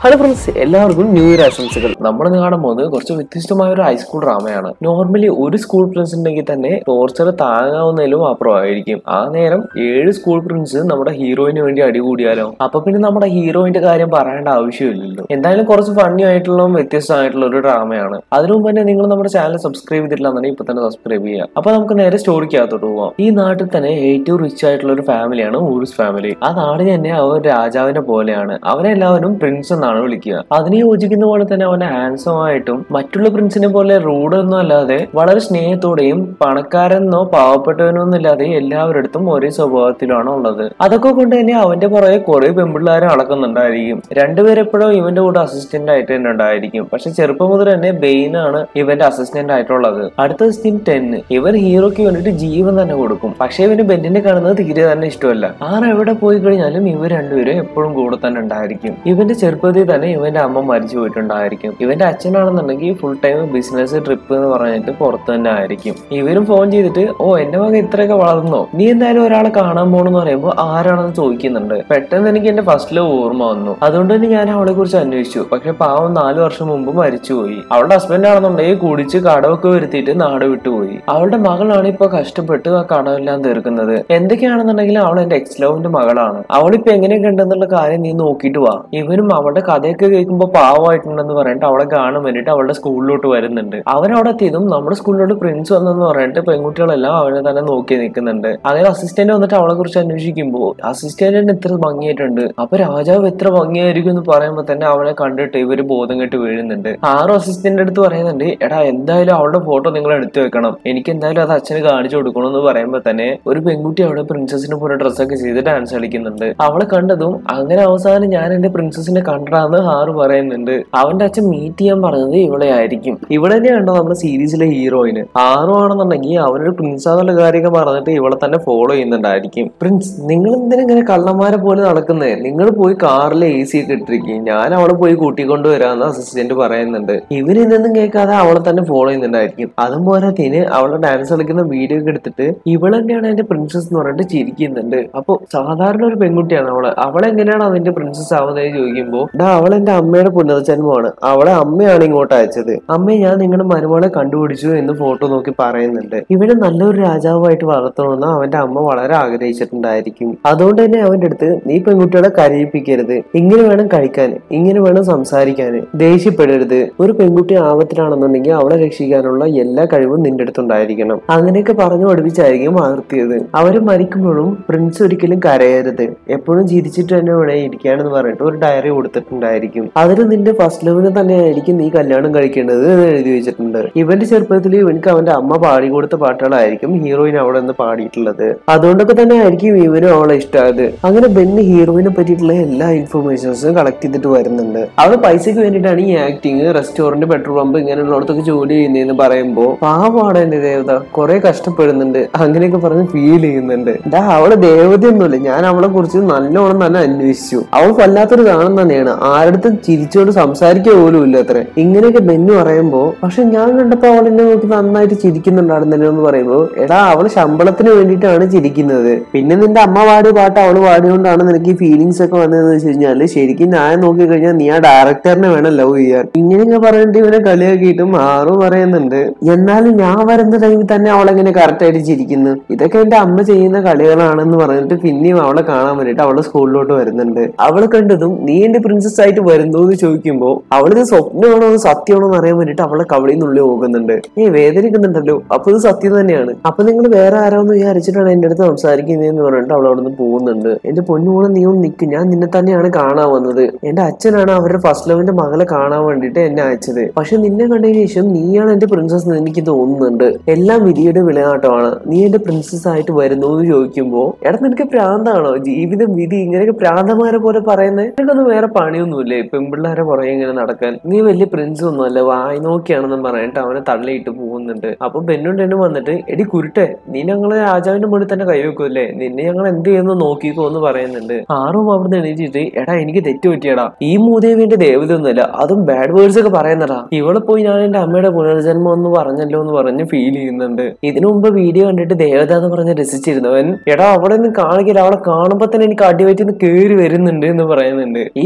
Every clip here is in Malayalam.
ഹലോ ഫ്രണ്ട്സ് എല്ലാവർക്കും ന്യൂ ഇയർ ആശംസകൾ നമ്മൾ കാണാൻ പോകുന്നത് കുറച്ച് വ്യത്യസ്തമായ ഒരു ഹൈസ്കൂൾ ഡ്രാമയാണ് നോർമലി ഒരു സ്കൂൾ പ്രിൻസ് ഉണ്ടെങ്കിൽ തന്നെ ടോർച്ചർ താങ്ങാവുന്നതിലും അപ്പുറമായിരിക്കും ആ നേരം ഏഴ് സ്കൂൾ പ്രിൻസ് നമ്മുടെ ഹീറോയിന് വേണ്ടി അടികൂടിയാലോ അപ്പൊ പിന്നെ നമ്മുടെ ഹീറോയിന്റെ കാര്യം പറയേണ്ട ആവശ്യമില്ലല്ലോ എന്തായാലും കുറച്ച് ഫണ്ണി ആയിട്ടുള്ള വ്യത്യസ്തമായിട്ടുള്ള ഒരു ഡ്രാമയാണ് അതിനു മുമ്പ് തന്നെ നിങ്ങൾ നമ്മുടെ ചാനൽ സബ്സ്ക്രൈബ് ചെയ്തിട്ടില്ലാന്നുണ്ടെങ്കിൽ ഇപ്പൊ തന്നെ സബ്സ്ക്രൈബ് ചെയ്യുക അപ്പൊ നമുക്ക് നേരെ സ്റ്റോറിക്കകത്തോട്ട് പോവാം ഈ നാട്ടിൽ തന്നെ ഏറ്റവും റിച്ച് ആയിട്ടുള്ള ഒരു ഫാമിലിയാണ് ഊർസ് ഫാമിലി ആ നാടിന് തന്നെ അവർ രാജാവിനെ പോലെയാണ് അവരെല്ലാവരും പ്രിൻസ് എന്നാണ് വിളിക്കുക അതിന് യോജിക്കുന്ന പോലെ തന്നെ അവനെ ഹാൻസം ആയിട്ടും മറ്റുള്ള പ്രിൻസിനെ പോലെ റൂഡ് ഒന്നും അല്ലാതെ വളരെ സ്നേഹത്തോടെയും പണക്കാരെന്നോ പാവപ്പെട്ടവനോ ഒന്നും ഇല്ലാതെ എല്ലാവരുടെ ഒരേ സ്വഭാവത്തിലാണ് ഉള്ളത് അതൊക്കെ കൊണ്ട് തന്നെ അവന്റെ പുറകെ കുറെ പെമ്പിള്ളേരെ അളക്കുന്നുണ്ടായിരിക്കും രണ്ടുപേരെപ്പോഴും ഇവന്റെ കൂടെ അസിസ്റ്റന്റ് ആയിട്ട് തന്നെ ഉണ്ടായിരിക്കും പക്ഷെ ചെറുപ്പം മുതൽ തന്നെ ബെയിനാണ് ഇവന്റെ അസിസ്റ്റന്റ് ആയിട്ടുള്ളത് അടുത്ത സീൻ ടെൻ ഇവൻ ഹീറോയ്ക്ക് വേണ്ടിയിട്ട് ജീവൻ തന്നെ കൊടുക്കും പക്ഷെ ഇവന് ബെന്നിനെ കാണുന്നത് തീരെ തന്നെ ഇഷ്ടമല്ല ആർ എവിടെ പോയി കഴിഞ്ഞാലും ഇവർ രണ്ടുപേരും എപ്പോഴും കൂടെ തന്നെ ഉണ്ടായിരിക്കും ഇവന്റെ ചെറുപ്പത്തിൽ തന്നെ ഇവന്റെ അമ്മ മരിച്ചു പോയിട്ടുണ്ടായിരിക്കും ഇവന്റെ അച്ഛനാണെന്നുണ്ടെങ്കിൽ ഫുൾ ടൈം ബിസിനസ് ട്രിപ്പ് എന്ന് പറഞ്ഞിട്ട് പുറത്ത് തന്നെ ആയിരിക്കും ഇവരും ഫോൺ ചെയ്തിട്ട് ഓ എന്റെ മകൻ ഇത്രയൊക്കെ വളർന്നോ നീ എന്തായാലും ഒരാളെ കാണാൻ പോണെന്ന് പറയുമ്പോൾ ആരാണെന്ന് ചോദിക്കുന്നുണ്ട് പെട്ടെന്ന് എനിക്ക് എന്റെ ഫസ്റ്റ് ലവ് ഓർമ്മ വന്നു അതുകൊണ്ട് തന്നെ ഞാൻ അവളെ കുറിച്ച് അന്വേഷിച്ചു പക്ഷെ പാവം നാല് വർഷം മുമ്പ് മരിച്ചുപോയി അവളുടെ ഹസ്ബൻഡ് ആണെന്നുണ്ടെങ്കിൽ കുടിച്ച് കടമൊക്കെ വരുത്തിയിട്ട് നാട് വിട്ടുപോയി അവളുടെ മകളാണ് ഇപ്പൊ കഷ്ടപ്പെട്ട് ആ കടമെല്ലാം തീർക്കുന്നത് എന്തൊക്കെയാണെന്നുണ്ടെങ്കിൽ അവൾ എന്റെ എക്സ് ലവിന്റെ മകളാണ് അവളിപ്പോ എങ്ങനെയൊക്കെ ഉണ്ടെന്നുള്ള കാര്യം നീ നോക്കിയിട്ട് വാ ഇവനും അവളുടെ കഥയൊക്കെ കേൾക്കുമ്പോൾ പാവമായിട്ടുണ്ടെന്ന് പറഞ്ഞിട്ട് അവളെ കാണാൻ വേണ്ടിയിട്ട് അവളുടെ സ്കൂളിലോട്ട് വരുന്നുണ്ട് അവനവിടെ എത്തിയതും നമ്മുടെ സ്കൂളിലോട്ട് പ്രിൻസ് വന്നെന്ന് പറഞ്ഞിട്ട് പെൺകുട്ടികളെല്ലാം അവനെ തന്നെ നോക്കി നിൽക്കുന്നുണ്ട് അങ്ങനെ അസിസ്റ്റന്റ് വന്നിട്ട് അവളെ കുറിച്ച് അന്വേഷിക്കുമ്പോൾ അസിസ്റ്റന്റിന് ഇത്ര ഭംഗിയായിട്ടുണ്ട് അപ്പൊ രാജാവ് എത്ര ഭംഗിയായിരിക്കും എന്ന് പറയുമ്പോൾ തന്നെ അവനെ കണ്ടിട്ട് ഇവര് ബോധം കെട്ട് വീഴുന്നുണ്ട് ആറും അസിസ്റ്റന്റ് അടുത്ത് പറയുന്നുണ്ട് എടാ എന്തായാലും അവളുടെ ഫോട്ടോ നിങ്ങൾ എടുത്തു വെക്കണം എനിക്ക് എന്തായാലും അത് അച്ഛന് കാണിച്ചു കൊടുക്കണം എന്ന് പറയുമ്പോൾ തന്നെ ഒരു പെൺകുട്ടി അവിടെ പ്രിൻസസിനെ പോലെ ഡ്രസ്സൊക്കെ ചെയ്ത് ഡാൻസ് കളിക്കുന്നുണ്ട് അവളെ കണ്ടതും അങ്ങനെ അവസാനം ഞാൻ എന്റെ പ്രിൻസസിനെ കണ്ടാന്ന് ഹാറ് പറയുന്നുണ്ട് അവന്റെ അച്ഛൻ മീറ്റ് ചെയ്യാൻ പറഞ്ഞത് ഇവളെ ആയിരിക്കും ഇവിടെ തന്നെയാണ് നമ്മുടെ സീരീസിലെ ഹീറോയിന് ആറും ആണെന്നുണ്ടെങ്കിൽ അവനൊരു പ്രിൻസ് എന്നുള്ള കാര്യമൊക്കെ പറഞ്ഞിട്ട് ഇവളെ തന്നെ ഫോളോ ചെയ്യുന്നുണ്ടായിരിക്കും പ്രിൻസ് നിങ്ങൾ എന്തിനാ ഇങ്ങനെ കള്ളന്മാരെ പോലെ നടക്കുന്നേ നിങ്ങൾ പോയി കാറിൽ എ സി ഒക്കെ ഇട്ടിരിക്കും ഞാൻ അവളെ പോയി കൂട്ടിക്കൊണ്ട് വരാമെന്ന് അസിസ്റ്റന്റ് പറയുന്നുണ്ട് ഇവര് ഇതൊന്നും കേൾക്കാതെ അവളെ തന്നെ ഫോളോ ചെയ്യുന്നുണ്ടായിരിക്കും അതും പോരാത്തിന് അവളെ ഡാൻസ് കളിക്കുന്ന വീഡിയോ ഒക്കെ എടുത്തിട്ട് ഇവൾ തന്നെയാണ് എന്റെ പ്രിൻസസ് എന്ന് പറഞ്ഞിട്ട് ചിരിക്കുന്നുണ്ട് അപ്പൊ സാധാരണ ഒരു പെൺകുട്ടിയാണ് അവള് അവളെങ്ങനെയാണ് അതിന്റെ പ്രിൻസസ് ആവുന്നത് ചോദിക്കുമ്പോൾ ഡാ അവൾ എന്റെ അമ്മയുടെ പുനർജന്മമാണ് അവളെ അമ്മയാണ് ഇങ്ങോട്ട് അയച്ചത് അമ്മയെ ഞാൻ നിങ്ങളുടെ മരുമകളെ കണ്ടുപിടിച്ചു എന്ന് ഫോട്ടോ നോക്കി പറയുന്നുണ്ട് ഇവനെ നല്ലൊരു രാജാവായിട്ട് വളർത്തണമെന്ന് അവന്റെ അമ്മ വളരെ ആഗ്രഹിച്ചിട്ടുണ്ടായിരിക്കും അതുകൊണ്ട് തന്നെ അവന്റെ അടുത്ത് നീ പെൺകുട്ടികളെ കരയിപ്പിക്കരുത് ഇങ്ങനെ വേണം കഴിക്കാൻ ഇങ്ങനെ വേണം സംസാരിക്കാൻ ദേഷ്യപ്പെടരുത് ഒരു പെൺകുട്ടി ആപത്തിലാണെന്നുണ്ടെങ്കിൽ അവളെ രക്ഷിക്കാനുള്ള എല്ലാ കഴിവും നിന്റെ അടുത്തുണ്ടായിരിക്കണം അങ്ങനെയൊക്കെ പറഞ്ഞു പഠിപ്പിച്ചായിരിക്കും വളർത്തിയത് അവര് മരിക്കുമ്പോഴും പ്രിൻസ് ഒരിക്കലും കരയരുത് എപ്പോഴും ചിരിച്ചിട്ട് തന്നെ വേണേ ഇരിക്കാനെന്ന് പറഞ്ഞിട്ട് ഒരു ഡയറി കൊടുത്തിട്ടുണ്ടായിരിക്കും അതിൽ നിന്റെ ഫസ്റ്റ് ലവിനെ തന്നെയായിരിക്കും നീ കല്യാണം കഴിക്കേണ്ടത് എന്ന് എഴുതി വെച്ചിട്ടുണ്ട് ഇവന്റെ ചെറുപ്പത്തിൽ ഇവനക്ക് അവന്റെ അമ്മ പാടി കൊടുത്ത പാട്ടുകളായിരിക്കും ഹീറോയിൻ അവിടെ നിന്ന് പാടിയിട്ടുള്ളത് അതുകൊണ്ടൊക്കെ തന്നെ ആയിരിക്കും ഇവനും അവളെ ഇഷ്ടമായത് അങ്ങനെ ബെന്ന് ഹീറോയിനെ പറ്റിയിട്ടുള്ള എല്ലാ ഇൻഫർമേഷൻസും കളക്ട് ചെയ്തിട്ട് വരുന്നുണ്ട് അവള് പൈസക്ക് വേണ്ടിയിട്ടാണ് ഈ ആക്ടിങ് റെസ്റ്റോറന്റ് പെട്രോൾ പമ്പ് ഇങ്ങനെയുള്ളടത്തൊക്കെ ജോലി ചെയ്യുന്നതെന്ന് പറയുമ്പോ പാവമാണ് എന്റെ ദേവത കുറെ കഷ്ടപ്പെടുന്നുണ്ട് അങ്ങനെയൊക്കെ പറഞ്ഞ് ഫീൽ ചെയ്യുന്നുണ്ട് എന്താ അവള് ദേവതയൊന്നുമില്ല ഞാൻ അവളെ കുറിച്ച് നല്ലോണം തന്നെ അന്വേഷിച്ചു അവൾ വല്ലാത്തൊരു കാണുന്ന തന്നെയാണ് ആരടുത്തും ചിരിച്ചോട് സംസാരിക്കുക പോലും ഇല്ല അത്ര ഇങ്ങനെയൊക്കെ ബെന്നു പറയുമ്പോ പക്ഷെ ഞാൻ കണ്ടപ്പോ അവൾ എന്നെ നോക്കി നന്നായിട്ട് ചിരിക്കുന്നുണ്ടായിരുന്നല്ലോ എന്ന് പറയുമ്പോ എടാ അവള് ശമ്പളത്തിന് വേണ്ടിയിട്ടാണ് ചിരിക്കുന്നത് പിന്നെ നിന്റെ അമ്മ പാടിയ പാട്ട് അവള് പാടിയോണ്ടാണ് നിനക്ക് ഈ ഫീലിങ്സ് ഒക്കെ വന്നതെന്ന് വെച്ച് കഴിഞ്ഞാല് ശരിക്കും ഞാൻ നോക്കി കഴിഞ്ഞാൽ നീ ആ ഡയറക്ടറിനെ വേണം ലവ് ചെയ്യാൻ ഇങ്ങനെയൊക്കെ പറഞ്ഞിട്ട് ഇവനെ കളിയാക്കിയിട്ടും ആറും പറയുന്നുണ്ട് എന്നാലും ഞാൻ വരുന്ന ടൈമിൽ തന്നെ അവളെങ്ങനെ കറക്റ്റ് ആയിട്ട് ചിരിക്കുന്നു ഇതൊക്കെ എന്റെ അമ്മ ചെയ്യുന്ന കളികളാണെന്ന് പറഞ്ഞിട്ട് പിന്നെയും അവളെ കാണാൻ വേണ്ടിട്ട് അവളെ സ്കൂളിലോട്ട് വരുന്നുണ്ട് അവളെ കണ്ടതും നീ എന്റെ പ്രിൻസസ് ആയിട്ട് വരുന്നു എന്ന് ചോദിക്കുമ്പോൾ അവളിത് സ്വപ്നമാണോ അത് സത്യമാണോ എന്ന് അറിയാൻ വേണ്ടിട്ട് അവളെ കവളിൽ നിന്നുള്ളിൽ പോകുന്നുണ്ട് ഏ വേദനിക്കുന്നുണ്ടല്ലോ അപ്പൊ ഇത് സത്യം തന്നെയാണ് അപ്പൊ നിങ്ങൾ വേറെ ആരാന്ന് വിചാരിച്ചിട്ടാണ് എന്റെ അടുത്ത് സംസാരിക്കുന്നതെന്ന് പറഞ്ഞിട്ട് അവൾ അവിടെ നിന്ന് പോകുന്നുണ്ട് എന്റെ പൊന്നുകൂടെ നീ ഒന്ന് നിൽക്കും ഞാൻ നിന്നെ തന്നെയാണ് കാണാൻ വന്നത് എന്റെ അച്ഛനാണ് അവരുടെ ഫസ്റ്റ് ലവിന്റെ മകളെ കാണാൻ വേണ്ടിട്ട് എന്നെ അയച്ചത് പക്ഷെ നിന്നെ കണ്ടതിന് ശേഷം നീയാണ് എന്റെ പ്രിൻസസ് എന്ന് എനിക്ക് തോന്നുന്നുണ്ട് എല്ലാം വിധിയുടെ വിളയാട്ടമാണ് നീ എന്റെ പ്രിൻസസ് ആയിട്ട് വരുന്നു എന്ന് ചോദിക്കുമ്പോ എടാ നിനക്ക് പ്രാന്താണോ ജീവിതം വിധി ഇങ്ങനെയൊക്കെ പ്രാന്തമാരെ പോലെ പറയുന്നത് നിനക്കൊന്നും വേറെ പണിയൊന്നുമില്ലേ പെൺപിള്ളേരെ പുറകെ ഇങ്ങനെ നടക്കാൻ നീ വലിയ പ്രിൻസ് ഒന്നുമല്ല വായി നോക്കിയാണെന്നും പറഞ്ഞിട്ട് അവനെ തള്ളിയിട്ട് പോകുന്നുണ്ട് അപ്പൊ ബെന്നും ടെന്നും വന്നിട്ട് എടി കുരുട്ടെ നീ ഞങ്ങളെ രാജാവിന്റെ മുന്നിൽ തന്നെ കൈവെക്കൂല്ലേ നിന്നെ ഞങ്ങൾ എന്ത് ചെയ്യുന്നു നോക്കിക്കോ എന്ന് പറയുന്നുണ്ട് ആറും അവിടുന്ന് എണീറ്റിട്ട് എടാ എനിക്ക് തെറ്റ് പറ്റിയടാ ഈ മൂദേവിന്റെ ദേവതയൊന്നുമല്ല അതും ബാഡ് വേർഡ്സ് ഒക്കെ പറയുന്നടാ ഇവളെ പോയി ഞാൻ എന്റെ അമ്മയുടെ പുനർജന്മം എന്ന് പറഞ്ഞല്ലോ എന്ന് പറഞ്ഞ് ഫീൽ ചെയ്യുന്നുണ്ട് ഇതിനു മുമ്പ് വീഡിയോ കണ്ടിട്ട് ദേവത എന്ന് പറഞ്ഞ് രസിച്ചിരുന്നവൻ എടാ അവിടെ നിന്ന് കാണിക്കില്ല അവളെ കാണുമ്പോ തന്നെ എനിക്ക് അടിവയറ്റിൽ നിന്ന് കേറി വരുന്നുണ്ട് എന്ന് പറയുന്നുണ്ട് ഈ സ്കൂളിലോട്ട്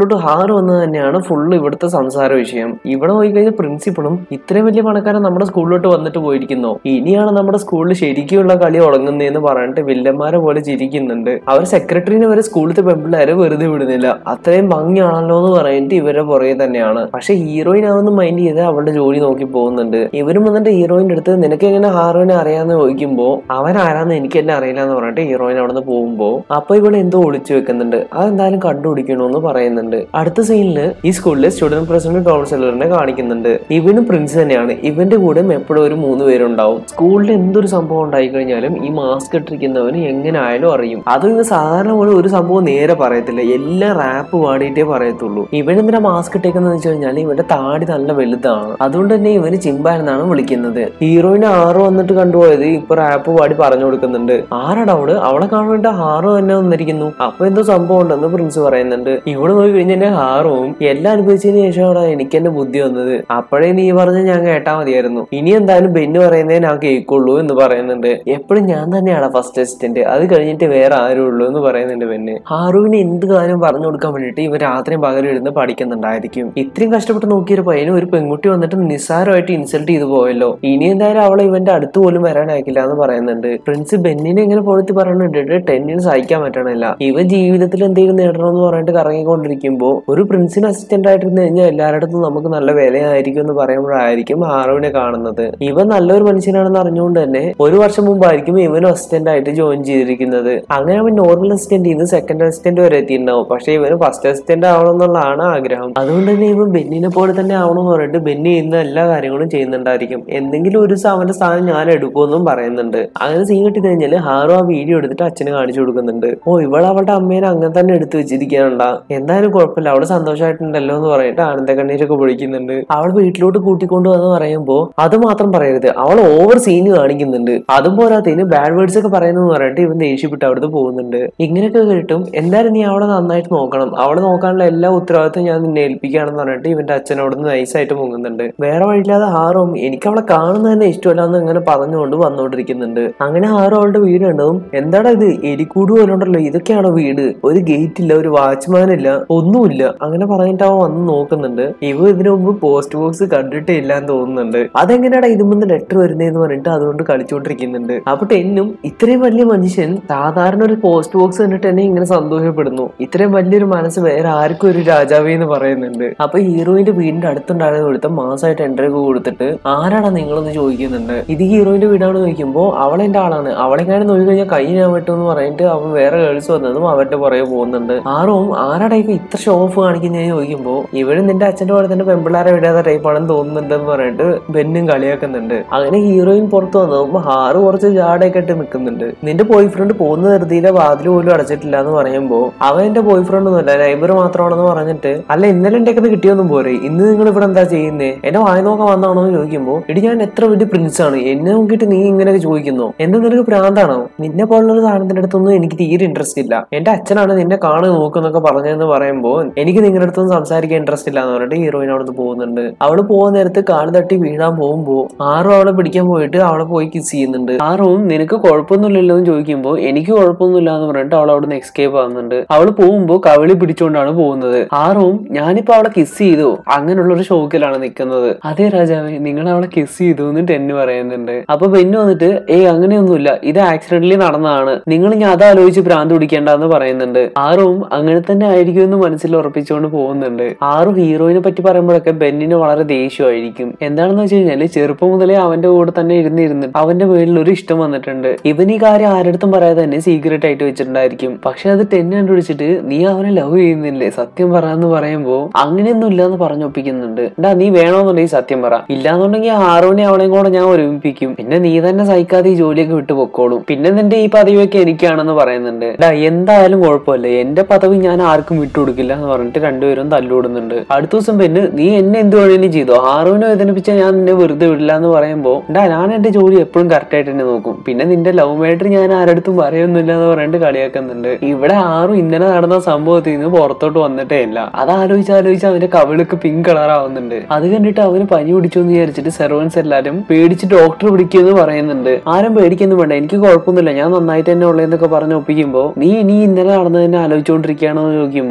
സ്കൂളിലോട്ട് ഹാറ് വന്നത് തന്നെയാണ് ഫുള്ള് ഇവിടുത്തെ സംസാര വിഷയം ഇവിടെ പോയി കഴിഞ്ഞാൽ പ്രിൻസിപ്പളും ഇത്രയും വലിയ പണക്കാരൻ നമ്മുടെ സ്കൂളിലോട്ട് വന്നിട്ട് പോയിരിക്കുന്നു ഇനിയാണ് നമ്മുടെ സ്കൂളിൽ ശരിക്കുള്ള കളി തുടങ്ങുന്നതെന്ന് പറഞ്ഞിട്ട് വില്ലന്മാരെ പോലെ ചിരിക്കുന്നുണ്ട് അവർ സെക്രട്ടറിനെ വരെ സ്കൂളിലത്തെ പെമ്പിള്ളേരെ വെറുതെ വിടുന്നില്ല അത്രയും ഭംഗിയാണല്ലോ എന്ന് പറഞ്ഞിട്ട് ഇവരുടെ പുറകെ തന്നെയാണ് പക്ഷെ ഹീറോയിൻ അതൊന്നും മൈൻഡ് ചെയ്ത് അവളുടെ ജോലി നോക്കി പോകുന്നുണ്ട് ഇവരും വന്നിട്ട് ഹീറോയിന്റെ അടുത്ത് നിനക്ക് എങ്ങനെ ഹാറോയിനെ അറിയാന്ന് ചോദിക്കുമ്പോ അവൻ ആരാന്ന് എനിക്ക് എന്നെ അറിയില്ല എന്ന് പറഞ്ഞിട്ട് ഹീറോയിൻ അവിടെ നിന്ന് പോകുമ്പോ അപ്പൊ ഇവിടെ എന്തോ ഒളിച്ചു വെക്കുന്നുണ്ട് അതെന്തായാലും കണ്ടുപിടിക്കണമെന്ന് പറയുന്നുണ്ട് അടുത്ത സീനില് ഈ സ്കൂളിലെ സ്റ്റുഡന്റ് പ്രസിഡന്റ് കൗൺസിലറിനെ കാണിക്കുന്നുണ്ട് ഇവനും പ്രിൻസ് തന്നെയാണ് ഇവന്റെ കൂടെ എപ്പോഴും ഒരു മൂന്ന് പേരുണ്ടാവും സ്കൂളിൽ എന്തൊരു സംഭവം ഉണ്ടായി കഴിഞ്ഞാലും ഈ മാസ്ക് ഇട്ടിരിക്കുന്നവന് എങ്ങനെ ആയാലും അറിയും അത് ഇന്ന് സാധാരണ പോലെ ഒരു സംഭവം നേരെ പറയത്തില്ല എല്ലാം റാപ്പ് പാടിയിട്ടേ പറയത്തുള്ളൂ ഇവൻ എന്തിനാ മാസ്ക് ഇട്ടേക്കെന്ന് വെച്ച് കഴിഞ്ഞാൽ ഇവന്റെ താടി നല്ല വലുതാണ് അതുകൊണ്ട് തന്നെ ഇവന് ചിമ്പ എന്നാണ് വിളിക്കുന്നത് ഹീറോയിന് ആറ് വന്നിട്ട് കണ്ടുപോയത് ഇപ്പൊ റാപ്പ് പാടി പറഞ്ഞു കൊടുക്കുന്നുണ്ട് ആരാടാ അവള് അവളെ കാണാൻ വേണ്ടി ഹാറ് തന്നെ വന്നിരിക്കുന്നു അപ്പൊ എന്തോ സംഭവം ഉണ്ടെന്ന് പ്രിൻസ് പറയുന്നുണ്ട് ഇവിടെ നോക്കി കഴിഞ്ഞാൽ ഹാറും എല്ലാം അനുഭവിച്ചതിന് ശേഷമാണ് എനിക്ക് എന്റെ ബുദ്ധി വന്നത് അപ്പോഴേ നീ പറഞ്ഞ ഞാൻ കേട്ടാ മതിയായിരുന്നു ഇനി എന്തായാലും ബെന്ന് പറയുന്നേ ഞാൻ കേൾക്കുള്ളൂ എന്ന് പറയുന്നുണ്ട് എപ്പോഴും ഞാൻ തന്നെയാണ് ഫസ്റ്റ് അസിസ്റ്റന്റ് അത് കഴിഞ്ഞിട്ട് വേറെ ആരും ഉള്ളൂ എന്ന് പറയുന്നുണ്ട് ബെന്ന് ഹാറുവിന് എന്ത് കാര്യം പറഞ്ഞു കൊടുക്കാൻ വേണ്ടിയിട്ട് ഇവർ രാത്രിയും പകലും ഇരുന്ന് പഠിക്കുന്നുണ്ടായിരിക്കും ഇത്രയും കഷ്ടപ്പെട്ട് നോക്കിയൊരു പയ്യന് ഒരു പെൺകുട്ടി വന്നിട്ട് നിസ്സാരമായിട്ട് ഇൻസൾട്ട് ചെയ്തു പോയല്ലോ ഇനി എന്തായാലും അവളെ ഇവന്റെ അടുത്ത് പോലും വരാൻ അയക്കില്ല എന്ന് പറയുന്നുണ്ട് പ്രിൻസ് ബെന്നിനെ ഇങ്ങനെ പൊഴുത്തി പറയുന്നുണ്ട് ടെന്നിന് സഹിക്കാൻ പറ്റണില്ല ഇവൻ ജീവിതത്തിൽ എന്തെങ്കിലും നേടണമെന്ന് പറഞ്ഞിട്ട് കറങ്ങിക്കൊണ്ടിരിക്കുമ്പോൾ ഒരു പ്രിൻസിന് അസിസ്റ്റന്റ് ആയിട്ടിരുന്ന് കഴിഞ്ഞാൽ എല്ലാവരുടെ നമുക്ക് നല്ല വിലയായിരിക്കും എന്ന് പറയുമ്പോഴായിരിക്കും ഹാറുവിനെ കാണുന്നത് ഇവൻ നല്ലൊരു മനുഷ്യനാണെന്ന് അറിഞ്ഞുകൊണ്ട് തന്നെ ഒരു വർഷം മുമ്പായിരിക്കും ഇവനും അസിസ്റ്റന്റ് ആയിട്ട് ജോയിൻ ചെയ്തിരിക്കുന്നത് അങ്ങനെ അവൻ നോർമൽ അസിസ്റ്റന്റ് നിന്ന് സെക്കൻഡ് അസിസ്റ്റന്റ് വരെ എത്തിയിട്ടുണ്ടാവും പക്ഷെ ഇവന് ഫസ്റ്റ് അസിസ്റ്റന്റ് ആവണം എന്നുള്ളതാണ് ആഗ്രഹം അതുകൊണ്ട് തന്നെ ഇവൻ ബെന്നിനെ പോലെ തന്നെ ആവണമെന്ന് പറഞ്ഞിട്ട് ബെന്നി ചെയ്യുന്ന എല്ലാ കാര്യങ്ങളും ചെയ്യുന്നുണ്ടായിരിക്കും എന്തെങ്കിലും ഒരു ദിവസം അവന്റെ സ്ഥാനം ഞാൻ എടുക്കുമെന്നും പറയുന്നുണ്ട് അങ്ങനെ സീൻ കിട്ടി കഴിഞ്ഞാൽ ഹാറു ആ വീഡിയോ എടുത്തിട്ട് അച്ഛന് കാണിച്ചു കൊടുക്കുന്നുണ്ട് ഓ ഇവൾ അവളുടെ അമ്മേനെ അങ്ങനെ തന്നെ എടുത്തു വെച്ചിരിക്കാനുണ്ട എന്തായാലും കുഴപ്പമില്ല അവള് സന്തോഷമായിട്ടുണ്ടല്ലോ എന്ന് പറഞ്ഞിട്ട് ആനന്ദ കണ്ണീരൊക്കെ പൊളിക്കുന്നുണ്ട് അവൾ വീട്ടിലോട്ട് കൂട്ടിക്കൊണ്ടു വന്ന് പറയുമ്പോ അത് മാത്രം പറയരുത് അവൾ ഓവർ സീന് കാണിക്കുന്നുണ്ട് അതും പോരാത്തതിന് ബാഡ് വേർഡ്സ് ഒക്കെ പറയുന്നെന്ന് പറഞ്ഞിട്ട് ഇവൻ ദേഷ്യപ്പെട്ട് അവിടുന്ന് പോകുന്നുണ്ട് ഇങ്ങനെയൊക്കെ കേട്ടും എന്തായാലും നീ അവളെ നന്നായിട്ട് നോക്കണം അവളെ നോക്കാനുള്ള എല്ലാ ഉത്തരവാദിത്വം ഞാൻ നിന്നെ ഏൽപ്പിക്കുകയാണെന്ന് പറഞ്ഞിട്ട് ഇവന്റെ അച്ഛൻ അവിടുന്ന് നൈസായിട്ട് മുങ്ങുന്നുണ്ട് വേറെ വഴിയില്ലാതെ ഹാറും എനിക്ക് അവളെ കാണുന്നത് തന്നെ ഇഷ്ടമല്ല എന്ന് ഇങ്ങനെ പറഞ്ഞുകൊണ്ട് വന്നുകൊണ്ടിരിക്കുന്നുണ്ട് അങ്ങനെ ഹാറും അവളുടെ വീട് കണ്ടതും എന്താടാ ഇത് എലിക്കൂട് പോലെ ഉണ്ടല്ലോ ഇതൊക്കെയാണോ വീട് ഒരു ഗേറ്റ് ഇല്ല ഒരു വാച്ച്മാൻ ഇല്ല ഒന്നുമില്ല അങ്ങനെ പറഞ്ഞിട്ട് അവൻ വന്ന് നോക്കുന്നുണ്ട് ഇവ ഇതിനു മുമ്പ് പോസ്റ്റ് ബോക്സ് കണ്ടിട്ടേ ഇല്ല എന്ന് തോന്നുന്നുണ്ട് അതെങ്ങനെയാടാ ഇതുമെന്ന് ലെറ്റർ വരുന്നതെന്ന് പറഞ്ഞിട്ട് അതുകൊണ്ട് കളിച്ചുകൊണ്ടിരിക്കുന്നുണ്ട് അപ്പൊ ടെന്നും ഇത്രയും വലിയ മനുഷ്യൻ സാധാരണ ഒരു പോസ്റ്റ് ബോക്സ് കണ്ടിട്ട് തന്നെ ഇങ്ങനെ സന്തോഷപ്പെടുന്നു ഇത്രയും വലിയൊരു മനസ്സ് വേറെ ആർക്കും ഒരു രാജാവേ എന്ന് പറയുന്നുണ്ട് അപ്പൊ ഹീറോയിന്റെ വീടിന്റെ അടുത്തുണ്ടായിരുന്ന കൊടുത്ത മാസമായിട്ട് എൻട്രി ഒക്കെ കൊടുത്തിട്ട് ആരാടാ നിങ്ങളെന്ന് ചോദിക്കുന്നുണ്ട് ഇത് ഹീറോയിന്റെ വീടാണെന്ന് ചോദിക്കുമ്പോൾ അവളെ എന്റെ ആളാണ് അവളെങ്ങാനും നോക്കി കഴിഞ്ഞാൽ കൈ ഞാൻ വിട്ടു എന്ന് പറഞ്ഞിട്ട് അവൻ വേറെ ഗേൾസ് വന്നതും അവരുടെ പുറകെ പോകുന്നുണ്ട് ആറും ആരാടാ ഇപ്പൊ ഇത്ര ഷോ ഓഫ് കാണിക്കുന്നതെന്ന് ചോദിക്കുമ്പോൾ ഇവരും നിന്റെ അച്ഛന്റെ പോലെ തന്നെ പെമ്പിള്ളാരെ വിടാത്ത ടൈപ്പാണെന്ന് തോന്നുന്നുണ്ടെന്ന് പറഞ്ഞിട്ട് ബെന്നും കളിയാക്കുന്നുണ്ട് അങ്ങനെ ഹീറോയിൻ പുറത്ത് വന്നതും ഹാറ് കുറച്ച് ജാടയൊക്കെ ഇട്ട് നിൽക്കുന്നുണ്ട് നിന്റെ ബോയ് ഫ്രണ്ട് പോകുന്ന ധൃതിയിലെ വാതിൽ പോലും അടച്ചിട്ടില്ല എന്ന് പറയുമ്പോൾ അവൻ എന്റെ ബോയ് ഫ്രണ്ട് ഒന്നുമല്ല നൈബർ മാത്രമാണെന്ന് പറഞ്ഞിട്ട് അല്ല ഇന്നലെ എന്റെ ഒക്കെ കിട്ടിയൊന്നും പോരെ ഇന്ന് നിങ്ങൾ ഇവിടെ എന്താ ചെയ്യുന്നേ എന്നെ വായി നോക്കാൻ വന്നാണോ എന്ന് ചോദിക്കുമ്പോൾ ഇടി ഞാൻ എത്ര വലിയ പ്രിൻസ് ആണ് എന്നെ നോക്കിയിട്ട് നീ ഇങ്ങനെയൊക്കെ ചോദിക്കുന്നു എന്താ നിനക്ക് ഭ്രാന്താണോ നിന്നെ പോലുള്ള ഒരു സാധനത്തിന്റെ അടുത്തൊന്നും എനിക്ക് തീരെ ഇൻട്രസ്റ്റ് ഇല്ല എന്റെ അച്ഛനാണ് നിന്നെ കാണു നോക്കുന്നൊക്കെ പറഞ്ഞതെന്ന് പറയുമ്പോൾ എനിക്ക് നിങ്ങളുടെ അടുത്തൊന്നും സംസാരിക്കാൻ ഇൻട്രസ്റ്റ് ഇല്ല എന്ന് പറഞ്ഞിട്ട് ഹീറോയിൻ അവിടെ നിന്ന് പോകുന്നുണ്ട് അവള് പോകുന്ന നേരത്ത് കാല് തട്ടി വീഴാൻ പോകുമ്പോൾ ആറും അവളെ പിടിക്കാൻ പോയിട്ട് അവളെ പോയി കിസ് ചെയ്യുന്നുണ്ട് ആറും നിനക്ക് കുഴപ്പമൊന്നുമില്ലല്ലോ എന്ന് ചോദിക്കുമ്പോൾ എനിക്ക് കുഴപ്പമൊന്നുമില്ല എന്ന് പറഞ്ഞിട്ട് അവൾ അവിടെ നിന്ന് എക്സ്കേപ്പ് ആവുന്നുണ്ട് അവള് പോകുമ്പോൾ കവിളി പിടിച്ചുകൊണ്ടാണ് പോകുന്നത് ആറും ഞാനിപ്പോ അവളെ കിസ് ചെയ്തു അങ്ങനെയുള്ള ഒരു ഷോക്കിലാണ് നിൽക്കുന്നത് അതേ രാജാവേ നിങ്ങൾ അവളെ കിസ് ചെയ്തു എന്ന് ടെന്ന് പറയുന്നുണ്ട് അപ്പൊ ബെന്നു വന്നിട്ട് ഏയ് അങ്ങനെയൊന്നുമില്ല ഇത് ആക്സിഡന്റലി നടന്നതാണ് നിങ്ങൾ ഇനി അത് ആലോചിച്ച് ഭ്രാന്ത് പിടിക്കേണ്ടെന്ന് പറയുന്നുണ്ട് ആറും അങ്ങനെ തന്നെ ആയിരിക്കും എന്ന് മനസ്സിൽ ഉറപ്പിച്ചുകൊണ്ട് പോകുന്നുണ്ട് ആറും ഹീറോയിനെ പറ്റി പറയുമ്പോഴൊക്കെ ബെന്നിന് വളരെ ദേഷ്യമായിരിക്കും എന്താണെന്ന് വെച്ച് കഴിഞ്ഞാല് ചെറുപ്പം മുതലേ അവന്റെ കൂടെ തന്നെ ഇരുന്നിരുന്ന് അവന്റെ മേളിൽ ഒരു ഇഷ്ടം വന്നിട്ടുണ്ട് ഇവൻ ഈ കാര്യം ആരടുത്തും പറയാതെ തന്നെ സീക്രട്ട് ആയിട്ട് വെച്ചിട്ടുണ്ടായിരിക്കും പക്ഷെ അത് ടെന്ന് കണ്ടുപിടിച്ചിട്ട് നീ അവനെ ലവ് ചെയ്യുന്നില്ലേ സത്യം പറയാന്ന് പറയുമ്പോ അങ്ങനെയൊന്നും ഇല്ലാന്ന് പറഞ്ഞൊപ്പിക്കുന്നുണ്ട് എടാ നീ വേണമെന്നുണ്ടെങ്കിൽ സത്യം പറ ഇല്ലാന്നുണ്ടെങ്കിൽ ആറോനെ അവളെയും കൂടെ ഞാൻ ഒരുമിപ്പിക്കും പിന്നെ നീ തന്നെ സഹിക്കാതെ ഈ ജോലിയൊക്കെ വിട്ടു പൊക്കോളും പിന്നെ നിന്റെ ഈ പദവിയൊക്കെ എനിക്കാണെന്ന് പറയുന്നുണ്ട് എടാ എന്തായാലും കുഴപ്പമില്ല എന്റെ പദവി ഞാൻ ആർക്കും വിട്ടുകൊടുക്കില്ല എന്ന് പറഞ്ഞിട്ട് രണ്ടുപേരും തല്ലുകൂടുന്നുണ്ട് അടുത്ത ദിവസം പിന്നെ നീ എന്നെ എന്ത് വേണേലും ചെയ്തോ ആറുവിനെ വേദനിപ്പിച്ചാൽ ഞാൻ നിന്നെ വെറുതെ വിടില്ല എന്ന് പറയുമ്പോൾ എടാ ഞാൻ എന്റെ ജോലി എപ്പോഴും കറക്റ്റ് ആയിട്ട് തന്നെ നോക്കും പിന്നെ നിന്റെ ലവ് മേറ്റർ ഞാൻ ആരടുത്തും പറയൊന്നുമില്ല എന്ന് പറഞ്ഞിട്ട് കളിയാക്കുന്നുണ്ട് ഇവിടെ ആറും ഇന്നലെ നടന്ന സംഭവത്തിൽ നിന്ന് പുറത്തോട്ട് വന്നിട്ടേ ഇല്ല അത് ആലോചിച്ച് ആലോചിച്ച് അവന്റെ കവിളൊക്കെ പിങ്ക് കളർ ആവുന്നുണ്ട് അത് കണ്ടിട്ട് അവന് പനി പിടിച്ചു എന്ന് വിചാരിച്ചിട്ട് സെർവൻസ് എല്ലാരും പേടിച്ച് ഡോക്ടർ പിടിക്കുമെന്ന് പറയുന്നുണ്ട് ആരും പേടിക്കൊന്നും വേണ്ട എനിക്ക് കുഴപ്പമൊന്നുമില്ല ഞാൻ നന്നായിട്ട് തന്നെ ഉള്ളതെന്നൊക്കെ പറഞ്ഞ് ഒപ്പിക്കുമ്പോ നീ ഇനി ഇന്നലെ നടന്നതിനെ ആലോചിച്ചുകൊണ്ടിരിക്കുകയാണെന്ന് ചോദിക്കുമ്പോ അയ്യ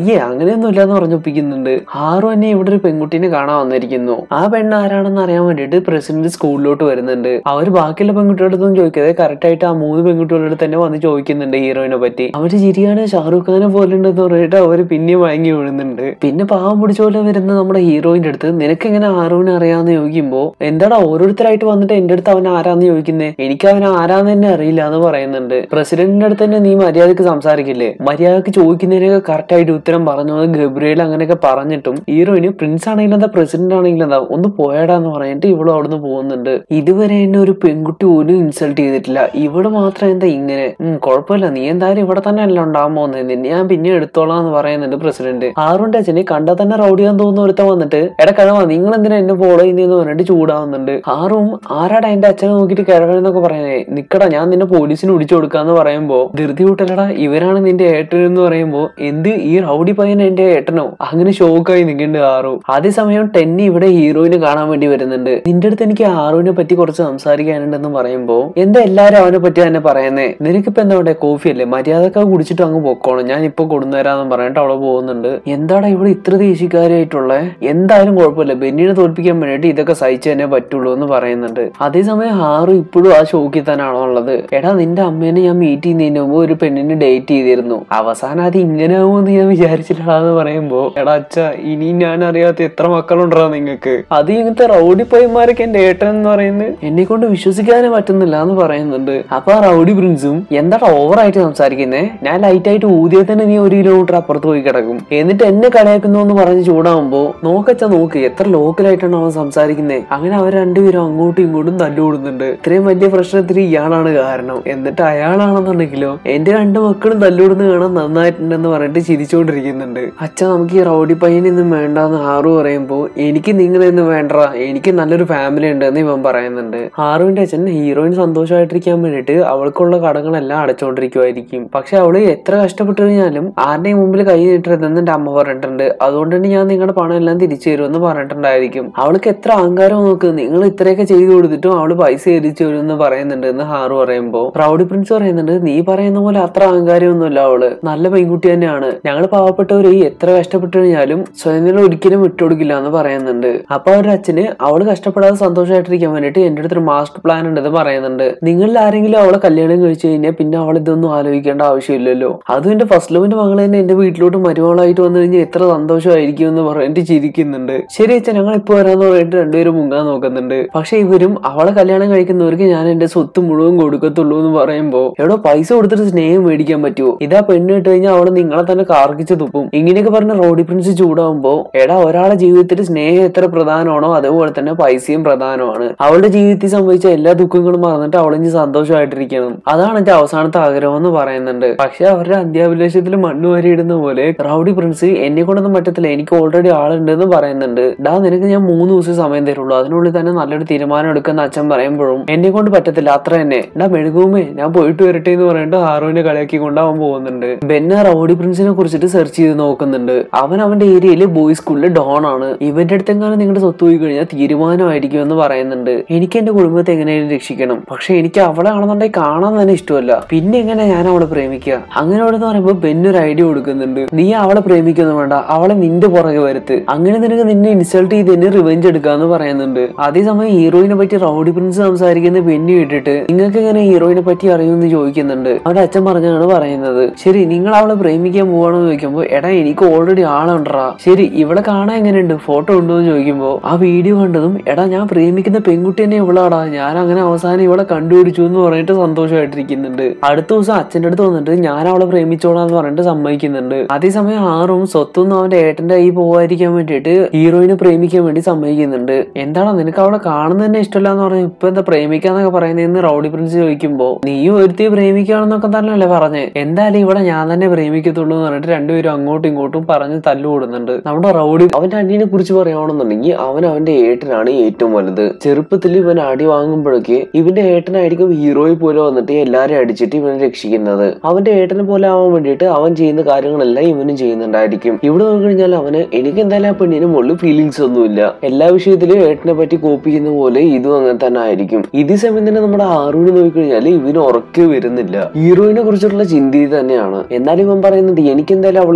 അയ്യേ അങ്ങനെയൊന്നും ഇല്ലാന്ന് പറഞ്ഞൊപ്പിക്കുന്നുണ്ട് ഹാറു എന്നെ ഇവിടെ ഒരു പെൺകുട്ടീനെ കാണാൻ വന്നിരിക്കുന്നു ആ പെണ്ണ് ആരാണെന്ന് അറിയാൻ വേണ്ടിയിട്ട് പ്രസിഡന്റ് സ്കൂളിലോട്ട് വരുന്നുണ്ട് അവർ ബാക്കിയുള്ള പെൺകുട്ടികളടുത്തൊന്നും ചോദിക്കാതെ കറക്റ്റ് ആയിട്ട് ആ മൂന്ന് പെൺകുട്ടികളുടെ തന്നെ വന്ന് ചോദിക്കുന്നുണ്ട് ഹീറോയിനെ പറ്റി അവര് ചിരിയാണ് ഷാറൂഖ് ഖാനെ പോലെ ഉണ്ടെന്ന് പറഞ്ഞിട്ട് അവര് പിന്നെ വാങ്ങി വീഴുന്നുണ്ട് പിന്നെ പാവം പിടിച്ച പോലെ വരുന്ന നമ്മുടെ ഹീറോയിന്റെ അടുത്ത് നിനക്ക് എങ്ങനെ ഹാറുവിനെ അറിയാന്ന് ചോദിക്കുമ്പോ എന്താടാ ഓരോരുത്തരായിട്ട് വന്നിട്ട് എന്റെ അടുത്ത് അവൻ ആരാന്ന് ചോദിക്കുന്നേ എനിക്ക് അവൻ ആരാന്ന് തന്നെ അറിയില്ല എന്ന് പറയുന്നുണ്ട് പ്രസിഡന്റിന്റെ അടുത്ത് തന്നെ നീ മര്യാദക്ക് സംസാരിക്കില്ലേ മര്യാദക്ക് ചോദിക്കുന്നതിനൊക്കെ കറക്റ്റ് ആയിട്ട് ഉത്തരം പറഞ്ഞു അത് ഗബ്രിയേൽ അങ്ങനെയൊക്കെ പറഞ്ഞിട്ടും ഹീറോയിന് പ്രിൻസ് ആണെങ്കിലും എന്താ പ്രസിഡന്റ് ആണെങ്കിലും എന്താ ഒന്ന് പോയാടാന്ന് പറഞ്ഞിട്ട് ഇവളും അവിടുന്ന് പോകുന്നുണ്ട് ഇതുവരെ എന്നെ ഒരു പെൺകുട്ടി ഒരു ഇൻസൾട്ട് ചെയ്തിട്ടില്ല ഇവിടെ മാത്രം എന്താ ഇങ്ങനെ ഉം കുഴപ്പമില്ല നീ എന്തായാലും ഇവിടെ തന്നെ അല്ല ഉണ്ടാകാൻ പോകുന്നത് നിന്നെ ഞാൻ പിന്നെ എടുത്തോളാം എന്ന് പറയുന്നുണ്ട് പ്രസിഡന്റ് ആറുണ്ട് അച്ഛനെ കണ്ടാൽ തന്നെ റൗഡിയാന്ന് തോന്നുന്ന ഒരുത്തൻ വന്നിട്ട് എടാ കിഴവാ നിങ്ങൾ എന്തിനാ എന്നെ ഫോളോ ചെയ്യുന്നതെന്ന് പറഞ്ഞിട്ട് ചൂടാവുന്നുണ്ട് ആറും ആരാടാ എന്റെ അച്ഛനെ നോക്കിയിട്ട് കിഴവെന്നൊക്കെ പറയുന്നേ നിക്കടാ ഞാൻ നിന്നെ പോലീസിന് വിളിച്ചു കൊടുക്കാന്ന് പറയുമ്പോ ധൃതി കൂട്ടലടാ ഇവരാണ് നിന്റെ ഏട്ടൻ എന്ന് പറയുമ്പോ എന്ത് ഈ റൗഡി പയ്യൻ എന്റെ ഏട്ടനോ അങ്ങനെ ഷോക്കായി നിൽക്കുന്നുണ്ട് ആറു അതേസമയം ടെന്നി ഇവിടെ ഹീറോയിനെ കാണാൻ വേണ്ടി വരുന്നുണ്ട് നിന്റെ അടുത്ത് എനിക്ക് ആറുവിനെ പറ്റി കുറച്ച് സംസാരിക്കാനുണ്ടെന്ന് പറയുമ്പോ എന്താ എല്ലാരും അവനെ പറ്റി തന്നെ പറയുന്നേ നിനക്കിപ്പോ എന്താ ഇവിടെ കോഫി അല്ലേ മര്യാദക്ക കുടിച്ചിട്ട് അങ്ങ് പൊക്കോണം ഞാൻ ഇപ്പൊ കൊടുന്നുതരാന്ന് പറഞ്ഞിട്ട് അവള് പോകുന്നുണ്ട് എന്താടാ ഇവിടെ ഇത്ര ദേശീയക്കാരായിട്ടുള്ള എന്തായാലും കുഴപ്പമില്ല ബെന്നിനെ തോൽപ്പിക്കാൻ വേണ്ടിയിട്ട് ഇതൊക്കെ സഹിച്ചു തന്നെ പറ്റുള്ളൂ എന്ന് പറയുന്നുണ്ട് അതേസമയം ഹാറു ഇപ്പോഴും ആ ഷോക്കിൽ തന്നെയാണോ ഉള്ളത് എടാ നിന്റെ അമ്മേനെ ഞാൻ മീറ്റ് ചെയ്യുന്നതിന് മുമ്പ് ഒരു പെണ്ണിനെ ഡേറ്റ് ചെയ്തിരുന്നു അവസാനം അത് ഇങ്ങനെ ആവുമെന്ന് ഞാൻ വിചാരിച്ചിട്ടാന്ന് പറയുമ്പോ എടാ അച്ഛ ഇനി ഞാൻ അറിയാത്ത എത്ര മക്കളുണ്ടാ നിങ്ങൾക്ക് അത് ഇങ്ങനത്തെ റൗഡി പയ്യന്മാരൊക്കെ എന്റെ ഏട്ടൻ എന്ന് പറയുന്നത് എന്നെ കൊണ്ട് വിശ്വസിക്കാനേ പറ്റുന്നില്ല എന്ന് പറയുന്നുണ്ട് അപ്പൊ ആ റൗഡി പ്രിൻസും എന്താടാ ഓവറായിട്ട് സംസാരിക്കുന്നേ ഞാൻ ലൈറ്റ് ആയിട്ട് ഊതിയ തന്നെ നീ ഒരു കിലോമീറ്റർ അപ്പുറത്ത് പോയി കിടക്കും എന്നിട്ട് എന്നെ കളിയാക്കുന്നു എന്ന് പറഞ്ഞ് ചൂടാവുമ്പോ നോക്കച്ച നോക്ക് എത്ര ലോക്കലായിട്ടാണ് അവൻ സംസാരിക്കുന്നത് അങ്ങനെ അവർ രണ്ടുപേരും അങ്ങോട്ടും ഇങ്ങോട്ടും തല്ലുകൂടുന്നുണ്ട് ഇത്രയും വലിയ പ്രശ്നത്തിന് ഇയാളാണ് കാരണം എന്നിട്ട് അയാളാണെന്നുണ്ടെങ്കിലോ എന്റെ രണ്ട് മക്കളും തല്ലുകൂടുന്ന കാണാൻ നന്നായിട്ടുണ്ടെന്ന് പറഞ്ഞിട്ട് ചിരിച്ചുകൊണ്ടിരിക്കുന്നുണ്ട് അച്ഛ നമുക്ക് ഈ റൗഡി പയ്യനൊന്നും വേണ്ടെന്ന് ആറു പറയുമ്പോ എനിക്ക് നിങ്ങളെയൊന്നും വേണ്ട എനിക്ക് നല്ലൊരു ഫാമിലി ഉണ്ട് എന്ന് ഇവൻ പറയുന്നുണ്ട് ആറുവിന്റെ അച്ഛൻ ഹീറോയിൻ സന്തോഷമായിട്ടിരിക്കാൻ വേണ്ടിയിട്ട് അവൾക്കുള്ള കടങ്ങളെല്ലാം അടച്ചുകൊണ്ടിരിക്കുമായിരിക്കും പക്ഷെ അവള് എത്ര കഷ്ടപ്പെട്ടു കഴിഞ്ഞാലും ആരുടെയും മുമ്പിൽ കൈ നീട്ടരുതെന്ന് എന്റെ അമ്മ പറഞ്ഞിട്ടുണ്ട് അതുകൊണ്ട് തന്നെ ഞാൻ നിങ്ങളുടെ പണം എല്ലാം തിരിച്ചു തരുമെന്ന് പറഞ്ഞിട്ടുണ്ടായിരിക്കും അവൾക്ക് എത്ര അഹങ്കാരം നോക്ക് നിങ്ങൾ ഇത്രയൊക്കെ ചെയ്തു കൊടുത്തിട്ടും അവള് പൈസ തിരിച്ചു തരും എന്ന് പറയുന്നുണ്ട് എന്ന് ഹാറു പറയുമ്പോ റൗഡി പ്രിൻസ് പറയുന്നുണ്ട് നീ പറയുന്ന പോലെ അത്ര അഹങ്കാരമൊന്നുമല്ല അവള് നല്ല പെൺകുട്ടി തന്നെയാണ് ഞങ്ങൾ പാവപ്പെട്ടവര് ഈ എത്ര കഷ്ടപ്പെട്ടു കഴിഞ്ഞാലും സ്വയം ഒരിക്കലും വിട്ടുകൊടുക്കില്ല എന്ന് പറയുന്നുണ്ട് അപ്പൊ അവരുടെ അച്ഛന് അവള് കഷ്ടപ്പെടാതെ സന്തോഷമായിട്ടിരിക്കാൻ വേണ്ടിയിട്ട് എന്റെ അടുത്തൊരു മാസ്റ്റർ പ്ലാൻ ഉണ്ടെന്ന് പറയുന്നുണ്ട് നിങ്ങളിൽ ആരെങ്കിലും അവളെ കല്യാണം കഴിച്ചു കഴിഞ്ഞാൽ പിന്നെ അവൾ ഇതൊന്നും ആലോചിക്കേണ്ട ആവശ്യമില്ലല്ലോ അതും എന്റെ ഫസ്റ്റ് ലവിന്റെ മകൾ തന്നെ എന്റെ വീട്ടിലോട്ട് മരുമകളായിട്ട് വന്നു കഴിഞ്ഞാൽ എത്ര സന്തോഷമായിരിക്കും എന്ന് പറഞ്ഞിട്ട് ചിരിക്കുന്നുണ്ട് ശരി അച്ഛൻ ഞങ്ങൾ ഇപ്പൊ വരാന്ന് പറഞ്ഞിട്ട് രണ്ടുപേരും മുങ്ങാൻ നോക്കുന്നുണ്ട് പക്ഷെ ഇവരും അവളെ കല്യാണം കഴിക്കുന്നവർക്ക് ഞാൻ എന്റെ സ്വത്ത് മുഴുവൻ കൊടുക്കത്തുള്ളൂ എന്ന് പറയുമ്പോ എവിടെ പൈസ കൊടുത്തിട്ട് സ്നേഹം മേടിക്കാൻ പറ്റുമോ ഇതാ പെണ്ണ് ഇട്ട് കഴിഞ്ഞാൽ അവള് നിങ്ങളെ തന്നെ കാർക്കിച്ച് തുപ്പും ഇങ്ങനെയൊക്കെ പറഞ്ഞ റോഡി പ്രിൻസ് ചൂടാവുമ്പോ എടാ ഒരാളെ ജീവിതത്തിൽ സ്നേഹം എത്ര പ്രധാനമാണോ അതേപോലെ തന്നെ പൈസയും പ്രധാനമാണ് അവളുടെ ജീവിതത്തിൽ സംഭവിച്ച എല്ലാ ദുഃഖങ്ങളും മറന്നിട്ട് അവളിഞ്ഞ് സന്തോഷമായിട്ടിരിക്കണം അതാണ് എന്റെ അവസാനത്തെ ആഗ്രഹം എന്ന് പറയുന്നുണ്ട് പക്ഷെ അവരുടെ അന്ത്യാഭിലാഷത്തിൽ മണ്ണ് വരിയിടുന്ന പോലെ റൗഡി പ്രിൻസ് എന്നെ കൊണ്ടൊന്നും പറ്റത്തില്ല എനിക്ക് ഓൾറെഡി ആളുണ്ട് എന്ന് പറയുന്നുണ്ട് ഡാ നിനക്ക് ഞാൻ മൂന്ന് ദിവസം സമയം തരുള്ളൂ അതിനുള്ളിൽ തന്നെ നല്ലൊരു തീരുമാനം എടുക്കുന്ന അച്ഛൻ പറയുമ്പോഴും എന്നെ കൊണ്ട് പറ്റത്തില്ല അത്ര തന്നെ ഡാ മെഴുകുമേ ഞാൻ പോയിട്ട് വരട്ടെ എന്ന് പറഞ്ഞിട്ട് ഹാറുവിനെ കളിയാക്കി കൊണ്ട് അവൻ പോകുന്നുണ്ട് ബെന്ന റൗഡി പ്രിൻസിനെ കുറിച്ചിട്ട് സെർച്ച് ചെയ്ത് നോക്കുന്നുണ്ട് അവൻ അവന്റെ ഏരിയയിൽ ബോയ്സ് സ്കൂളിൽ ഡോൺ ആണ് ഇവന്റെ അടുത്തെങ്ങാനും നിങ്ങളുടെ സ്വത്ത് പോയി കഴിഞ്ഞാൽ തീരുമാനമായിരിക്കും എന്ന് പറയുന്നുണ്ട് എനിക്ക് എന്റെ കുടുംബത്തെ എങ്ങനെയും രക്ഷിക്കണം പക്ഷെ എനിക്ക് അവളെ ആണെന്നുണ്ടെങ്കിൽ കാണാൻ തന്നെ ഇഷ്ടമല്ല പിന്നെ എങ്ങനെ ഞാൻ അവളെ പ്രേമിക്കുക അങ്ങനെ അവിടെ എന്ന് പറയുമ്പോൾ ബെന്നൊരു ഐഡിയ കൊടുക്കുന്നുണ്ട് നീ അവളെ പ്രേമിക്കൊന്നും വേണ്ട അവളെ നിന്റെ പുറകെ വരുത്ത് അങ്ങനെ നിനക്ക് നിന്നെ ഇൻസൾട്ട് ചെയ്ത് എന്നെ റിവെഞ്ച് എടുക്കാന്ന് പറയുന്നുണ്ട് അതേസമയം ഹീറോയിനെ പറ്റി റൗഡി പ്രിൻസ് സംസാരിക്കുന്ന ബെന്നി കേട്ടിട്ട് നിങ്ങൾക്ക് എങ്ങനെ ഹീറോയിനെ പറ്റി അറിയുമെന്ന് ചോദിക്കുന്നുണ്ട് അവരുടെ അച്ഛൻ പറഞ്ഞാണ് പറയുന്നത് ശരി നിങ്ങൾ അവളെ പ്രേമിക്കാൻ പോവാണോ എന്ന് ചോദിക്കുമ്പോൾ എടാ എനിക്ക് ഓൾറെഡി ആളുണ്ടാ ശരി ഇവിടെ കാണാൻ എങ്ങനെയുണ്ട് ഫോട്ടോ ഉണ്ടോ എന്ന് ചോദിക്കുമ്പോൾ ആ വീഡിയോ കണ്ടതും എടാ ഞാൻ പ്രേമിക്കുന്ന പെൺകുട്ടി തന്നെ ഇവളാടാ ഞാൻ അങ്ങനെ അവസാനം ഇവളെ കണ്ടുപിടിച്ചു എന്ന് പറഞ്ഞിട്ട് സന്തോഷമായിട്ടിരിക്കുന്നുണ്ട് അടുത്ത ദിവസം അച്ഛൻ്റെ അടുത്ത് വന്നിട്ട് ഞാൻ അവളെ പ്രേമിച്ചോളാന്ന് പറഞ്ഞിട്ട് സമ്മതിക്കുന്നുണ്ട് അതേസമയം ആറും സ്വത്തൊന്നും അവന്റെ ഏട്ടന്റെ കൈ പോവാതിരിക്കാൻ വേണ്ടിയിട്ട് ഹീറോയിനെ പ്രേമിക്കാൻ വേണ്ടി സമ്മതിക്കുന്നുണ്ട് എന്താണ് നിനക്ക് അവളെ കാണുന്നത് തന്നെ ഇഷ്ടമല്ല എന്ന് പറഞ്ഞു ഇപ്പൊ എന്താ പ്രേമിക്കാന്നൊക്കെ പറയുന്നതെന്ന് റൗഡി പ്രിൻസ് ചോദിക്കുമ്പോ നീയും ഒരുത്തി പ്രേമിക്കുകയാണെന്നൊക്കെ തന്നെയല്ലേ പറഞ്ഞേ എന്തായാലും ഇവിടെ ഞാൻ തന്നെ പ്രേമിക്കത്തുള്ളൂ എന്ന് പറഞ്ഞിട്ട് രണ്ടുപേരും അങ്ങോട്ടും ഇങ്ങോട്ടും പറഞ്ഞ് തല്ലുകൂടുന്നുണ്ട് നമ്മുടെ റൗഡി അവന്റെ അനിയനെ കുറിച്ച് പറയുകയാണെന്നുണ്ടെങ്കിൽ അവൻ അവന്റെ ഏട്ടനാണ് ഏറ്റവും വലുത് ചെറുപ്പത്തിൽ ഇവൻ അടി വാങ്ങുമ്പോഴേക്ക് ഇവന്റെ ഏട്ടനായിരിക്കും ഹീറോയെ പോലെ വന്നിട്ട് എല്ലാരെയും അടിച്ചിട്ട് ഇവനെ രക്ഷിക്കുന്നത് അവന്റെ ഏട്ടനെ പോലെ ആവാൻ വേണ്ടിയിട്ട് അവൻ ചെയ്യുന്ന കാര്യങ്ങളെല്ലാം ഇവനും ചെയ്യുന്നുണ്ടായിരിക്കും ഇവിടെ നോക്കിക്കഴിഞ്ഞാൽ അവന് എനിക്ക് എന്തായാലും ആ പെണ്ണിന് മുകളിൽ ഫീലിങ്സ് ഒന്നുമില്ല എല്ലാ വിഷയത്തിലും ഏട്ടനെ പറ്റി കോപ്പി ചെയ്യുന്ന പോലെ ഇതും അങ്ങനെ തന്നെ ആയിരിക്കും ഇതേ സമയം തന്നെ നമ്മുടെ ആറൂന് നോക്കിക്കഴിഞ്ഞാൽ ഇവന് ഉറക്കെ വരുന്നില്ല ഹീറോയിനെ കുറിച്ചുള്ള ചിന്തയിൽ തന്നെയാണ് എന്നാലും ഇവൻ പറയുന്നത് എനിക്ക് എന്തായാലും അവൾ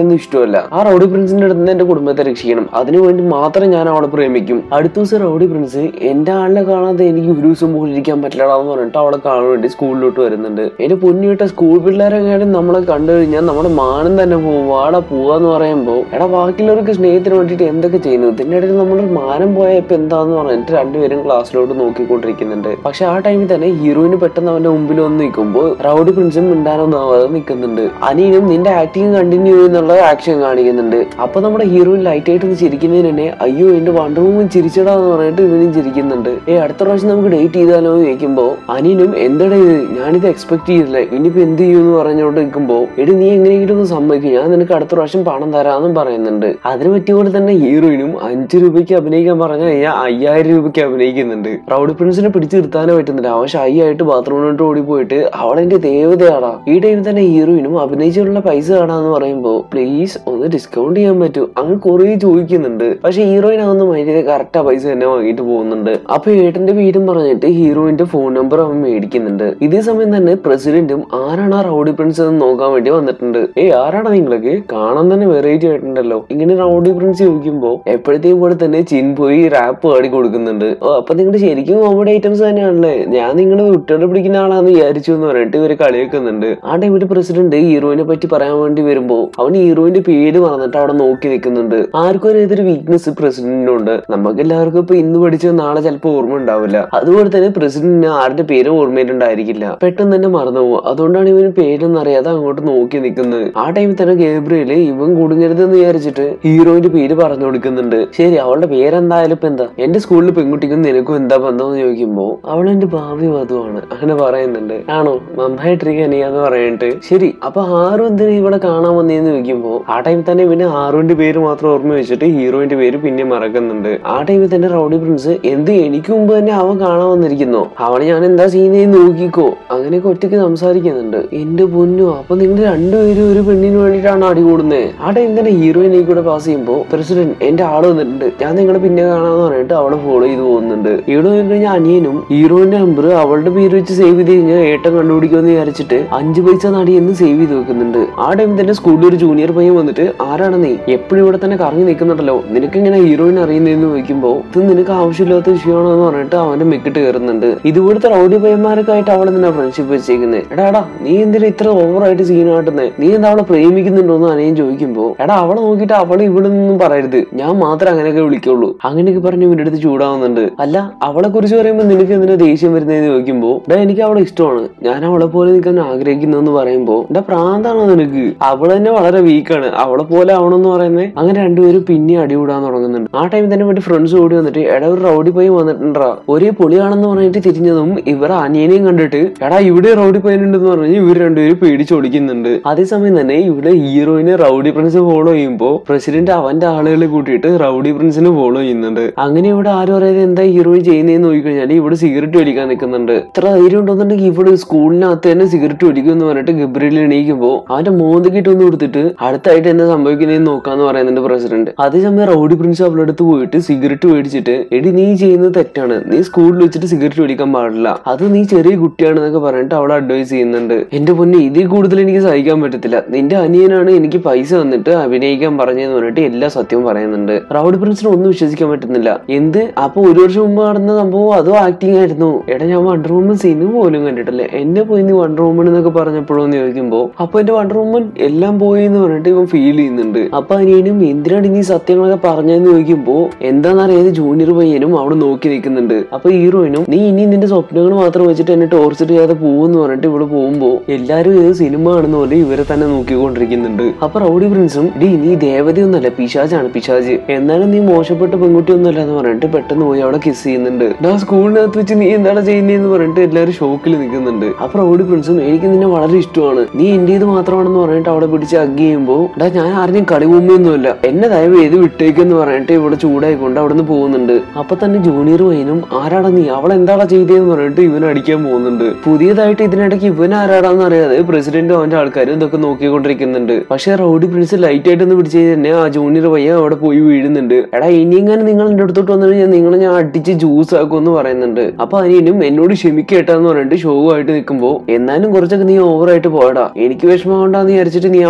അവളൊന്നും ഇഷ്ടമല്ല ആ റൗഡി പ്രിൻസിന്റെ അടുത്ത് നിന്ന് എന്റെ കുടുംബത്തെ രക്ഷിക്കണം അതിനുവേണ്ടി മാത്രം ഞാൻ അവളെ പ്രേമിക്കും അടുത്ത ദിവസം റൗഡി പ്രിൻസ് എന്റെ ആളിനെ കാണാതെ എനിക്ക് ഒരു ദിവസം പോലും ഇരിക്കാൻ പറ്റില്ലടാന്ന് പറഞ്ഞിട്ട് അവളെ കാണാൻ വേണ്ടി സ്കൂളിലോട്ട് വരുന്നുണ്ട് എന്റെ പൊന്നിട്ട സ്കൂൾ പിള്ളേരെങ്ങാനും നമ്മളെ കണ്ടു കഴിഞ്ഞാൽ നമ്മുടെ മാനം തന്നെ പോകും വാടാ പോവാന്ന് പറയുമ്പോ എടാ ബാക്കിയുള്ളവർക്ക് സ്നേഹത്തിന് വേണ്ടിയിട്ട് എന്തൊക്കെ ചെയ്യുന്നു ഇതിന്റെ ഇടയിൽ നമ്മുടെ മാനം പോയ ഇപ്പൊ എന്താന്ന് പറഞ്ഞിട്ട് രണ്ടുപേരും ക്ലാസ്സിലോട്ട് നോക്കിക്കൊണ്ടിരിക്കുന്നുണ്ട് പക്ഷെ ആ ടൈമിൽ തന്നെ ഹീറോയിന് പെട്ടെന്ന് അവന്റെ മുമ്പിൽ വന്ന് നിൽക്കുമ്പോൾ റൗഡി പ്രിൻസും മിണ്ടാനൊന്നാവാതെ നിൽക്കുന്നുണ്ട് അനിയനും നിന്റെ ആക്ടിങ് കണ്ടിന്യൂ എന്നുള്ള ആക്ഷൻ കാണിക്കുന്നുണ്ട് അപ്പൊ നമ്മുടെ ഹീറോയിൻ ലൈറ്റ് ആയിട്ട് ഒന്ന് ചിരിക്കുന്നതിന് തന്നെ അയ്യോ എന്റെ വണ്ടർ വുമൻ ചിരിച്ചടാ എന്ന് പറഞ്ഞിട്ട് ഇവനും ചിരിക്കുന്നുണ്ട് ഏ അടുത്ത പ്രാവശ്യം നമുക്ക് ഡേറ്റ് ചെയ്താലോ എന്ന് ചോദിക്കുമ്പോ അനിയനും എന്താടാ ഇത് ഞാനിത് എക്സ്പെക്ട് ചെയ്തില്ല ഇനിയിപ്പോ എന്ത് ചെയ്യും എന്ന് പറഞ്ഞോണ്ട് നിൽക്കുമ്പോ എടി നീ എങ്ങനെയെങ്കിലും ഒന്ന് സമ്മതിക്കും ഞാൻ നിനക്ക് അടുത്ത പ്രാവശ്യം പണം തരാമെന്നും പറയുന്നുണ്ട് അതിന് പറ്റിയ പോലെ തന്നെ ഹീറോയിനും അഞ്ചു രൂപയ്ക്ക് അഭിനയിക്കാൻ പറഞ്ഞ കഴിഞ്ഞാൽ അയ്യായിരം രൂപയ്ക്ക് അഭിനയിക്കുന്നുണ്ട് റൗഡി പ്രിൻസിനെ പിടിച്ചു നിർത്താനേ പറ്റുന്നില്ല അവൻ ഷൈ ആയിട്ട് ബാത്റൂമിലോട്ട് ഓടി പോയിട്ട് അവളെന്റെ ദേവതയാടാ ഈ ടൈമിൽ തന്നെ ഹീറോയിനും അഭിനയിച്ചുള്ള പൈസ കാണാന്ന് പറയുമ്പോ പ്ലീസ് ഒന്ന് ഡിസ്കൗണ്ട് ചെയ്യാൻ പറ്റൂ അങ്ങനെ കുറെ ചോദിക്കുന്നുണ്ട് പക്ഷെ ഹീറോയിൻ അതൊന്നും മൈൻഡ് കറക്റ്റ് ആ പൈസ തന്നെ വാങ്ങിയിട്ട് പോകുന്നുണ്ട് അപ്പൊ ഏട്ടന്റെ വീടും പറഞ്ഞിട്ട് ഹീറോയിന്റെ ഫോൺ നമ്പർ അവൻ മേടിക്കുന്നുണ്ട് ഇതേ സമയം തന്നെ പ്രസിഡന്റും ആരാണ് ആ റൗഡി പ്രിൻസ് എന്ന് നോക്കാൻ വേണ്ടി വന്നിട്ടുണ്ട് ഏ ആരാണ് നിങ്ങളൊക്കെ കാണാൻ തന്നെ വെറൈറ്റി ആയിട്ടുണ്ടല്ലോ ഇങ്ങനെ റൗഡി പ്രിൻസ് ചോദിക്കുമ്പോ എപ്പോഴത്തെയും പോലെ തന്നെ ചിൻ പോയി റാപ്പ് പാടി കൊടുക്കുന്നുണ്ട് ഓ അപ്പൊ നിങ്ങളുടെ ശരിക്കും കോമഡി ഐറ്റംസ് തന്നെയാണല്ലേ ഞാൻ നിങ്ങളെ വിട്ടോടെ പിടിക്കുന്ന ആളാന്ന് വിചാരിച്ചു എന്ന് പറഞ്ഞിട്ട് ഇവര് കളിയാക്കുന്നുണ്ട് ആ ടൈമിൽ പ്രസിഡന്റ് ഹീറോയിനെ പറ്റി പറയാൻ വേണ്ടി വരുമ്പോ അവൻ ഹീറോയിന്റെ പേര് മറന്നിട്ട് അവിടെ നോക്കി നിൽക്കുന്നുണ്ട് ആർക്കും ഒരു ഏതൊരു വീക്ക്നെസ് പ്രസിഡന്റിനുണ്ട് നമുക്ക് എല്ലാവർക്കും ഇപ്പൊ ഇന്ന് പഠിച്ച നാളെ ചിലപ്പോൾ ഓർമ്മ ഉണ്ടാവില്ല അതുപോലെ തന്നെ പ്രസിഡന്റിന് ആരുടെ പേരും ഓർമ്മയിലുണ്ടായിരിക്കില്ല പെട്ടെന്ന് തന്നെ മറന്നുപോകും അതുകൊണ്ടാണ് ഇവന് പേരൊന്നും അറിയാതെ അങ്ങോട്ട് നോക്കി നിൽക്കുന്നത് ആ ടൈമിൽ തന്നെ ഗേബ്രിയല് ഇവൻ കുടുങ്ങരുതെന്ന് വിചാരിച്ചിട്ട് ഹീറോയിന്റെ പേര് പറഞ്ഞു കൊടുക്കുന്നുണ്ട് ശരി അവളുടെ പേരെന്തായാലും ഇപ്പൊ എന്താ എന്റെ സ്കൂളിൽ പെൺകുട്ടിക്കും നിനക്കും എന്താ ബന്ധം എന്ന് ചോദിക്കുമ്പോ അവൾ എന്റെ ഭാവി വധുവാണ് അങ്ങനെ പറയുന്നുണ്ട് ആണോ നന്നായിട്ടിരിക്കുക എന്ന് പറഞ്ഞിട്ട് ശരി അപ്പൊ ആരും എന്തിനാ ഇവിടെ കാണാൻ വന്നേന്ന് ചോദിക്കുമ്പോ ആ ടൈമിൽ തന്നെ പിന്നെ ആറുവിന്റെ പേര് മാത്രം ഓർമ്മ വെച്ചിട്ട് ഹീറോയിന്റെ പേര് പിന്നെ മറക്കുന്നുണ്ട് ആ ടൈമിൽ തന്നെ റൗഡി പ്രിൻസ് എന്ത് എനിക്ക് മുമ്പ് തന്നെ അവൻ കാണാൻ വന്നിരിക്കുന്നു അവനെ ഞാൻ എന്താ ചെയ്യുന്നതെന്ന് നോക്കിക്കോ അങ്ങനെയൊക്കെ ഒറ്റയ്ക്ക് സംസാരിക്കുന്നുണ്ട് എന്റെ പൊന്നു അപ്പൊ നിങ്ങൾ രണ്ടുപേരും ഒരു പെണ്ണിന് വേണ്ടിയിട്ടാണ് അടി കൂടുന്നത് ആ ടൈം തന്നെ ഹീറോയിനെ കൂടെ പാസ് ചെയ്യുമ്പോ പ്രസിഡന്റ് എന്റെ ആള് വന്നിട്ടുണ്ട് ഞാൻ നിങ്ങളെ പിന്നെ കാണാന്ന് പറഞ്ഞിട്ട് അവളെ ഫോളോ ചെയ്ത് പോകുന്നുണ്ട് ഇവിടെ നോക്കി കഴിഞ്ഞാൽ അനിയനും ഹീറോയിന്റെ നമ്പർ അവളുടെ പേര് വെച്ച് സേവ് ചെയ്ത് കഴിഞ്ഞാൽ ഏട്ടൻ കണ്ടുപിടിക്കുമെന്ന് വിചാരിച്ചിട്ട് അഞ്ച് പൈസ നടി എന്ന് സേവ് ചെയ്ത് വെക്കുന്നുണ്ട് ആ ടൈം തന്നെ സ്കൂളിൽ ഒരു ജൂനിയർ പയ്യൻ വന്നിട്ട് ആരാണ് നീ എപ്പോഴും ഇവിടെ തന്നെ കറങ്ങി നിൽക്കുന്നുണ്ടല്ലോ നിനക്ക് ഇങ്ങനെ ഹീറോയിൻ അറിയുന്നതെന്ന് ചോദിക്കുമ്പോ ഇത് നിനക്ക് ആവശ്യമില്ലാത്ത വിഷയമാണോ എന്ന് പറഞ്ഞിട്ട് അവന്റെ മെക്കിട്ട് കയറുന്നുണ്ട് ഇതുപോലത്തെ റൗഡി പയ്യന്മാരൊക്കെ ആയിട്ട് അവളെ നിന്നാ ഫ്രണ്ട്ഷിപ്പ് വെച്ചേക്കുന്നത് എടാ എടാ നീ എന്തിനാ ഇത്ര ഓവറായിട്ട് സീൻ കാട്ടുന്നത് നീ എന്താ അവളെ പ്രേമിക്കുന്നുണ്ടോ എന്ന് അനിയൻ ചോദിക്കുമ്പോ എടാ അവളെ നോക്കിയിട്ട് അവളെ ഇവിടെ നിന്നും പറയരുത് ഞാൻ മാത്രം അങ്ങനെയൊക്കെ വിളിക്കുള്ളൂ അങ്ങനെയൊക്കെ പറഞ്ഞ് ഇവന്റെ അടുത്ത് ചൂടാവുന്നുണ്ട് അല്ല അവളെ കുറിച്ച് പറയുമ്പോൾ നിനക്ക് എന്തിനാ ദേഷ്യം വരുന്നതെന്ന് ചോദിക്കുമ്പോ എടാ എനിക്ക് അവളെ ഇഷ്ടമാണ് ഞാൻ അവളെ പോലെ നിൽക്കാൻ ആഗ്രഹിക്കുന്നു എന്ന് പറയുമ്പോ എടാ പ്രാന്താണോ നിനക്ക് അവൾ തന്നെ വളരെ വീക്കാണ് അവളെ പോലെ ആവണമെന്ന് പറയുന്നത് അങ്ങനെ രണ്ടുപേരും പിന്നെ അടികൂടാൻ തുടങ്ങുന്നുണ്ട് ആ ടൈമിൽ തന്നെ വേണ്ടി ഫ്രണ്ട്സ് ഓടി വന്നിട്ട് എടാ ഒരു റൗഡി പയ്യൻ വന്നിട്ടുണ്ടാ ഒരേ പൊളിയാണെന്ന് പറഞ്ഞിട്ട് തിരിഞ്ഞതും ഇവർ അനിയനെയും കണ്ടിട്ട് എടാ ഇവിടെ റൗഡി പയ്യനുണ്ടെന്ന് പറഞ്ഞ് ഇവർ രണ്ടുപേരും പേടിച്ചോടിക്കുന്നുണ്ട് അതേസമയം തന്നെ ഇവിടെ ഹീറോയിനെ റൗഡി പ്രിൻസ് ഫോളോ ചെയ്യുമ്പോ പ്രസിഡന്റ് അവന്റെ ആളുകളെ കൂട്ടിയിട്ട് റൗഡി പ്രിൻസിനെ ഫോളോ ചെയ്യുന്നുണ്ട് അങ്ങനെ ഇവിടെ ആരും അറിയാതെ എന്താ ഹീറോയിൻ ചെയ്യുന്നതെന്ന് നോക്കിക്കഴിഞ്ഞാൽ ഇവിടെ സിഗരറ്റ് വലിക്കാൻ നിൽക്കുന്നുണ്ട് ഇത്ര ധൈര്യം ഉണ്ടെന്നുണ്ടെങ്കിൽ ഇവിടെ സ്കൂളിനകത്ത് തന്നെ സിഗരറ്റ് വലിക്കും എന്ന് പറഞ്ഞിട്ട് ഗബ്രിയിൽ എണീക്കുമ്പോ അവന്റെ മോന്തക്കിട്ട് ഒന്ന് കൊടുത്തിട്ട് അടുത്തായിട്ട് എന്താ സംഭവിക്കുന്നതെന്ന് നോക്കാന്ന് പറയുന്നുണ്ട് പ്രസിഡന്റ് അതേസമയം റൗഡി പ്രിൻസ് അവളുടെ അടുത്ത് പോയിട്ട് സിഗരറ്റ് മേടിച്ചിട്ട് എടി നീ ചെയ്യുന്നത് തെറ്റാണ് നീ സ്കൂളിൽ വെച്ചിട്ട് സിഗരറ്റ് മേടിക്കാൻ പാടില്ല അത് നീ ചെറിയ കുട്ടിയാണെന്നൊക്കെ പറഞ്ഞിട്ട് അവളെ അഡ്വൈസ് ചെയ്യുന്നുണ്ട് എന്റെ പൊന്നെ ഇതിൽ കൂടുതൽ എനിക്ക് സഹിക്കാൻ പറ്റത്തില്ല നിന്റെ അനിയനാണ് എനിക്ക് പൈസ തന്നിട്ട് അഭിനയിക്കാൻ പറഞ്ഞതെന്ന് പറഞ്ഞിട്ട് എല്ലാ സത്യവും പറയുന്നുണ്ട് റൗഡി പ്രിൻസിനെ ഒന്നും വിശ്വസിക്കാൻ പറ്റുന്നില്ല എന്ത് അപ്പൊ ഒരു വർഷം മുമ്പ് നടന്ന സംഭവം അതും ആക്ടിങ് ആയിരുന്നു എടാ ഞാൻ വണ്ടർ വുമൻ സിനിമ പോലും കണ്ടിട്ടില്ല എന്നെ പോയി നീ വണ്ടർ വുമൻ എന്നൊക്കെ പറഞ്ഞപ്പോഴോന്ന് ചോദിക്കുമ്പോ അപ്പൊ എന്റെ വണ്ടർ വുമൻ എല്ലാം പോയി എന്ന് പറഞ്ഞിട്ട് ഇവൻ ഫീൽ ചെയ്യുന്നുണ്ട് അപ്പൊ അനിയനും എന്തിനാണ് നീ സത്യങ്ങളൊക്കെ പറഞ്ഞതെന്ന് ചോദിക്കുമ്പോ എന്താണെന്നറിയാതെ ജൂനിയർ പയ്യനും അവിടെ നോക്കി നിൽക്കുന്നുണ്ട് അപ്പൊ ഹീറോയിനും നീ ഇനി നിന്റെ സ്വപ്നങ്ങൾ മാത്രം വെച്ചിട്ട് എന്നെ ടോർച്ചർ ചെയ്യാതെ പോകുമെന്ന് പറഞ്ഞിട്ട് ഇവിടെ പോകുമ്പോ എല്ലാരും ഏത് സിനിമ കാണുന്ന പോലെ ഇവരെ തന്നെ നോക്കിക്കൊണ്ടിരിക്കുന്നുണ്ട് അപ്പൊ റൗഡി പ്രിൻസും ഡി നീ ദേവതയൊന്നുമല്ല പിശാചാണ് പിശാജ് എന്നാലും നീ മോശപ്പെട്ട പെൺകുട്ടിയൊന്നുമല്ല എന്ന് പറഞ്ഞിട്ട് പെട്ടെന്ന് പോയി അവിടെ കിസ് ചെയ്യുന്നുണ്ട് ഞാൻ സ്കൂളിനകത്ത് വെച്ച് നീ എന്താണ് ചെയ്യുന്നതെന്ന് പറഞ്ഞിട്ട് എല്ലാവരും ഷോക്കിൽ നിൽക്കുന്നുണ്ട് അപ്പൊ റൗഡി പ്രിൻസും എനിക്ക് നിന്നെ വളരെ ഇഷ്ടമാണ് നീ എന്റേത് മാത്രമാണെന്ന് പറഞ്ഞിട്ട് അവിടെ പിടിച്ച് അഗ് ചെയ്യുമ്പോ ഡാ ഞാൻ ആരെയും കളി മുമ്പൊന്നുമല്ല എന്നെ ദയവ് ചെയ്ത് വിട്ടേക്കെന്ന് പറഞ്ഞിട്ട് ഇവിടെ ചൂടായിക്കൊണ്ട് അവിടെ നിന്ന് പോകുന്നുണ്ട് അപ്പൊ തന്നെ ജൂനിയർ വൈനും ആരാടാ നീ അവൾ എന്താടാ ചെയ്തതെന്ന് പറഞ്ഞിട്ട് ഇവൻ അടിക്കാൻ പോകുന്നുണ്ട് പുതിയതായിട്ട് ഇതിനിടയ്ക്ക് ഇവൻ ആരാടാന്ന് അറിയാതെ പ്രസിഡന്റും അവന്റെ ആൾക്കാരും ഇതൊക്കെ നോക്കിക്കൊണ്ടിരിക്കുന്നുണ്ട് പക്ഷെ റൗഡി പ്രിൻസ് ലൈറ്റ് ആയിട്ടൊന്ന് പിടിച്ച് തന്നെ ആ ജൂനിയർ പയ്യൻ അവിടെ പോയി വീഴുന്നുണ്ട് എടാ ഇനിയെങ്ങനെ നിങ്ങൾ എന്റെ അടുത്തോട്ട് വന്നു കഴിഞ്ഞാൽ നിങ്ങളെ ഞാൻ അടിച്ച് ജ്യൂസ് ആക്കുമെന്ന് പറയുന്നുണ്ട് അപ്പൊ അനിയനും എന്നോട് ക്ഷമിക്കേട്ടാന്ന് പറഞ്ഞിട്ട് ഷോ ആയിട്ട് നിൽക്കുമ്പോ എന്നാലും കുറച്ചൊക്കെ നീ ഓവറായിട്ട് പോയടാ എനിക്ക് വിഷമം കൊണ്ടാന്ന് വിചാരിച്ചിട്ട് നീ അവളുടെ അടുത്ത്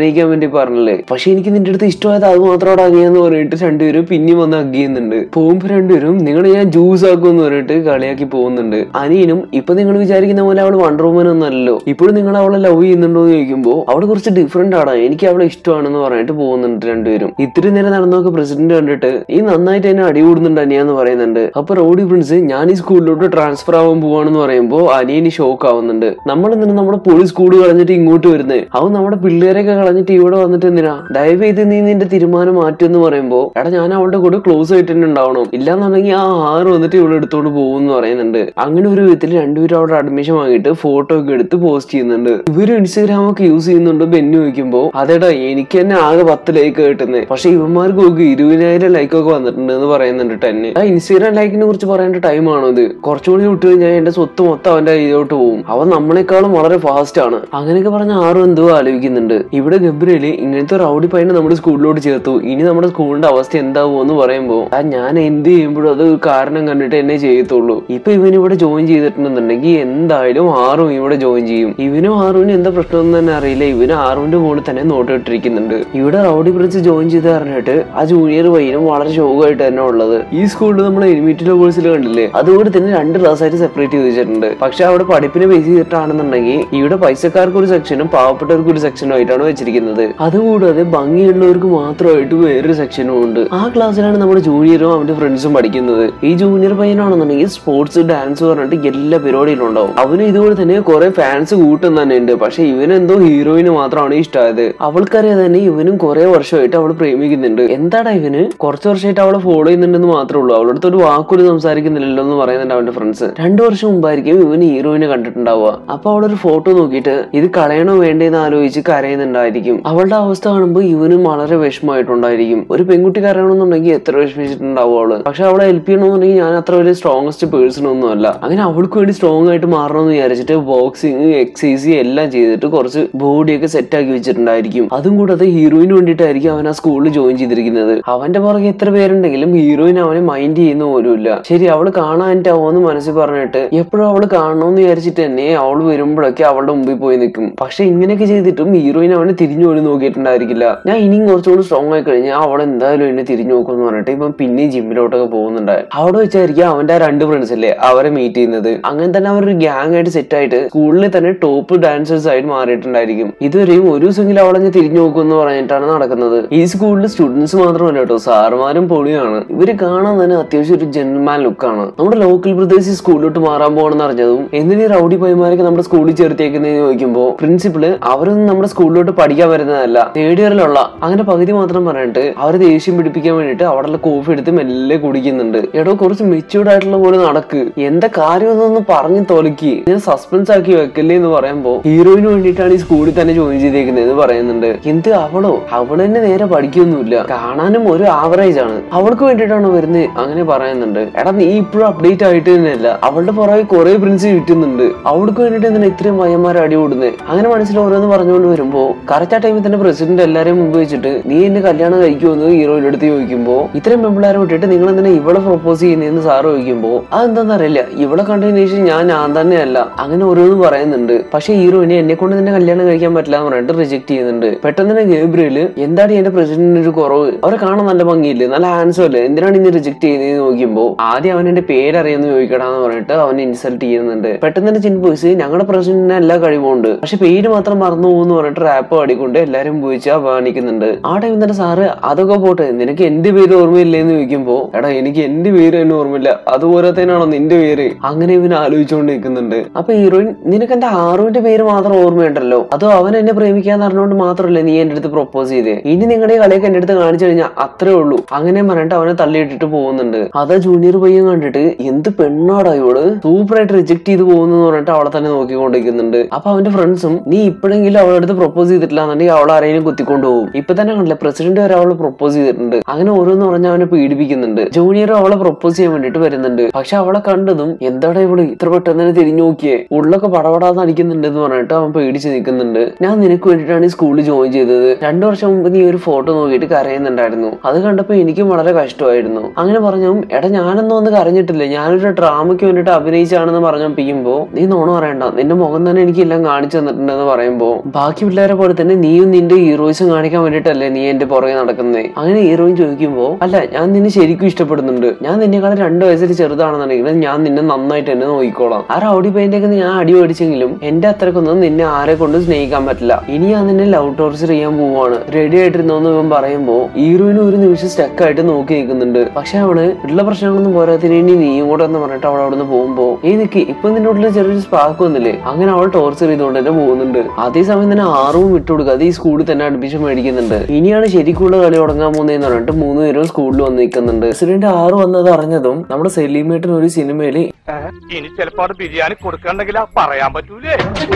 അഭിനയിക്കാൻ വേണ്ടി പറഞ്ഞില്ലേ പക്ഷെ എനിക്ക് നിന്റെ അടുത്ത് ഇഷ്ടമായത് അത് മാത്രം അങ്ങിയെന്ന് പറഞ്ഞിട്ട് രണ്ടുപേരും പിന്നെയും വന്ന് അഗിയുന്നുണ്ട് പോകുമ്പോ രണ്ടുപേരും നിങ്ങളെ ഞാൻ ജ്യൂസ് ആക്കുമെന്ന് പറഞ്ഞിട്ട് കളിയാക്കി പോകുന്നുണ്ട് അനിയനും ഇപ്പൊ നിങ്ങൾ വിചാരിക്കുന്ന പോലെ അവള് വണ്ടർ വുമൻ ഒന്നും അല്ലല്ലോ ഇപ്പോഴും നിങ്ങൾ അവളെ ലവ് ചെയ്യുന്നുണ്ടോ എന്ന് ചോദിക്കുമ്പോൾ അവള് കുറച്ച് ഡിഫറെന്റ് ആണ് എനിക്ക് അവളെ ഇഷ്ടമാണെന്ന് പറഞ്ഞിട്ട് പോകുന്നുണ്ട് രണ്ടുപേരും ഇത്തിരി നേരം നടന്നൊക്കെ പ്രസിഡന്റ് കണ്ടിട്ട് ഈ നന്നായിട്ട് എന്നെ അടികൂടുന്നുണ്ട് അനിയാന്ന് പറയുന്നുണ്ട് അപ്പൊ റോഡി പ്രിൻസ് ഞാൻ ഈ സ്കൂളിലോട്ട് ട്രാൻസ്ഫർ ആവാൻ പോവാണെന്ന് പറയുമ്പോൾ അനിയന് ഷോക്ക് ആവുന്നുണ്ട് നമ്മൾ എന്തിനാ നമ്മുടെ പൊളി സ്കൂൾ കളഞ്ഞിട്ട് ഇങ്ങോട്ട് വരുന്നത് അവൻ നമ്മുടെ പിള്ളേരൊക്കെ കളഞ്ഞിട്ട് ഇവിടെ വന്നിട്ട് എന്തിനാ ദയവ് ചെയ്ത് നീ നിന്റെ തീരുമാനം മാറ്റുമെന്ന് പറയുമ്പോൾ എടാ ഞാൻ അവളുടെ കൂടെ ക്ലോസ് ആയിട്ട് തന്നെ ഉണ്ടാവണം ഇല്ലാന്നുണ്ടെങ്കിൽ ആ ആറ് വന്നിട്ട് ഇവിടെ എടുത്തോണ്ട് പോകും എന്ന് പറയുന്നുണ്ട് അങ്ങനെ ഒരു വിധത്തിൽ രണ്ടുപേരും അവിടെ അഡ്മിഷൻ വാങ്ങിയിട്ട് ഫോട്ടോ ഒക്കെ എടുത്ത് പോസ്റ്റ് ചെയ്യുന്നുണ്ട് ഇവര് ഇൻസ്റ്റാഗ്രാം ഒക്കെ യൂസ് ചെയ്യുന്നുണ്ട് ബെന്നു ചോദിക്കുമ്പോ അതേടാ എനിക്ക് തന്നെ ആകെ പത്ത് ലൈക്ക് കിട്ടുന്നത് പക്ഷെ ഇവന്മാർക്ക് ഒക്കെ ഇരുപതിനായിരം ലൈക്ക് ഒക്കെ വന്നിട്ടുണ്ട് എന്ന് പറയുന്നുണ്ട് ടെന്ന് ആ ഇൻസ്റ്റാഗ്രാം ലൈക്കിനെ കുറിച്ച് പറയേണ്ട ടൈം ആണോ ഇത് കുറച്ചുകൂടി വിട്ടു കഴിഞ്ഞാൽ എന്റെ സ്വത്ത് മൊത്തം അവന്റെ കയ്യിലോട്ട് പോകും അവൻ നമ്മളെക്കാളും വളരെ ഫാസ്റ്റ് ആണ് അങ്ങനെയൊക്കെ പറഞ്ഞ ആരും എന്തോ ആലോചിക്കുന്നുണ്ട് ഇവിടെ ഗബ്രിയല് ഇങ്ങനത്തെ റൗഡി പയ്യനെ നമ്മുടെ സ്കൂളിലോട്ട് ചേർത്തു ഇനി നമ്മുടെ സ്കൂളിന്റെ അവസ്ഥ എന്താവുമോ എന്ന് പറയുമ്പോൾ ആ ഞാൻ എന്ത് ചെയ്യുമ്പോഴും അത് ഒരു കാരണം കണ്ടിട്ട് എന്നെ ചെയ്യത്തുള്ളൂ ഇപ്പൊ ഇവൻ ഇവിടെ ജോയിൻ ചെയ്തിട്ടുണ്ടെന്നുണ്ടെങ്കിൽ എന്തായാലും ആറും ഇവിടെ ജോയിൻ ചെയ്യും ഇവനും ആറുവിനും എന്താ പ്രശ്നം തന്നെ അറിയില്ല ഇവനും ആറുവിന്റെ കൂടെ തന്നെ നോട്ടിട്ടിരിക്കുന്നുണ്ട് ഇവിടെ റൗഡി പ്രിൻസ് ജോയിൻ ചെയ്ത് പറഞ്ഞിട്ട് ആ ജൂനിയർ പയ്യനും വളരെ ശോകമായിട്ട് തന്നെ ഉള്ളത് ഈ സ്കൂളിൽ നമ്മൾ എലിമിറ്റിലെ കോഴ്സിൽ കണ്ടില്ലേ അതുകൂടി തന്നെ രണ്ട് ക്ലാസ് ആയിട്ട് സെപ്പറേറ്റ് ചെയ്ത് വെച്ചിട്ടുണ്ട് പക്ഷെ അവിടെ പഠിപ്പിനെ ബേസ് ചെയ്തിട്ടാണെന്നുണ്ടെങ്കിൽ ഇവിടെ പൈസക്കാർക്ക് ഒരു സെക്ഷനും പാവപ്പെട്ടവർക്ക് ഒരു സെക്ഷനും ആയിട്ടാണ് വെച്ചിരിക്കുന്നത് അതുകൂടാതെ ഭംഗിയുള്ളവർക്ക് മാത്രമായിട്ട് വേറൊരു സെക്ഷനും ഉണ്ട് ആ ക്ലാസ്സിലാണ് നമ്മുടെ ജൂനിയറും അവന്റെ ഫ്രണ്ട്സും പഠിക്കുന്നത് ഈ ജൂനിയർ പയ്യനാണെന്നുണ്ടെങ്കിൽ സ്പോർട്സ് ഡാൻസ് പറഞ്ഞിട്ട് എല്ലാ പരിപാടിയിലും ഉണ്ടാവും അവന് ഇതുപോലെ തന്നെ കുറെ ഫാൻസ് കൂട്ടം തന്നെ ഉണ്ട് പക്ഷെ ഇവനെന്തോ ഹീറോയിന് മാത്രമാണ് ഇഷ്ടമായത് അവൾക്കറിയാതെ തന്നെ ഇവനും കുറെ വർഷമായിട്ട് അവൾ പ്രേമിക്കുന്നുണ്ട് എന്താടാ ഇവന് കുറച്ച് വർഷമായിട്ട് അവളെ ഫോളോ ചെയ്യുന്നുണ്ടെന്ന് മാത്രമേ ഉള്ളൂ അവളുടെ അടുത്ത് ഒരു വാക്കുപോലും സംസാരിക്കുന്നില്ലല്ലോ എന്ന് പറയുന്നുണ്ട് അവന്റെ ഫ്രണ്ട്സ് രണ്ടു വർഷം മുമ്പായിരിക്കും ഇവന് ഹീറോയിനെ കണ്ടിട്ടുണ്ടാവുക അപ്പൊ അവളൊരു ഫോട്ടോ നോക്കിയിട്ട് ഇത് കളയണോ വേണ്ടേന്ന് ആലോചിച്ച് കരയുന്നുണ്ടായിരിക്കും അവളുടെ അവസ്ഥ കാണുമ്പോൾ ഇവനും വളരെ വിഷമമായിട്ടുണ്ടായിരിക്കും ഒരു പെൺകുട്ടി കരയണമെന്നുണ്ടെങ്കിൽ എത്ര വിഷമിച്ചിട്ടുണ്ടാവും അവള് പക്ഷെ അവളെ ഹെൽപ്പ് ചെയ്യണമെന്നുണ്ടെങ്കിൽ ഞാൻ അത്ര വലിയ സ്ട്രോങ്സ്റ്റ് പേഴ്സൺ ഒന്നും അല്ല അങ്ങനെ അവൾക്ക് വേണ്ടി സ്ട്രോങ് ആയിട്ട് മാറണമെന്ന് വിചാരിച്ചിട്ട് ബോക്സിങ് എക്സസൈസ് എല്ലാം ചെയ്തിട്ട് കുറച്ച് ബോഡിയൊക്കെ സെറ്റ് ആക്കി വെച്ചിട്ടുണ്ടായിരിക്കും അതും കൂടാതെ ഹീറോയിന് വേണ്ടിയിട്ടായിരിക്കും അവൻ ആ സ്കൂളിൽ ജോയിൻ ചെയ്തിരിക്കുന്നത് അവന്റെ പുറകെ എത്ര പേരുണ്ടെങ്കിലും ഹീറോയിൻ അവനെ മൈൻഡ് ചെയ്യുന്ന പോലുമില്ല ശരി അവള് കാണാനിട്ടാവോന്ന് മനസ്സിൽ പറഞ്ഞിട്ട് എപ്പോഴും അവള് കാണണമെന്ന് വിചാരിച്ചിട്ട് തന്നെ അവള് വരുമ്പോഴൊക്കെ അവളുടെ മുമ്പിൽ പോയി നിൽക്കും പക്ഷെ ഇങ്ങനെയൊക്കെ ചെയ്തിട്ടും ഹീറോയിൻ അവനെ തിരിഞ്ഞു പോലും നോക്കിയിട്ടുണ്ടായിരിക്കില്ല ഞാൻ ഇനിയും കുറച്ചുകൂടി സ്ട്രോങ് ആയി കഴിഞ്ഞാൽ അവൾ എന്തായാലും എന്നെ തിരിഞ്ഞു നോക്കുമെന്ന് പറഞ്ഞിട്ട് ഇപ്പം പിന്നെയും ജിമ്മിലോട്ടൊക്കെ പോകുന്നുണ്ടായി അവിടെ വെച്ചായിരിക്കും അവന്റെ ആ രണ്ട് ഫ്രണ്ട്സ് അല്ലേ അവരെ മീറ്റ് ചെയ്യുന്നത് അങ്ങനെ തന്നെ അവർ ഒരു ഗ്യാങ് ആയിട്ട് സെറ്റ് ആയിട്ട് സ്കൂളിൽ തന്നെ ടോപ്പ് ഡാൻസേഴ്സ് ആയിട്ട് മാറിയിട്ടുണ്ടായിരിക്കും ഇതുവരെയും ഒരു ദിവസമെങ്കിലും അവളെ ഞാൻ തിരിഞ്ഞു നോക്കുമെന്ന് പറഞ്ഞിട്ടാണ് നടക്കുന്നത് ഈ സ്കൂളിൽ സ്റ്റുഡൻസ് മാത്രമല്ല കേട്ടോ സാറുമാരും പൊളിയാണ് ഇവര് കാണാൻ തന്നെ അത്യാവശ്യം ഒരു ജെന്മാൻ ലുക്കാണ് നമ്മുടെ ലോക്കൽ ബ്രദേഴ്സ് ഈ സ്കൂളിലോട്ട് മാറാൻ പോകണമെന്ന് അറിഞ്ഞതും എന്തിനീ റൗഡി പൈമാരൊക്കെ നമ്മുടെ സ്കൂളിൽ ചേർത്തേക്കുന്നതെന്ന് ചോദിക്കുമ്പോൾ പ്രിൻസിപ്പള് അവരൊന്നും നമ്മുടെ സ്കൂളിലോട്ട് പഠിക്കാൻ വരുന്നതല്ല തേർഡ് ഇയറിലുള്ള അങ്ങനെ പകുതി മാത്രം പറഞ്ഞിട്ട് അവരെ ദേഷ്യം പിടിപ്പിക്കാൻ വേണ്ടിട്ട് അവിടെ കോഫി എടുത്ത് മെല്ലെ കുടിക്കുന്നുണ്ട് എടോ കുറച്ച് മെച്യൂർഡ് ആയിട്ടുള്ള പോലെ നടക്ക് എന്താ കാര്യം എന്നൊന്ന് പറഞ്ഞു തൊലക്കി ഞാൻ സസ്പെൻസ് ആക്കി വെക്കല്ലേ എന്ന് പറയുമ്പോ ഹീറോയിന് വേണ്ടിയിട്ടാണ് ഈ സ്കൂളിൽ തന്നെ ജോയിൻ ചെയ്തേക്കുന്നത് എന്ന് പറയുന്നുണ്ട് എന്ത് അവളോ അവള് തന്നെ നേരെ പഠിക്കൊന്നുമില്ല കാണാനും ഒരു ആവറേജ് ആണ് അവൾക്ക് വേണ്ടിയിട്ടാണ് വരുന്നത് അങ്ങനെ പറയുന്നുണ്ട് എടാ നീ ഇപ്പോഴും അപ്ഡേറ്റ് ആയിട്ട് തന്നെയല്ല അവളുടെ പുറകെ കുറെ പ്രിൻസ് കിട്ടുന്നുണ്ട് അവൾക്ക് വേണ്ടിയിട്ട് എന്തിനാ ഇത്രയും പയ്യന്മാർ അടി കൂടുന്നത് അങ്ങനെ മനസ്സിൽ ഓരോന്ന് പറഞ്ഞുകൊണ്ട് വരുമ്പോ കറക്റ്റ് ആ ടൈമിൽ തന്നെ പ്രസിഡന്റ് എല്ലാരെയും മുമ്പ് വെച്ചിട്ട് നീ എന്നെ കല്യാണം കഴിക്കുമെന്ന് ഹീറോയുടെ അടുത്ത് ചോദിക്കുമ്പോ ഇത്രയും പെമ്പിളാരെ വിട്ടിട്ട് നിങ്ങൾ എന്തിനാ ഇവളെ പ്രൊപ്പോസ് ചെയ്യുന്നതെന്ന് സാറ് ചോദിക്കുമ്പോ അതെന്താന്ന് അറിയില്ല ഇവളെ കണ്ടതിന് ശേഷം ഞാൻ ഞാൻ തന്നെയല്ല അങ്ങനെ ഓരോന്ന് പറയുന്നുണ്ട് പക്ഷെ ഹീറോയിനെ എന്നെ കൊണ്ട് തന്നെ കല്യാണം കഴിക്കാൻ പറ്റില്ല എന്ന് പറഞ്ഞിട്ട് റിജക്ട് ചെയ്യുന്നുണ്ട് പെട്ടെന്ന് തന്നെ ഗേബ്രിയല് എന്താണ് എന്റെ പ്രസിഡന്റിന് ഒരു കുറവ് അവരെ കാണാൻ നല്ല ഭംഗിയില്ലേ നല്ല ഹാൻസം അല്ലേ എന്തിനാണ് ഇനി റിജക്ട് ചെയ്യുന്നത് നോക്കിയപ്പോ ആദ്യം അവൻ എന്റെ പേരറിയാന്ന് ചോദിക്കടാന്ന് പറഞ്ഞിട്ട് അവൻ ഇൻസൾട്ട് ചെയ്യുന്നുണ്ട് പെട്ടെന്ന് തന്നെ ചിൻ ബോയ്സ് ഞങ്ങളുടെ പ്രസിഡന്റിന് എല്ലാ കഴിവുണ്ട് പക്ഷെ പേര് മാത്രം മറന്നു പോകുന്നു പറഞ്ഞിട്ട് റാപ്പ് പാടിക്കൊണ്ട് എല്ലാരും പോയിച്ച് അപമാനിക്കുന്നുണ്ട് ആ ടൈമിൽ തന്നെ സാറ് അതൊക്കെ പോട്ടെ നിനക്ക് എന്റെ പേര് ഓർമ്മയില്ലേ എന്ന് ചോദിക്കുമ്പോ എടാ എനിക്ക് എന്റെ പേര് തന്നെ ഓർമ്മയില്ല അതുപോലത്തേനാണോ നിന്റെ പേര് അങ്ങനെ ഇവൻ ആലോചിച്ചുകൊണ്ട് നിൽക്കുന്നുണ്ട് അപ്പൊ ഹീറോയിൻ നിനക്ക് എന്റെ ആറുവിന്റെ പേര് മാത്രം ഓർമ്മയുണ്ടല്ലോ അതോ അവൻ എന്നെ പ്രേമിക്കാൻ പറഞ്ഞുകൊണ്ട് മാത്രമല്ലേ നീ എന്റെ അടുത്ത് പ്രൊപ്പോസ് ചെയ്തേ ഇനി നിങ്ങളുടെ ഈ കളിയൊക്കെ എന്റെ അടുത്ത് കാണിച്ചു കഴിഞ്ഞാൽ അത്രേ ഉള്ളൂ അങ്ങനെ പറഞ്ഞിട്ട് അവനെ തള്ളിയിട്ടിട്ട് പോകുന്നുണ്ട് അതാ ജൂനിയർ പയ്യൻ കണ്ടിട്ട് എന്ത് പെണ്ണാടാ ഇവള് സൂപ്പറായിട്ട് റിജക്ട് ചെയ്ത് പോകുന്നു പറഞ്ഞിട്ട് അവളെ തന്നെ നോക്കിക്കൊണ്ടിരിക്കുന്നുണ്ട് അപ്പൊ അവന്റെ ഫ്രണ്ട്സും നീ ഇപ്പോഴെങ്കിലും അവളുടെ അടുത്ത് പ്രൊപ്പോസ് ചെയ്തിട്ടില്ല എന്നുണ്ടെങ്കിൽ അവൾ ആരെയും കുത്തിക്കൊണ്ട് പോകും ഇപ്പൊ തന്നെ കണ്ടില്ല പ്രസിഡന്റ് വരെ അവളെ പ്രൊപ്പോസ് ചെയ്തിട്ടുണ്ട് അങ്ങനെ ഓരോന്ന് പറഞ്ഞ് അവനെ പീഡിപ്പിക്കുന്നുണ്ട് ജൂനിയർ അവളെ പ്രൊപ്പോസ് ചെയ്യാൻ വേണ്ടിട്ട് വരുന്നുണ്ട് പക്ഷെ അവളെ കണ്ടതും എന്താടാ ഇവള് ഇത്ര പെട്ടെന്ന് തന്നെ തിരിഞ്ഞു നോക്കിയേ ഉള്ളൊക്കെ പടപടാന്ന് അടിക്കുന്നുണ്ട് എന്ന് പറഞ്ഞിട്ട് അവൻ പേടിച്ച് നിൽക്കുന്നുണ്ട് ഞാൻ നിനക്ക് വേണ്ടിയിട്ടാണ് ഈ സ്കൂളിൽ ജോയിൻ ചെയ്തത് രണ്ടു വർഷം മുമ്പ് നീ ഒരു ഫോട്ടോ നോക്കിയിട്ട് കരയുന്നുണ്ടായിരുന്നു അത് കണ്ടപ്പോ എനിക്കും വളരെ കഷ്ടമായിരുന്നു അങ്ങനെ പറഞ്ഞു എടാ ഞാനൊന്നും ഒന്ന് കരഞ്ഞിട്ടില്ല ഞാനൊരു ഡ്രാമയ്ക്ക് വേണ്ടിയിട്ട് അഭിനയിച്ചാണെന്ന് പറഞ്ഞപ്പിക്കുമ്പോ നീ നോണ പറയണ്ട നിന്റെ മുഖം തന്നെ എനിക്ക് എല്ലാം കാണിച്ചു തന്നിട്ടുണ്ടെന്ന് പറയുമ്പോ ബാക്കി പിള്ളേരെ പോലെ തന്നെ നീയും നിന്റെ ഹീറോയിസും കാണിക്കാൻ വേണ്ടിയിട്ടല്ലേ നീ എന്റെ പുറകെ നടക്കുന്നത് അങ്ങനെ ഹീറോയിൻ ചോദിക്കുമ്പോ അല്ല ഞാൻ നിന്നെ ശരിക്കും ഇഷ്ടപ്പെടുന്നുണ്ട് ഞാൻ നിന്നെക്കാളും രണ്ട് വയസ്സിൽ ചെറുതാണെന്നുണ്ടെങ്കിൽ ഞാൻ നിന്നെ നന്നായിട്ട് തന്നെ നോക്കിക്കോളാം ആ റൗഡി പൈൻ്റെയൊക്കെ ഞാൻ അടി മേടിച്ചെങ്കിലും എന്റെ അത്രക്കൊന്നും നിന്നെ ആരെ കൊണ്ട് സ്നേഹിക്കാൻ പറ്റില്ല ഇനി ഞാൻ നിന്നെ ലവ് ടോർച്ചർ ചെയ്യാൻ പോവാണ് റെഡി ആയിട്ടിരുന്നോന്ന് ഇവൻ പറയുമ്പോ ഹീറോയിന് ഒരു നിമിഷം സ്റ്റക്ക് ആയിട്ട് നോക്കി നിൽക്കുന്നുണ്ട് പക്ഷെ അവള് ഉള്ള പ്രശ്നങ്ങളൊന്നും പോരാത്തിന് ഇനി നീയും കൂടെ എന്ന് പറഞ്ഞിട്ട് അവൾ അവിടെ നിന്ന് പോകുമ്പോ ഈ നിക്ക് ഇപ്പൊ നിന്റെ ഉള്ളിൽ ചെറിയൊരു സ്പാർക്ക് വന്നില്ലേ അങ്ങനെ അവൾ ടോർച്ചർ ചെയ്തുകൊണ്ട് തന്നെ പോകുന്നുണ്ട് അതേസമയം തന്നെ ആറും വിട്ടുകൊടുക്കാതെ ഈ സ്കൂളിൽ തന്നെ അഡ്മിഷൻ മേടിക്കുന്നുണ്ട് ഇനിയാണ് ശരിക്കുള്ള കളി തുടങ്ങാൻ പോകുന്നതെന്ന് പറഞ്ഞിട്ട് മൂന്ന് പേരും സ്കൂളിൽ വന്ന് നിൽക്കുന്നുണ്ട് പ്രസിഡന്റ് ആറ് വന്നത് അറിഞ്ഞതും നമ്മുടെ സെലിമേട്ടൻ ഒരു സിനിമയിൽ ഇനി ചിലപ്പോ അത് ബിരിയാണി കൊടുക്കണ്ടെങ്കിൽ പറയാൻ പറ്റൂലേ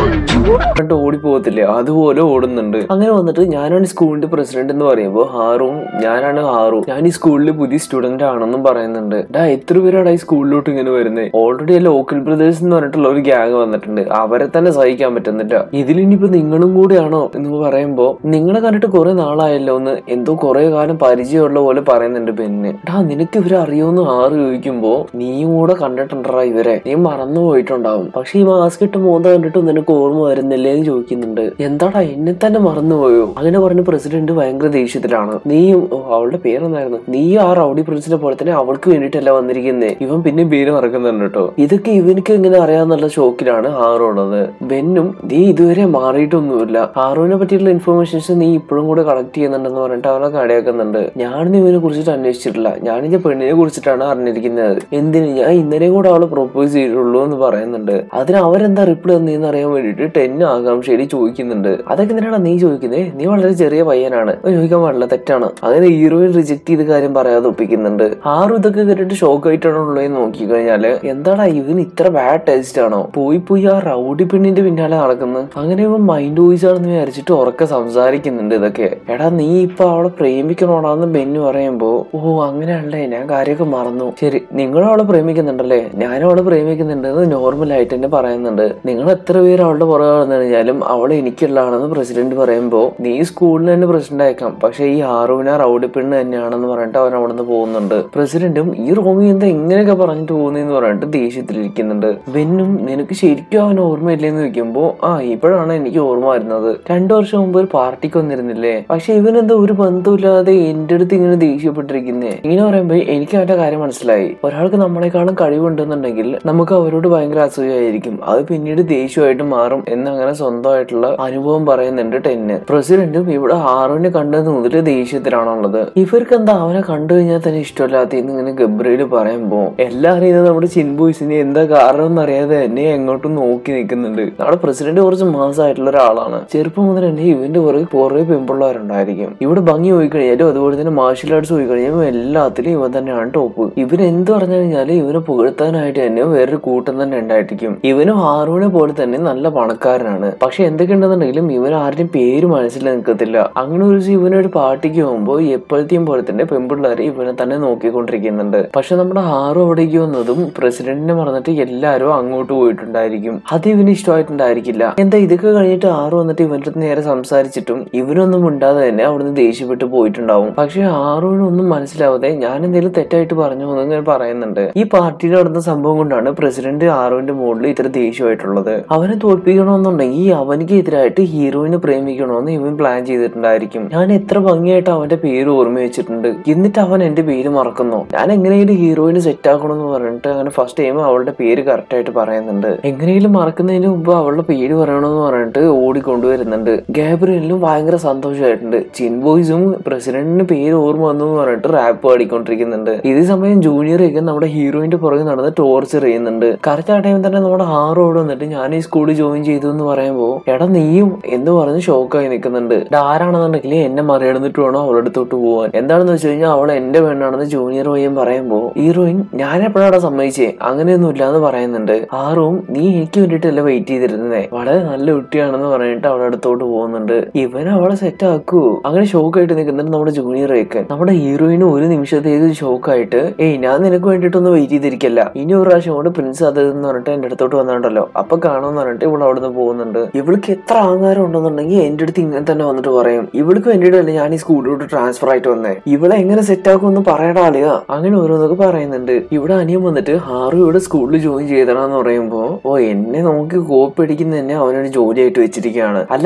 കണ്ട് ഓടിപ്പോകത്തില്ലേ അതുപോലെ ഓടുന്നുണ്ട് അങ്ങനെ വന്നിട്ട് ഞാനാണ് ഈ സ്കൂളിന്റെ പ്രസിഡന്റ് എന്ന് പറയുമ്പോൾ ഹാറും ഞാനാണ് ഹാറു ഞാൻ ഈ സ്കൂളിൽ പുതിയ സ്റ്റുഡന്റ് ആണെന്നും പറയുന്നുണ്ട് ഡാ എത്ര പേരാണ് ഈ സ്കൂളിലോട്ട് ഇങ്ങനെ വരുന്നത് ഓൾറെഡി ആ ലോക്കൽ ബ്രദേഴ്സ് എന്ന് പറഞ്ഞിട്ടുള്ള ഒരു ഗ്യാങ് വന്നിട്ടുണ്ട് അവരെ തന്നെ സഹിക്കാൻ പറ്റുന്നില്ല ഇതിലിനിയിപ്പോ നിങ്ങളും കൂടെയാണോ എന്ന് പറയുമ്പോ നിങ്ങളെ കണ്ടിട്ട് കുറെ നാളായല്ലോ എന്ന് എന്തോ കുറെ കാലം പരിചയമുള്ള പോലെ പറയുന്നുണ്ട് പെണ്ണ് ഡാ നിനക്ക് ഇവരെ അറിയോന്ന് ആറ് ചോദിക്കുമ്പോ നീയും കൂടെ കണ്ടിട്ടുണ്ടടാ ഇവരെ നീ മറന്നു പോയിട്ടുണ്ടാവും പക്ഷെ ഈ മാസ്ക് ഇട്ട് മോന്ത കണ്ടിട്ട് നിനക്ക് ഓർമ്മ വരുന്നില്ലേ എന്ന് ചോദിക്കുന്നുണ്ട് എന്താടാ എന്നെ തന്നെ മറന്നുപോയോ അങ്ങനെ പറഞ്ഞ പ്രസിഡന്റ് ഭയങ്കര ദേഷ്യത്തിലാണ് നീയും ഓ, അവളുടെ പേരെന്തായിരുന്നു നീയും ആ റൗഡി പ്രിൻസിനെ പോലെ തന്നെ അവൾക്ക് വേണ്ടിയിട്ടല്ല വന്നിരിക്കുന്നേ ഇവൻ പിന്നെ പേര് മറക്കുന്നുണ്ട് കേട്ടോ ഇതൊക്കെ ഇവനിക്ക് എങ്ങനെ അറിയാന്നുള്ള ഷോക്കിലാണ് ഹാറുള്ളത് ബെന്നും നീ ഇതുവരെ മാറിയിട്ടൊന്നുമില്ല ഹാറുവിനെ പറ്റിയുള്ള ഇൻഫർമേഷൻസ് നീ ഇപ്പോഴും കൂടെ കളക്ട് ചെയ്യുന്നുണ്ടെന്ന് പറഞ്ഞിട്ട് അവനെ കളിയാക്കുന്നുണ്ട് ഞാനിന്ന് ഇവനെ കുറിച്ചിട്ട് അന്വേഷിച്ചിട്ടില്ല ഞാനിത് പെണ്ണിനെ കുറിച്ചിട്ടാണ് അറിഞ്ഞിരിക്കുന്നത് എന്തിന് ഞാൻ ഇന്നലെയും കൂടെ അവള് പ്രൊപ്പോസ് ചെയ്തിട്ടുള്ളൂ എന്ന് പറയുന്നുണ്ട് അതിന് അവരെന്താ റിപ്ലൈ തന്നീന്ന് അറിയാൻ വേണ്ടിയിട്ട് ടെൻ ആകാംക്ഷയിൽ ചോദിക്കുന്നുണ്ട് അതൊക്കെ എന്തിനാണ് നീ ചോദിക്കുന്നത് നീ വളരെ ചെറിയ പയ്യനാണ് അത് ചോദിക്കാൻ പാടില്ല തെറ്റാണ് അതിന് ഹീറോയിൻ റിജക്ട് ചെയ്ത കാര്യം പറയാതെ ഒപ്പിക്കുന്നുണ്ട് ആറും ഇതൊക്കെ കേട്ടിട്ട് ഷോക്ക് ആയിട്ടാണോ ഉള്ളത് നോക്കി കഴിഞ്ഞാല് എന്താടാ ഇവന് ഇത്ര ബാഡ് ടേസ്റ്റ് ആണോ പോയി പോയി ആ റൗഡി പെണ്ണിന്റെ പിന്നാലെ നടക്കുന്നത് അങ്ങനെ ഇവൻ മൈൻഡ് വോയിസ് ആണെന്ന് വിചാരിച്ചിട്ട് ഉറക്കെ സംസാരിക്കുന്നുണ്ട് ഇതൊക്കെ എടാ നീ ഇപ്പൊ അവളെ പ്രേമിക്കണോടാന്ന് ബെന്നു പറയുമ്പോ ഓ അങ്ങനെയല്ലേ ഞാൻ കാര്യമൊക്കെ മറന്നു ശരി നിങ്ങൾ അവളെ പ്രേമിക്കുന്നുണ്ടല്ലേ ഞാനും അവളെ പ്രേമിക്കുന്നുണ്ടെന്ന് നോർമൽ ആയിട്ട് തന്നെ പറയുന്നുണ്ട് നിങ്ങൾ എത്ര പേര് അവളുടെ പുറകെ വന്നു കഴിഞ്ഞാലും അവൾ എനിക്കുള്ളതാണെന്ന് പ്രസിഡന്റ് പറയുമ്പോ നീ സ്കൂളിൽ തന്നെ പ്രസിഡന്റ് അയക്കാം പക്ഷെ ഈ ആറുവിന റൗഡി പെണ്ണ് തന്നെയാണെന്ന് പറഞ്ഞിട്ട് അവൻ അവിടെ നിന്ന് പോകുന്നുണ്ട് പ്രസിഡന്റും ഈ റോമി എന്താ ഇങ്ങനെയൊക്കെ പറഞ്ഞിട്ട് പോകുന്നതെന്ന് പറഞ്ഞിട്ട് ദേഷ്യത്തിലിരിക്കുന്നുണ്ട് ബെന്നും നിനക്ക് ശരിക്കും അവൻ ഓർമ്മയില്ലെന്ന് ചോദിക്കുമ്പോ ആ ഇപ്പോഴാണ് എനിക്ക് ഓർമ്മ വരുന്നത് രണ്ടു വർഷം മുമ്പ് ഒരു പാർട്ടിക്ക് വന്നിരുന്നില്ലേ പക്ഷെ ഇവനെന്താ ഒരു ബന്ധമില്ലാതെ എന്റെ അടുത്ത് ഇങ്ങനെ ദേഷ്യപ്പെട്ടിരിക്കുന്നേ ഇങ്ങനെ പറയുമ്പോ എനിക്ക് അവന്റെ കാര്യം മനസ്സിലായി ഒരാൾക്ക് നമ്മളെക്കാളും കഴിവുണ്ടെന്നുണ്ടെങ്കിൽ നമുക്ക് അവരോട് ഭയങ്കര അസൂയായിരിക്കും അത് പിന്നീട് ദേഷ്യമായിട്ട് മാറും എന്നങ്ങനെ സ്വന്തമായിട്ടുള്ള അനുഭവം പറയുന്നുണ്ട് ടെന്ന് പ്രസിഡന്റും ഇവിടെ ആറുവിനെ കണ്ടത് മുതൽ ദേഷ്യത്തിലാണുള്ളത് ഇവർക്ക് എന്താ അവനെ കണ്ടു കഴിഞ്ഞാൽ തന്നെ ഇഷ്ടമില്ലാത്ത ഇങ്ങനെ ഗബ്രയില് പറയുമ്പോ എല്ലാവരും ഇത് നമ്മുടെ ചിൻബോയ്സിന് എന്താ കാരണം എന്നറിയാതെ എന്നെ എങ്ങോട്ടും നോക്കി നിൽക്കുന്നുണ്ട് നമ്മുടെ പ്രസിഡന്റ് കുറച്ച് മാസമായിട്ടുള്ള ഒരാളാണ് ചെറുപ്പം മുതൽ തന്നെ ഇവന്റെ പുറകെ കുറെ പെൺപിള്ളേരുണ്ടായിരിക്കും ഇവിടെ ഭംഗി പോയി കഴിഞ്ഞാലും അതുപോലെ തന്നെ മാർഷ്യൽ ആർട്സ് പോയി കഴിഞ്ഞാലും എല്ലാത്തിലും ഇവൻ തന്നെയാണ് ടോപ്പ് ഇവൻ എന്ത് പറഞ്ഞു കഴിഞ്ഞാല് ഇവനെ പുകഴ്ത്താനായിട്ട് തന്നെ വേറൊരു കൂട്ടം തന്നെ ഉണ്ടായിരിക്കും ഇവനും ഹാറൂനെ പോലെ തന്നെ നല്ല പണക്കാരനാണ് പക്ഷെ എന്തൊക്കെയുണ്ടെന്നുണ്ടെങ്കിലും ഇവൻ ആരുടെയും പേര് മനസ്സിൽ നിൽക്കത്തില്ല അങ്ങനെ ഒരു ദിവസം ഇവനൊരു പാർട്ടിക്ക് പോകുമ്പോൾ എപ്പോഴത്തെയും പോലെ തന്നെ പെൺപിള്ളേർ ഇവനെ തന്നെ നോക്കിക്കൊണ്ടിരിക്കുന്നുണ്ട് പക്ഷെ നമ്മുടെ ഹാറു അവിടേക്ക് വന്നതും പ്രസിഡന്റിനെ മറന്നിട്ട് എല്ലാവരും അങ്ങോട്ട് പോയിട്ടുണ്ടായിരിക്കും അത് ഇവന് ഇഷ്ടമായിട്ടുണ്ടായിരിക്കില്ല എന്താ ഇതൊക്കെ കഴിഞ്ഞിട്ട് ആറു വന്നിട്ട് ഇവന്റെ അടുത്ത് നേരെ സംസാരിച്ചിട്ടും ഇവനൊന്നും മിണ്ടാതെ തന്നെ അവിടുന്ന് ദേഷ്യപ്പെട്ട് പോയിട്ടുണ്ടാവും പക്ഷെ ആറുവിനൊന്നും മനസ്സിലാവാതെ ഞാൻ എന്തെങ്കിലും തെറ്റായിട്ട് പറഞ്ഞു എന്ന് ഇങ്ങനെ പറയുന്നുണ്ട് ഈ പാർട്ടിയിൽ നടന്ന സംഭവം കൊണ്ടാണ് പ്രസിഡന്റ് ആറുവിന്റെ മുകളിൽ ഇത്ര ദേഷ്യമായിട്ടുള്ളത് അവനെ തോൽപ്പിക്കണമെന്നുണ്ടെങ്കിൽ അവനിക്ക് എതിരായിട്ട് ഹീറോയിനെ പ്രേമിക്കണമെന്ന് ഇവൻ പ്ലാൻ ചെയ്തിട്ടുണ്ടായിരിക്കും ഞാൻ എത്ര ഭംഗിയായിട്ട് അവന്റെ പേര് ഓർമ്മ വെച്ചിട്ടുണ്ട് എന്നിട്ട് അവൻ എന്റെ പേര് മറക്കുന്നു ഞാൻ എങ്ങനെയെങ്കിലും ഹീറോയിന് സെറ്റ് ആക്കണമെന്ന് പറഞ്ഞിട്ട് അങ്ങനെ ഫസ്റ്റ് ടൈം അവളുടെ പേര് കറക്റ്റ് ആയിട്ട് പറയുന്നുണ്ട് എങ്ങനെയെങ്കിലും മറക്കുന്നതിന് മുമ്പ് അവളുടെ പേര് പറയണമെന്ന് പറഞ്ഞിട്ട് ഓടിക്കൊണ്ടുവരുന്നുണ്ട് ഗാബ്രിയലിനും ഭയങ്കര സന്തോഷമായിട്ടുണ്ട് ചിൻ ബോയ്സും പ്രസിഡന്റിന് പേര് ഓർമ്മ വന്നു എന്ന് പറഞ്ഞിട്ട് റാപ്പ് പാടിക്കൊണ്ടിരിക്കുന്നുണ്ട് ഇതേ സമയം ജൂനിയർ ഒക്കെ നമ്മുടെ ഹീറോയിന്റെ പുറകെ നടന്ന് ടോർച്ചർ ചെയ്യുന്നുണ്ട് കറക്റ്റ് ആ ടൈം തന്നെ നമ്മുടെ ഹാറോ അവിടെ വന്നിട്ട് ഞാൻ ഈ സ്കൂളിൽ ജോയിൻ ചെയ്തു എന്ന് പറയുമ്പോ എടാ നീയും എന്ന് പറഞ്ഞ് ഷോക്കായി നിൽക്കുന്നുണ്ട് ഇത് ആരാണെന്നുണ്ടെങ്കിൽ എന്നെ മറികടന്നിട്ട് വേണം അവളുടെ അടുത്തോട്ട് പോവാൻ എന്താണെന്ന് വെച്ച് കഴിഞ്ഞാൽ അവൾ എന്റെ പെണ്ണാണെന്ന് ജൂനിയർ പയ്യൻ പറയുമ്പോ ഹീറോയിൻ ഞാൻ എപ്പോഴാണ് സമ്മതിച്ചേ അങ്ങനെയൊന്നും ഇല്ലാന്ന് പറയുന്നുണ്ട് ആറും നീ എനിക്ക് വേണ്ടിയിട്ടല്ല വെയിറ്റ് ചെയ്തിരുന്നേ വളരെ നല്ല കുട്ടിയാണെന്ന് പറഞ്ഞിട്ട് അവളുടെ അടുത്തോട്ട് പോകുന്നുണ്ട് ഇവൻ അവളെ സെറ്റ് ആക്കൂ അങ്ങനെ ഷോക്കായിട്ട് നിൽക്കുന്നുണ്ട് നമ്മുടെ ജൂനിയർ ഒക്കെ നമ്മുടെ ഹീറോയിന് ഒരു നിമിഷത്തേക്ക് ഷോക്കായിട്ട് ഏയ് ഞാൻ നിനക്ക് വേണ്ടിയിട്ടൊന്നും വെയിറ്റ് ചെയ്തിരിക്കല്ല ഇനി ഒരു പ്രാവശ്യം കൊണ്ട് പ്രിൻസ് അത് എന്ന് പറഞ്ഞിട്ട് എന്റെ അടുത്തോട്ട് വന്നിട്ടുണ്ടല്ലോ അപ്പൊ കാണുമെന്ന് പറഞ്ഞിട്ട് ഇവിടെ അവിടുന്ന് പോകുന്നുണ്ട് ഇവൾക്ക് എത്ര അഹങ്കാരം ഉണ്ടെന്നുണ്ടെങ്കിൽ എന്റെ അടുത്ത് ഇങ്ങനെ തന്നെ വന്നിട്ട് പറയും ഇവൾക്ക് വേണ്ടിയിട്ടല്ലേ ഞാൻ ഈ സ്കൂളിലോട്ട് ട്രാൻസ്ഫർ ആയിട്ട് വന്നേ ഇവളെ എങ്ങനെ സെറ്റ് ആക്കുമെന്ന് പറയടാ അളിയ അങ്ങനെ ഓരോന്നൊക്കെ പറയുന്നുണ്ട് ഇവിടെ അനിയൻ വന്നിട്ട് ഹാറു ഇവിടെ സ്കൂളിൽ ജോയിൻ ചെയ്തടാന്ന് പറയുമ്പോ ഓ എന്നെ നോക്കി കോപ്പടിക്കുന്ന തന്നെ അവനൊരു ജോലിയായിട്ട് വെച്ചിരിക്കുകയാണ് അല്ല ഇതൊക്കെ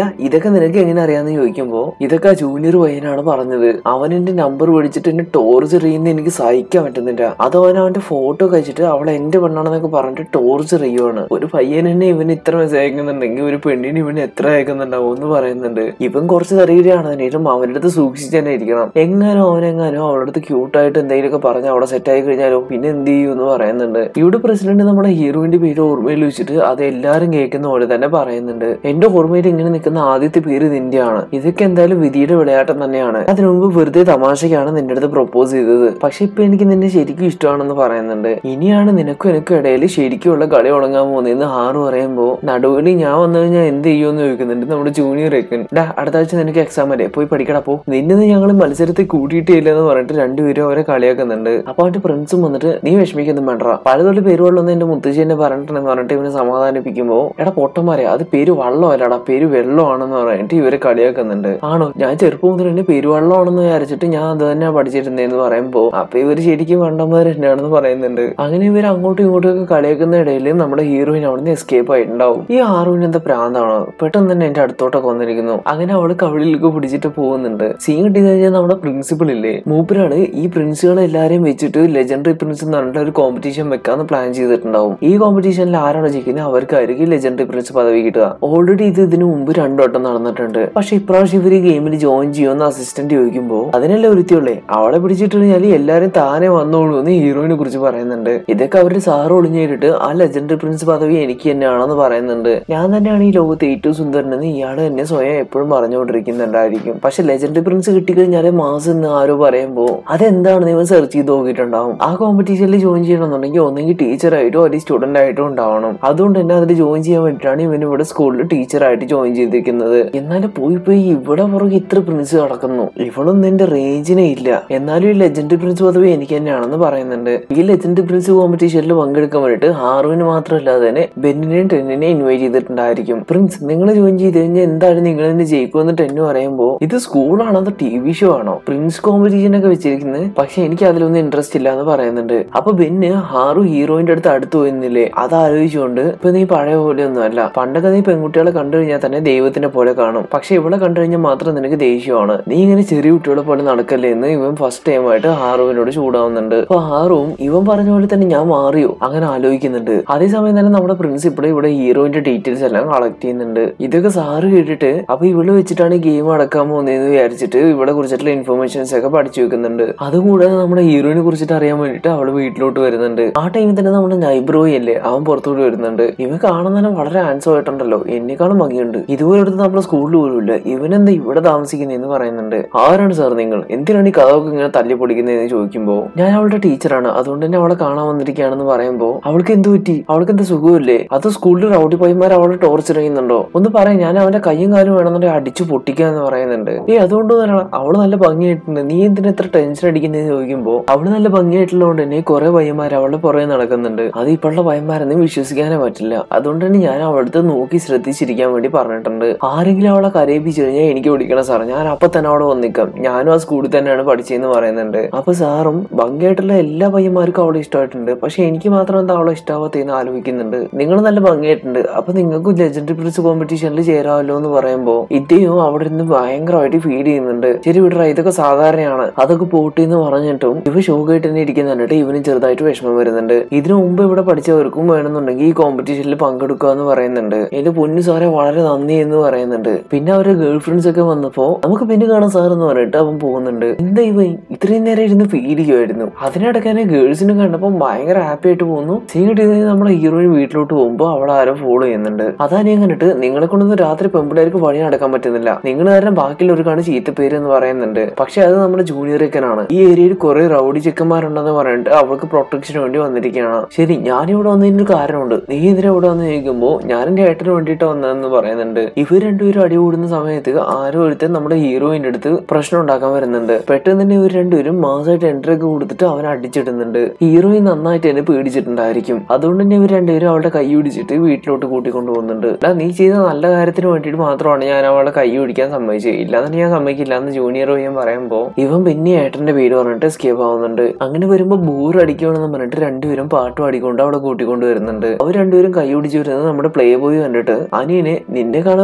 ഇതൊക്കെ നിനക്ക് എങ്ങനെ അറിയാന്ന് ചോദിക്കുമ്പോ ഇതൊക്കെ ആ ജൂനിയർ പയ്യനാണ് പറഞ്ഞത് അവൻ എന്റെ നമ്പർ മേടിച്ചിട്ട് എന്നെ ടോർച്ചർ ചെയ്യുന്ന എനിക്ക് സഹിക്കാൻ പറ്റുന്നില്ല അത് അവൻ അവന്റെ ഫോട്ടോ കഴിച്ചിട്ട് അവൾ എന്റെ പെണ്ണാണെന്നൊക്കെ പറഞ്ഞിട്ട് ടോർച്ചർ ചെയ്യുവാണ് ഒരു പയ്യൻ എന്നെ ഇവൻ ഇത്ര മെസ്സേജ് അയക്കുന്നുണ്ടെങ്കിൽ ഒരു പെണ്ണിന് ഇവൻ എത്ര അയക്കുന്നുണ്ടാവും എന്ന് പറയുന്നുണ്ട് ഇവൻ കുറച്ച് തെറിയുകയാണെങ്കിലും അവന്റെ അടുത്ത് സൂക്ഷിച്ച് തന്നെ ഇരിക്കണം എങ്ങാനോ അവനെങ്ങാനോ അവളുടെ അടുത്ത് ക്യൂട്ടായിട്ട് എന്തെങ്കിലുമൊക്കെ പറഞ്ഞ് അവിടെ സെറ്റ് ആയി കഴിഞ്ഞാലോ പിന്നെ എന്ത് ചെയ്യും എന്ന് പറയുന്നുണ്ട് ഇവിടെ പ്രസിഡന്റ് നമ്മുടെ ഹീറോയിന്റെ പേര് ഓർമ്മയിൽ വെച്ചിട്ട് അത് എല്ലാരും കേൾക്കുന്ന പോലെ തന്നെ പറയുന്നുണ്ട് എന്റെ ഓർമ്മയിൽ ഇങ്ങനെ നിൽക്കുന്ന ആദ്യത്തെ പേര് നിന്റെയാണ് ഇതൊക്കെ എന്തായാലും വിധിയുടെ വിളയാട്ടം തന്നെയാണ് അതിനു മുമ്പ് വെറുതെ തമാശക്കാണ് നിന്റെ അടുത്ത് പ്രപ്പോസ് ചെയ്തത് പക്ഷെ ഇപ്പൊ എനിക്ക് നിന്നെ ശരിക്കും ഇഷ്ടമാണെന്ന് പറയുന്നുണ്ട് ഇനിയാണ് നിനക്കും എനിക്കും ഇടയിൽ ശരിക്കുള്ള കളി തുടങ്ങാൻ പോകുന്നതെന്ന് ഹാറ് പറയുമ്പോ നടുവിൽ ഞാൻ വന്നു കഴിഞ്ഞാൽ എന്ത് ചെയ്യുമെന്ന് ചോദിക്കുന്നുണ്ട് നമ്മുടെ ജൂനിയർ ഒക്കെ ഡാ അടുത്ത ആഴ്ച നിനക്ക് എക്സാം അല്ലേ പോയി പഠിക്കടാ പോ നിന്നെ ഞങ്ങൾ മത്സരത്തിൽ കൂട്ടിയിട്ടില്ല എന്ന് പറഞ്ഞിട്ട് രണ്ടുപേരും അവരെ കളിയാക്കുന്നുണ്ട് അപ്പൊ അവന്റെ ഫ്രണ്ട്സും വന്നിട്ട് നീ വിഷമിക്കൊന്നും വേണ്ട പലതൊരു പേരുവെള്ളം എന്റെ മുത്തശ്ശി എന്നെ പറഞ്ഞിട്ടുണ്ടെന്ന് പറഞ്ഞിട്ട് ഇവനെ സമാധാനിപ്പിക്കുമ്പോ എടാ പൊട്ടന്മാരെ അത് പേര് വള്ളമല്ലടാ പേര് വെള്ളമാണെന്ന് പറഞ്ഞിട്ട് ഇവരെ കളിയാക്കുന്നുണ്ട് ആണോ ഞാൻ ചെറുപ്പം മുതൽ എന്നെ പേര് വെള്ളമാണെന്ന് വിചാരിച്ചിട്ട് ഞാൻ അത് തന്നെ പഠിച്ചിരുന്നേന്ന് പറയുമ്പോ അപ്പൊ ഇവര് ശരിക്കും വണ്ടന്മാർ തന്നെയാണെന്ന് പറയുന്നുണ്ട് അങ്ങനെ ഇവർ അങ്ങോട്ടും ഇങ്ങോട്ടും ഒക്കെ കളിയാക്കുന്ന ഇടയിൽ നമ്മുടെ ഹീറോയിൻ അവിടുന്ന് എസ്കേപ്പ് ആയിട്ടുണ്ടാവും ഈ ആറുവിന് എന്താ പ്രാന്താണോ പെട്ടെന്ന് തന്നെ എന്റെ അടുത്തോട്ടൊക്കെ വന്നിരിക്കുന്നു അങ്ങനെ അവള് കവിളിലേക്ക് പിടിച്ചിട്ട് പോകുന്നുണ്ട് സീൻ കിട്ടിയെന്ന് കഴിഞ്ഞാൽ നമ്മുടെ പ്രിൻസിപ്പൾ ഇല്ലേ മൂപ്പരാണ് ഈ പ്രിൻസുകളെ എല്ലാരെയും വെച്ചിട്ട് ലെജൻഡറി പ്രിൻസ് എന്ന് പറഞ്ഞിട്ട് ഒരു കോമ്പറ്റീഷൻ വെക്കാന്ന് പ്ലാൻ ചെയ്തിട്ടുണ്ടാവും ഈ കോമ്പറ്റീഷനിൽ ആരാണോ ജയിക്കുന്നത് അവർക്കായിരിക്കും ലെജൻഡറി പ്രിൻസ് പദവി കിട്ടുക ഓൾറെഡി ഇത് ഇതിനു മുമ്പ് രണ്ടു വട്ടം നടന്നിട്ടുണ്ട് പക്ഷെ ഇപ്രാവശ്യം ഇവർ ഈ ഗെയിമിൽ ജോയിൻ ചെയ്യുമെന്ന് അസിസ്റ്റന്റ് ചോദിക്കുമ്പോൾ അതിനല്ലേ ഒരുത്തിയുള്ളേ അവളെ പിടിച്ചിട്ട് കഴിഞ്ഞാൽ എല്ലാരും താനെ വന്നോളൂ എന്ന് ഹീറോയിനെ കുറിച്ച് പറയുന്നുണ്ട് ഇതൊക്കെ അവരുടെ സാറ് ഒളിഞ്ഞേരിട്ട് ആ ലെജൻഡറി പ്രിൻസ് പദവി എനിക്ക് തന്നെയാണെന്ന് പറയുന്നുണ്ട് ഞാൻ തന്നെയാണ് ഈ ലോകത്തെ ഏറ്റവും സുന്ദരനെന്ന് ഇയാൾ തന്നെ സ്വയം എപ്പോഴും പറഞ്ഞുകൊണ്ടിരിക്കുന്നുണ്ടായിരിക്കും പക്ഷെ ലെജൻഡറി പ്രിൻസ് കിട്ടിക്കഴിഞ്ഞാൽ മാസം എന്ന് ആരോ പറയുമ്പോൾ അതെന്താണെന്ന് ഇവൻ സെർച്ച് ചെയ്ത് നോക്കിയിട്ടുണ്ടാവും ആ കോമ്പറ്റീഷനിൽ ജോയിൻ ചെയ്യണമെന്നുണ്ടെങ്കിൽ ഒന്നെങ്കിൽ ടീച്ചറായിട്ടോ അല്ലെങ്കിൽ സ്റ്റുഡന്റ് ആയിട്ടോ ഉണ്ടാവണം അതുകൊണ്ട് തന്നെ അതിൽ ജോയിൻ ചെയ്യാൻ വേണ്ടിയിട്ടാണ് ഇവൻ ഇവിടെ സ്കൂളിൽ ടീച്ചറായിട്ട് ജോയിൻ ചെയ്തിരിക്കുന്നത് എന്നാലും പോയി പോയി ഇവിടെ പുറകെ ഇത്ര പ്രിൻസ് നടക്കുന്നു ഇവളൊന്നും എന്റെ റേഞ്ചിനെ ഇല്ല എന്നാലും ഈ ലെജൻഡ് പ്രിൻസ് പദവി എനിക്ക് തന്നെയാണെന്ന് പറയുന്നുണ്ട് ഈ ലെജൻഡ് പ്രിൻസ് കോമ്പറ്റീഷനിൽ പങ്കെടുക്കാൻ വേണ്ടിയിട്ട് ഹാറുവിന് മാത്രമല്ലാതെ തന്നെ ബെന്നിനെയും ടെന്നിനെയും ഇൻവൈറ്റ് ചെയ്തിട്ടുണ്ടായിരിക്കും പ്രിൻസ് നിങ്ങൾ ജോയിൻ ചെയ്ത് കഴിഞ്ഞാൽ എന്തായാലും നിങ്ങൾ തന്നെ ജയിക്കുമെന്ന് ടെന്നു പറയുമ്പോൾ ഇത് സ്കൂളാണോ അതോ ടി വി ഷോ ആണോ പ്രിൻസ് കോമ്പറ്റീഷൻ ഒക്കെ വെച്ചിരിക്കുന്നത് പക്ഷെ എനിക്ക് അതിലൊന്നും ഇൻട്രസ്റ്റ് ഇല്ല എന്ന് പറയുന്നുണ്ട് അപ്പൊ ബെന്ന് ഹാറു ഹീറോയിന്റെ അടുത്ത് അടുത്ത് പോയിരുന്നില്ലേ അത് ആലോചിച്ചുകൊണ്ട് ഇപ്പൊ നീ പഴയ പോലെ ഒന്നും അല്ല പണ്ടൊക്കെ നീ പെൺകുട്ടികളെ കണ്ടു കഴിഞ്ഞാൽ തന്നെ ദൈവത്തിനെ പോലെ കാണും പക്ഷെ ഇവിടെ കണ്ടു കഴിഞ്ഞാൽ മാത്രം നിനക്ക് ദേഷ്യമാണ് നീ ഇങ്ങനെ ചെറിയ കുട്ടികളെ പോലെ നടക്കല്ലേ എന്ന് ഇവൻ ഫസ്റ്റ് ടൈം ആയിട്ട് ഹാറുവിനോട് ചൂടാവുന്നുണ്ട് അപ്പൊ ഹാറുവും ഇവൻ പറഞ്ഞ പോലെ തന്നെ ഞാൻ മാറിയോ അങ്ങനെ ആലോചിക്കുന്നുണ്ട് അതേസമയം തന്നെ നമ്മുടെ പ്രിൻസിപ്പിൾ ഇവിടെ ഹീറോയിന്റെ ഡീറ്റെയിൽസ് എല്ലാം കളക്ട് ചെയ്യുന്നുണ്ട് ഇതൊക്കെ സാറ് കേട്ടിട്ട് അപ്പൊ ഇവിടെ വെച്ചിട്ടാണ് ഗെയിം അടക്കാൻ പോകുന്നതെന്ന് വിചാരിച്ചിട്ട് ഇവിടെ കുറിച്ചിട്ടുള്ള ഇൻഫർമേഷൻസ് ഒക്കെ പഠിച്ചു വെക്കുന്നുണ്ട് അതുകൂടാതെ നമ്മുടെ ഹീറോയിനെ കുറിച്ചിട്ട് അറിയാൻ വേണ്ടിയിട്ട് അവള് വീട്ടിലോട്ട് വരുന്നുണ്ട് ആ ടൈമിൽ തന്നെ നമ്മുടെ നൈബ്രോയി അല്ലേ അവൻ പുറത്തോട്ട് വരുന്നുണ്ട് ഇവൻ കാണാൻ തന്നെ വളരെ ആൻസർ ആയിട്ടുണ്ടല്ലോ എന്നെക്കാളും ഭംഗിയുണ്ട് ഇതുപോലെ എടുത്ത് നമ്മുടെ സ്കൂളിൽ പോലും ഇല്ല ഇവനെന്താ ഇവിടെ താമസിക്കുന്നതെന്ന് പറയുന്നുണ്ട് ആരാണ് സാർ നിങ്ങൾ എന്തിനാണ് ഈ കഥയൊക്കെ ഇങ്ങനെ തല്ലി പൊടിക്കുന്നതെന്ന് ചോദിക്കുമ്പോൾ ഞാൻ അവളുടെ ടീച്ചറാണ് അതുകൊണ്ട് തന്നെ അവളെ കാണാൻ വന്നിരിക്കുകയാണെന്ന് പറയുമ്പോൾ അവൾക്ക് എന്ത് പറ്റി അവൾക്ക് എന്താ സുഖമില്ലേ അത് സ്കൂളിൽ റൗഡി പയ്യന്മാർ അവളെ ടോർച്ചർ ചെയ്യുന്നുണ്ടോ ഒന്ന് പറയാം ഞാൻ അവന്റെ കയ്യും കാലും വേണമെന്നുണ്ടെങ്കിൽ അടിച്ചു പൊട്ടിക്കാന്ന് പറയുന്നുണ്ട് ഏ അതുകൊണ്ട് തന്നെ അവള് നല്ല ഭംഗിയായിട്ടുണ്ട് നീ എന്തിനാ ഇത്ര ടെൻഷൻ അടിക്കുന്നതെന്ന് ചോദിക്കുമ്പോൾ അവള് നല്ല ഭംഗിയായിട്ടുള്ളതുകൊണ്ട് തന്നെ കുറെ പയ്യന്മാർ അവളുടെ പുറകെ നടക്കുന്നുണ്ട് അത് ഇപ്പോഴുള്ള പയ്യന്മാരെന്ന് വിശ്വസിക്കാനേ പറ്റില്ല അതുകൊണ്ട് തന്നെ ഞാൻ അവളടുത്ത് നോക്കി ശ്രദ്ധിച്ചിരിക്കാൻ വേണ്ടി പറഞ്ഞിട്ടുണ്ട് ആരെങ്കിലും അവളെ കരയിപ്പിച്ചു കഴിഞ്ഞാൽ എനിക്ക് പിടിക്കണം സാർ ഞാൻ അപ്പൊ തന്നെ അവിടെ വന്നിക്കാം ഞാനും ആ സ്കൂളിൽ തന്നെയാണ് പഠിച്ചതെന്ന് പറയുന്നുണ്ട് അപ്പൊ സാറും ഭംഗിയായിട്ടുള്ള എല്ലാ പയ്യന്മാർക്കും അവളെ ഇഷ്ടമായിട്ടുണ്ട് പക്ഷെ എനിക്ക് മാത്രം എന്താ അവളെ ഇഷ്ടാവാത്തേന്ന് ആലോചിക്കുന്നുണ്ട് നിങ്ങൾ നല്ല ഭംഗിയായിട്ടുണ്ട് അപ്പൊ നിങ്ങൾക്കും ലെജൻഡറി പ്രിൻസ് കോമ്പറ്റീഷനിൽ ചേരാമല്ലോ എന്ന് പറയുമ്പോൾ ഇദ്ദേഹം അവിടെ നിന്ന് ഭയങ്കരമായിട്ട് ഫീഡ് ചെയ്യുന്നുണ്ട് ശരി വിടറ ഇതൊക്കെ സാധാരണയാണ് അതൊക്കെ പോട്ടി എന്ന് പറഞ്ഞിട്ടും ഇവ ഷോക്കായിട്ട് തന്നെ ഇരിക്കുന്ന കണ്ടിട്ട് ഇവന് ചെറുതായിട്ട് വിഷമം വരുന്നുണ്ട് ഇതിനു മുമ്പ് ഇവിടെ പഠിച്ചവർക്കും വേണമെന്നുണ്ടെങ്കിൽ ഈ കോമ്പറ്റീഷനിൽ പങ്കെടുക്കുക എന്ന് പറയുന്നുണ്ട് എന്റെ പൊന്നു സാറെ വളരെ നന്ദി എന്ന് പറയുന്നുണ്ട് പിന്നെ അവരുടെ ഗേൾ ഫ്രണ്ട്സ് ഒക്കെ വന്നപ്പോ നമുക്ക് പിന്നെ കാണാം സാർ എന്ന് പറഞ്ഞിട്ട് അവൻ പോകുന്നുണ്ട് എന്താ ഇവൻ ഇത്രയും നേരം ഇരുന്ന് ഫീൽ ചെയ്യുമായിരുന്നു അതിനിടയ്ക്ക് തന്നെ ഗേൾസിനെ കണ്ടപ്പോൾ ഭയങ്കര ഹാപ്പി ആയിട്ട് പോകുന്നു സീൻ കിട്ടിയത് നമ്മുടെ ഹീറോയിൻ വീട്ടിലോട്ട് പോകുമ്പോൾ അവിടെ ആരോ ഫോളോ ചെയ്യുന്നുണ്ട് അതാ ഞാൻ കണ്ടിട്ട് നിങ്ങളെ കൊണ്ടൊന്നും രാത്രി പെമ്പിളേർക്ക് വഴി നടക്കാൻ പറ്റുന്നില്ല നിങ്ങൾ കാരണം ബാക്കിയുള്ളവർക്കാണ് ചീത്തപ്പേര് എന്ന് പറയുന്നുണ്ട് പക്ഷെ അത് നമ്മുടെ ജൂനിയർ ചെക്കനാണ് ഈ ഏരിയയിൽ കുറെ റൗഡി ചെക്കന്മാരുണ്ടെന്ന് പറഞ്ഞിട്ട് അവൾക്ക് പ്രൊട്ടക്ഷന് വേണ്ടി വന്നിരിക്കുകയാണ് ശരി ഞാനിവിടെ വന്നതിന് ഒരു കാരണമുണ്ട് നീ എന്തിനാ ഇവിടെ വന്ന് ചോദിക്കുമ്പോൾ ഞാൻ എന്റെ ഏട്ടന് വേണ്ടിയിട്ട് വന്നതെന്ന് പറയുന്നുണ്ട് ഇവർ രണ്ടുപേരും അടി കൂടുന്ന സമയത്ത് ആരോ ഒരുത്തൻ നമ്മുടെ ഹീറോയിന്റെ അടുത്ത് പ്രശ്നം ഉണ്ടാക്കാൻ വരുന്നുണ്ട് പെട്ടെന്ന് തന്നെ ഇവർ രണ്ടുപേരും മാസമായിട്ട് എൻട്രി ഒക്കെ കൊടുത്തിട്ട് അവനെ അടിച്ചിടുന്നുണ്ട് ഹീറോയിൻ നന്നായിട്ട് എന്നെ പേടിച്ചിട്ടുണ്ടായിരിക്കും അതുകൊണ്ട് തന്നെ ഇവർ രണ്ടുപേരും അവളുടെ കൈ പിടിച്ചിട്ട് വീട്ടിലോട്ട് കൂട്ടിക്കൊണ്ടു പോകുന്നുണ്ട് എടാ നീ ചെയ്ത നല്ല കാര്യത്തിന് വേണ്ടിയിട്ട് മാത്രമാണ് ഞാൻ അവളെ കൈ പിടിക്കാൻ സമ്മതിച്ചത് ഇല്ലാതെ ഞാൻ സമ്മതിക്കില്ല എന്ന് ജൂനിയർ പയ്യൻ പറയുമ്പോൾ ഇവൻ പിന്നെ ഏട്ടന്റെ പേര് പറഞ്ഞിട്ട് എസ്കേപ്പ് ആവുന്നുണ്ട് അങ്ങനെ വരുമ്പോൾ ബോർ അടിക്കുവാണെന്ന് പറഞ്ഞിട്ട് രണ്ടുപേരും പാട്ട് പാടിക്കൊണ്ട് അവിടെ കൂട്ടിക്കൊണ്ട് വരുന്നുണ്ട് അവർ രണ്ടുപേരും കൈ പിടിച്ച് വരുന്നത് നമ്മുടെ പ്ലേ ബോയ് കണ്ടിട്ട് അനിയനെ നിന്റെ കാണാൻ റൗഡിയെ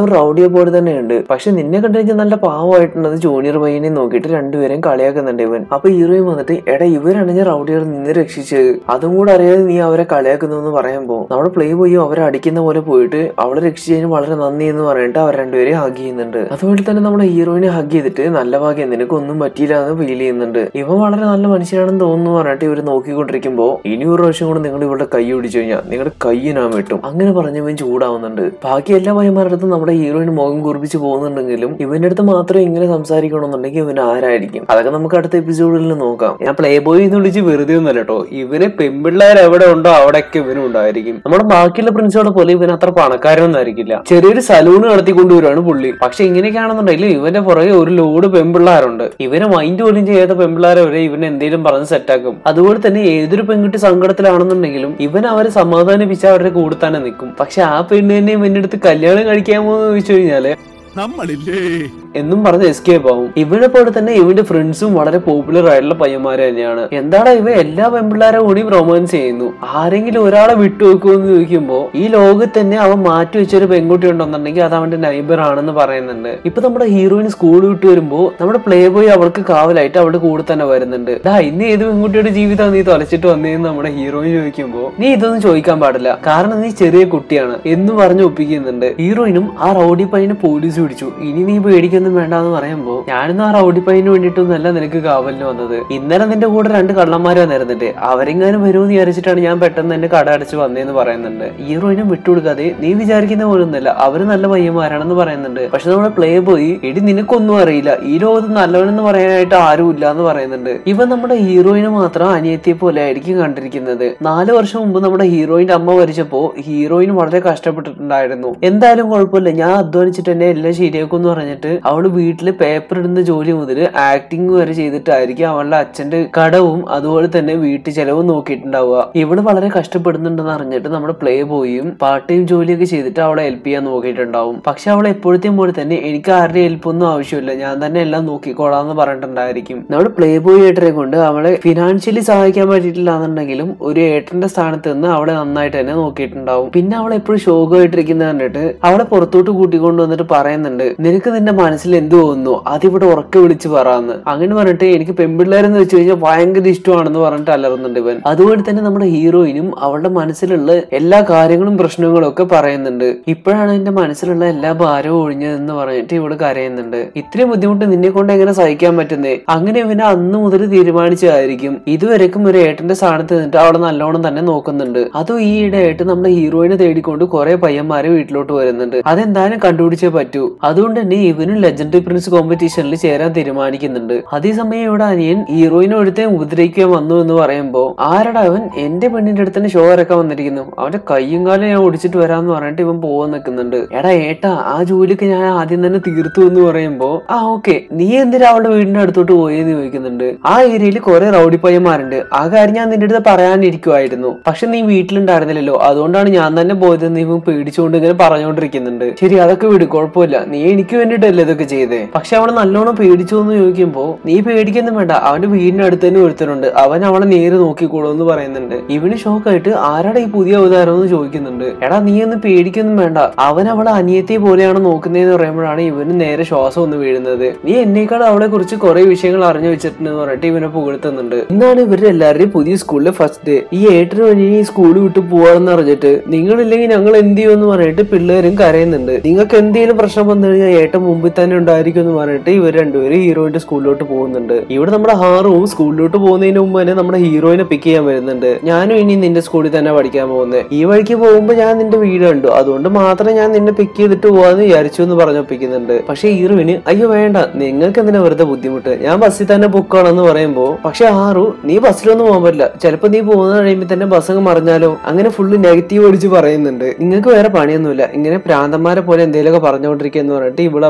പോലെ തന്നെയുണ്ട് പക്ഷെ നിന്നെ കണ്ടു കഴിഞ്ഞാൽ നല്ല പാവമായിട്ടുള്ളത് ജൂനിയർ പയ്യനെ നോക്കിയിട്ട് രണ്ടുപേരെയും കളിയാക്കുന്നുണ്ട് ഇവൻ അപ്പൊ ഹീറോയും വന്നിട്ട് എടാ ഇവരാണ് ഞാൻ റൗഡികൾ നിന്ന് രക്ഷിച്ചത് അതും കൂടെ അറിയാതെ നീ അവരെ കളിയാക്കുന്നു എന്ന് പറയുമ്പോ നമ്മുടെ പ്ലേ ബോയും അവരെ അടിക്കുന്ന പോലെ പോയിട്ട് അവളെ രക്ഷിച്ചതിന് വളരെ നന്ദി എന്ന് പറഞ്ഞിട്ട് അവർ രണ്ടുപേരെയും ഹഗ് ചെയ്യുന്നുണ്ട് അതുപോലെ തന്നെ നമ്മുടെ ഹീറോയിനെ ഹഗ് ചെയ്തിട്ട് നല്ല ഭാഗ്യം നിനക്കൊന്നും പറ്റിയില്ല എന്ന് ഫീൽ ചെയ്യുന്നുണ്ട് ഇവൻ വളരെ നല്ല മനുഷ്യനാണെന്ന് തോന്നുന്നു പറഞ്ഞിട്ട് ഇവർ നോക്കിക്കൊണ്ടിരിക്കുമ്പോ ഇനി ഒരു പ്രാവശ്യം കൂടെ നിങ്ങൾ ഇവളുടെ കൈ പിടിച്ചു കഴിഞ്ഞാൽ നിങ്ങളുടെ കൈ ഞാൻ വെട്ടും അങ്ങനെ പറഞ്ഞവൻ ചൂടാവുന്നുണ്ട് ബാക്കി എല്ലാ പയ്യന്മാരുടെ അടുത്തും നമ്മുടെ ഹീറോയിന് മുഖം കുറിപ്പിച്ച് പോകുന്നുണ്ടെങ്കിലും ഇവന്റെ അടുത്ത് മാത്രം ഇങ്ങനെ സംസാരിക്കണമെന്നുണ്ടെങ്കിൽ ഇവൻ ആരായിരിക്കും അതൊക്കെ നമുക്ക് അടുത്ത എപ്പിസോഡിൽ നോക്കാം ഞാൻ പ്ലേ ബോയ് എന്ന് വിളിച്ച് വെറുതെ ഒന്നല്ല കേട്ടോ ഇവന് പെൺപിള്ളേർ എവിടെ ഉണ്ടോ അവിടെയൊക്കെ ഇവനും ഉണ്ടായിരിക്കും നമ്മുടെ ബാക്കിയുള്ള പ്രിൻസുകളെ പോലെ ഇവൻ അത്ര പണക്കാരൊന്നും ആയിരിക്കില്ല ചെറിയൊരു സലൂൺ നടത്തിക്കൊണ്ടുവരുവാണ് പുള്ളി പക്ഷെ ഇങ്ങനെയൊക്കെയാണെന്നുണ്ടെങ്കിൽ ഇവന്റെ പുറകെ ഒരു ലോഡ് പെൺപിള്ളേരുണ്ട് ഇവനെ മൈൻഡ് പോലും ചെയ്യാത്ത പെൺപിള്ളേരെ വരെ ഇവൻ എന്തെങ്കിലും പറഞ്ഞ് സെറ്റാക്കും അതുപോലെ തന്നെ ഏതൊരു പെൺകുട്ടി സങ്കടത്തിലാണെന്നുണ്ടെങ്കിലും ഇവൻ അവരെ സമാധാനിപ്പിച്ച് അവരുടെ കൂടെ തന്നെ നിൽക്കും പക്ഷെ ആ പെണ്ണ് തന്നെ ഇവന്റെ അടുത്ത് കല്യാണം കഴിക്കാമോ എന്ന് ചോദിച്ചു കഴിഞ്ഞാല് നമ്മളില്ലേ എന്നും പറഞ്ഞ് എസ്കേപ്പ് ആവും ഇവനെ പോലെ തന്നെ ഇവന്റെ ഫ്രണ്ട്സും വളരെ പോപ്പുലർ ആയിട്ടുള്ള പയ്യന്മാര് തന്നെയാണ് എന്താണ് ഇവ എല്ലാ പെൺപിള്ളേരെ കൂടി റൊമാൻസ് ചെയ്യുന്നു ആരെങ്കിലും ഒരാളെ വിട്ടുവെക്കുമോ എന്ന് ചോദിക്കുമ്പോ ഈ ലോകത്ത് തന്നെ അവൻ മാറ്റി വെച്ചൊരു പെൺകുട്ടി ഉണ്ടെന്നുണ്ടെങ്കിൽ അത് അവന്റെ നൈബർ ആണെന്ന് പറയുന്നുണ്ട് ഇപ്പൊ നമ്മുടെ ഹീറോയിൻ സ്കൂൾ വിട്ട് വരുമ്പോ നമ്മുടെ പ്ലേ ബോയ് അവൾക്ക് കാവലായിട്ട് അവളുടെ കൂടെ തന്നെ വരുന്നുണ്ട് ദാ ഇന്ന് ഏത് പെൺകുട്ടിയുടെ ജീവിതം നീ തൊലച്ചിട്ട് വന്നതെന്ന് നമ്മുടെ ഹീറോയിൻ ചോദിക്കുമ്പോ നീ ഇതൊന്നും ചോദിക്കാൻ പാടില്ല കാരണം നീ ചെറിയ കുട്ടിയാണ് എന്ന് പറഞ്ഞ് ഒപ്പിക്കുന്നുണ്ട് ഹീറോയിനും ആ റൗഡി പയ്യനെ പോലീസ് പിടിച്ചു ഇനി നീ പേടിക്കൊന്നും വേണ്ടെന്ന് പറയുമ്പോ ഞാനൊന്നും ആ റൗഡി പയ്യന് വേണ്ടിയിട്ടൊന്നല്ല നിനക്ക് കാവലിന് വന്നത് ഇന്നലെ നിന്റെ കൂടെ രണ്ട് കള്ളന്മാര് വന്നിരുന്നിട്ട് അവരെങ്ങാനും വരുമെന്ന് വിചാരിച്ചിട്ടാണ് ഞാൻ പെട്ടെന്ന് എന്നെ കട അടച്ച് വന്നതെന്ന് പറയുന്നുണ്ട് ഹീറോയിനും വിട്ടുകൊടുക്കാതെ നീ വിചാരിക്കുന്ന പോലൊന്നുമല്ല അവര് നല്ല പയ്യന്മാരാണെന്ന് പറയുന്നുണ്ട് പക്ഷെ നമ്മുടെ പ്ലേ ബോയ് എടി നിനക്കൊന്നും അറിയില്ല ഈ ലോകത്ത് നല്ലവനെന്ന് പറയാനായിട്ട് ആരും ഇല്ല എന്ന് പറയുന്നുണ്ട് ഇവൻ നമ്മുടെ ഹീറോയിനെ മാത്രം അനിയത്തിയെ പോലെ ആയിരിക്കും കണ്ടിരിക്കുന്നത് നാല് വർഷം മുമ്പ് നമ്മുടെ ഹീറോയിന്റെ അമ്മ മരിച്ചപ്പോ ഹീറോയിൻ വളരെ കഷ്ടപ്പെട്ടിട്ടുണ്ടായിരുന്നു എന്തായാലും കുഴപ്പമില്ല ഞാൻ അധ്വാനിച്ചിട്ട് തന്നെ എല്ലാം ശരിയാക്കും എന്ന് പറഞ്ഞിട്ട് അവള് വീട്ടില് പേപ്പർ ഇടുന്ന ജോലി മുതൽ ആക്ടിങ് വരെ ചെയ്തിട്ടായിരിക്കും അവളുടെ അച്ഛന്റെ കടവും അതുപോലെ തന്നെ വീട്ടു ചെലവും നോക്കിയിട്ടുണ്ടാവുക ഇവള് വളരെ കഷ്ടപ്പെടുന്നുണ്ടെന്ന് അറിഞ്ഞിട്ട് നമ്മുടെ പ്ലേ ബോയും പാർട്ട് ടൈം ജോലിയൊക്കെ ചെയ്തിട്ട് അവളെ ഹെൽപ്പ് ചെയ്യാൻ നോക്കിയിട്ടുണ്ടാവും പക്ഷെ അവൾ എപ്പോഴത്തെയും പോലെ തന്നെ എനിക്ക് ആരുടെ ഹെൽപ്പ് ഒന്നും ആവശ്യമില്ല ഞാൻ തന്നെ എല്ലാം നോക്കിക്കോളാന്ന് പറഞ്ഞിട്ടുണ്ടായിരിക്കും നമ്മുടെ പ്ലേ ബോയ് ഏട്ടനെ കൊണ്ട് അവളെ ഫിനാൻഷ്യലി സഹായിക്കാൻ പറ്റിയിട്ടില്ല എന്നുണ്ടെങ്കിലും ഒരു ഏട്ടന്റെ സ്ഥാനത്ത് നിന്ന് അവളെ നന്നായിട്ട് തന്നെ നോക്കിയിട്ടുണ്ടാവും പിന്നെ അവൾ എപ്പോഴും ശോകമായിട്ടിരിക്കുന്ന കണ്ടിട്ട് അവളെ പുറത്തോട്ട് കൂട്ടിക്കൊണ്ട് വന്നിട്ട് പറയുന്നുണ്ട് നിനക്ക് നിന്റെ മനസ്സിൽ എന്ത് തോന്നുന്നു അതിവിടെ ഉറക്കെ വിളിച്ച് പറയാന്ന് അങ്ങനെ പറഞ്ഞിട്ട് എനിക്ക് പെൺപിള്ളേരെന്ന് വെച്ച് കഴിഞ്ഞാൽ ഭയങ്കര ഇഷ്ടമാണെന്ന് പറഞ്ഞിട്ട് അലറുന്നുണ്ട് ഇവൻ അതുപോലെ തന്നെ നമ്മുടെ ഹീറോയിനും അവളുടെ മനസ്സിലുള്ള എല്ലാ കാര്യങ്ങളും പ്രശ്നങ്ങളും ഒക്കെ പറയുന്നുണ്ട് ഇപ്പോഴാണ് എന്റെ മനസ്സിലുള്ള എല്ലാ ഭാരവും ഒഴിഞ്ഞതെന്ന് പറഞ്ഞിട്ട് ഇവള് കരയുന്നുണ്ട് ഇത്രയും ബുദ്ധിമുട്ട് നിന്നെ കൊണ്ട് എങ്ങനെ സഹിക്കാൻ പറ്റുന്നേ അങ്ങനെ ഇവനെ അന്ന് മുതൽ തീരുമാനിച്ചതായിരിക്കും ഇതുവരെക്കും ഒരു ഏട്ടന്റെ സ്ഥാനത്ത് നിന്നിട്ട് അവളെ നല്ലോണം തന്നെ നോക്കുന്നുണ്ട് അതും ഈ ഇടയായിട്ട് നമ്മുടെ ഹീറോയിനെ തേടിക്കൊണ്ട് കുറെ പയ്യന്മാര് വീട്ടിലോട്ട് വരുന്നുണ്ട് അതെന്തായാലും കണ്ടുപിടിച്ചേ പറ്റൂ അതുകൊണ്ട് തന്നെ ഇവനും ലെജൻഡറി പ്രിൻസ് കോമ്പറ്റീഷനിൽ ചേരാൻ തീരുമാനിക്കുന്നുണ്ട് അതേസമയം ഇവിടെ അനിയൻ ഹീറോയിനെ ഒരുത്തെ ഉപദ്രവിക്കാൻ വന്നു എന്ന് പറയുമ്പോ ആരടാ അവൻ എന്റെ പെണ്ണിന്റെ അടുത്ത് തന്നെ ഷോ ഇറക്കാൻ വന്നിരിക്കുന്നു അവന്റെ കയ്യും കാലം ഞാൻ ഒടിച്ചിട്ട് വരാന്ന് പറഞ്ഞിട്ട് ഇവൻ പോവാൻ നിൽക്കുന്നുണ്ട് എടാ ഏട്ടാ ആ ജോലിക്ക് ഞാൻ ആദ്യം തന്നെ തീർത്തു എന്ന് പറയുമ്പോ ആ ഓക്കെ നീ എന്തിനാ അവളുടെ വീടിന്റെ അടുത്തോട്ട് പോയെന്ന് ചോദിക്കുന്നുണ്ട് ആ ഏരിയയിൽ കുറെ റൗഡി പയ്യന്മാരുണ്ട് ആ കാര്യം ഞാൻ നിന്റെ അടുത്ത് പറയാനിരിക്കുമായിരുന്നു പക്ഷെ നീ വീട്ടിലുണ്ടായിരുന്നില്ലല്ലോ അതുകൊണ്ടാണ് ഞാൻ തന്നെ പോയതെന്ന് ഇവൻ പേടിച്ചുകൊണ്ട് ഇങ്ങനെ പറഞ്ഞുകൊണ്ടിരിക്കുന്നുണ്ട് ശരി അതൊക്കെ വിട് കുഴപ്പമില്ല നീ എനിക്ക് വേണ്ടിയിട്ടല്ലേ ഇതൊക്കെ ചെയ്തേ പക്ഷെ അവള് നല്ലോണം പേടിച്ചു എന്ന് ചോദിക്കുമ്പോ നീ പേടിക്കൊന്നും വേണ്ട അവന്റെ വീടിന്റെ അടുത്ത് തന്നെ ഒരുത്തനുണ്ട് അവൻ അവളെ നേരെ നോക്കിക്കോളൂ എന്ന് പറയുന്നുണ്ട് ഇവന് ഷോക്കായിട്ട് ആരാടാ ഈ പുതിയ അവതാരം എന്ന് ചോദിക്കുന്നുണ്ട് എടാ നീ ഒന്നും പേടിക്കൊന്നും വേണ്ട അവൻ അവളെ അനിയത്തിയെ പോലെയാണ് നോക്കുന്നതെന്ന് പറയുമ്പോഴാണ് ഇവന് നേരെ ശ്വാസം ഒന്ന് വീഴുന്നത് നീ എന്നേക്കാൾ അവളെ കുറിച്ച് കുറെ വിഷയങ്ങൾ അറിഞ്ഞു വെച്ചിട്ടുണ്ടെന്ന് പറഞ്ഞിട്ട് ഇവനെ പുകഴ്ത്തുന്നുണ്ട് ഇന്നാണ് ഇവരുടെ എല്ലാവരുടെയും പുതിയ സ്കൂളിലെ ഫസ്റ്റ് ഡേ ഈ ഏട്ടന് വേണ്ടി ഈ സ്കൂൾ വിട്ട് പോവാണെന്ന് അറിഞ്ഞിട്ട് നിങ്ങളില്ലെങ്കിൽ ഞങ്ങൾ എന്ത് ചെയ്യുമെന്ന് പറഞ്ഞിട്ട് പിള്ളേരും കരയുന്നുണ്ട് നിങ്ങൾക്ക് എന്തെങ്കിലും പ്രശ്നം വന്നു കഴിഞ്ഞാൽ ഏട്ടൻ മുമ്പിൽ തന്നെ ഉണ്ടായിരിക്കും എന്ന് പറഞ്ഞിട്ട് ഇവർ രണ്ടുപേരും ഹീറോയിന്റെ സ്കൂളിലോട്ട് പോകുന്നുണ്ട് ഇവിടെ നമ്മുടെ ഹാറുവും സ്കൂളിലോട്ട് പോകുന്നതിന് മുമ്പ് തന്നെ നമ്മുടെ ഹീറോയിനെ പിക്ക് ചെയ്യാൻ വരുന്നുണ്ട് ഞാനും ഇനി നിന്റെ സ്കൂളിൽ തന്നെ പഠിക്കാൻ പോകുന്നത് ഈ വഴിക്ക് പോകുമ്പോൾ ഞാൻ നിന്റെ വീട് കണ്ടു അതുകൊണ്ട് മാത്രം ഞാൻ നിന്നെ പിക്ക് ചെയ്തിട്ട് പോവാന്ന് വിചാരിച്ചു എന്ന് പറഞ്ഞൊപ്പിക്കുന്നുണ്ട് പക്ഷെ ഹീറോയിന് അയ്യോ വേണ്ട നിങ്ങൾക്ക് എന്തിനാ വെറുതെ ബുദ്ധിമുട്ട് ഞാൻ ബസ്സിൽ തന്നെ പൊക്കോളെന്ന് പറയുമ്പോ പക്ഷെ ആറു നീ ബസ്സിലൊന്നും പോകാൻ പറ്റില്ല ചിലപ്പോ നീ പോകുന്ന കഴിയുമ്പോൾ തന്നെ ബസ് അങ്ങ് മറിഞ്ഞാലോ അങ്ങനെ ഫുള്ള് നെഗറ്റീവ് അടിച്ച് പറയുന്നുണ്ട് നിങ്ങൾക്ക് വേറെ പണിയൊന്നുമില്ല ഇങ്ങനെ പ്രാന്തന്മാരെ പോലെ എന്തെങ്കിലുമൊക്കെ പറഞ്ഞുകൊണ്ടിരിക്കുക എന്ന് പറഞ്ഞിട്ട് ഇവിടെ അവിടുന്ന് പോകുമ്പോൾ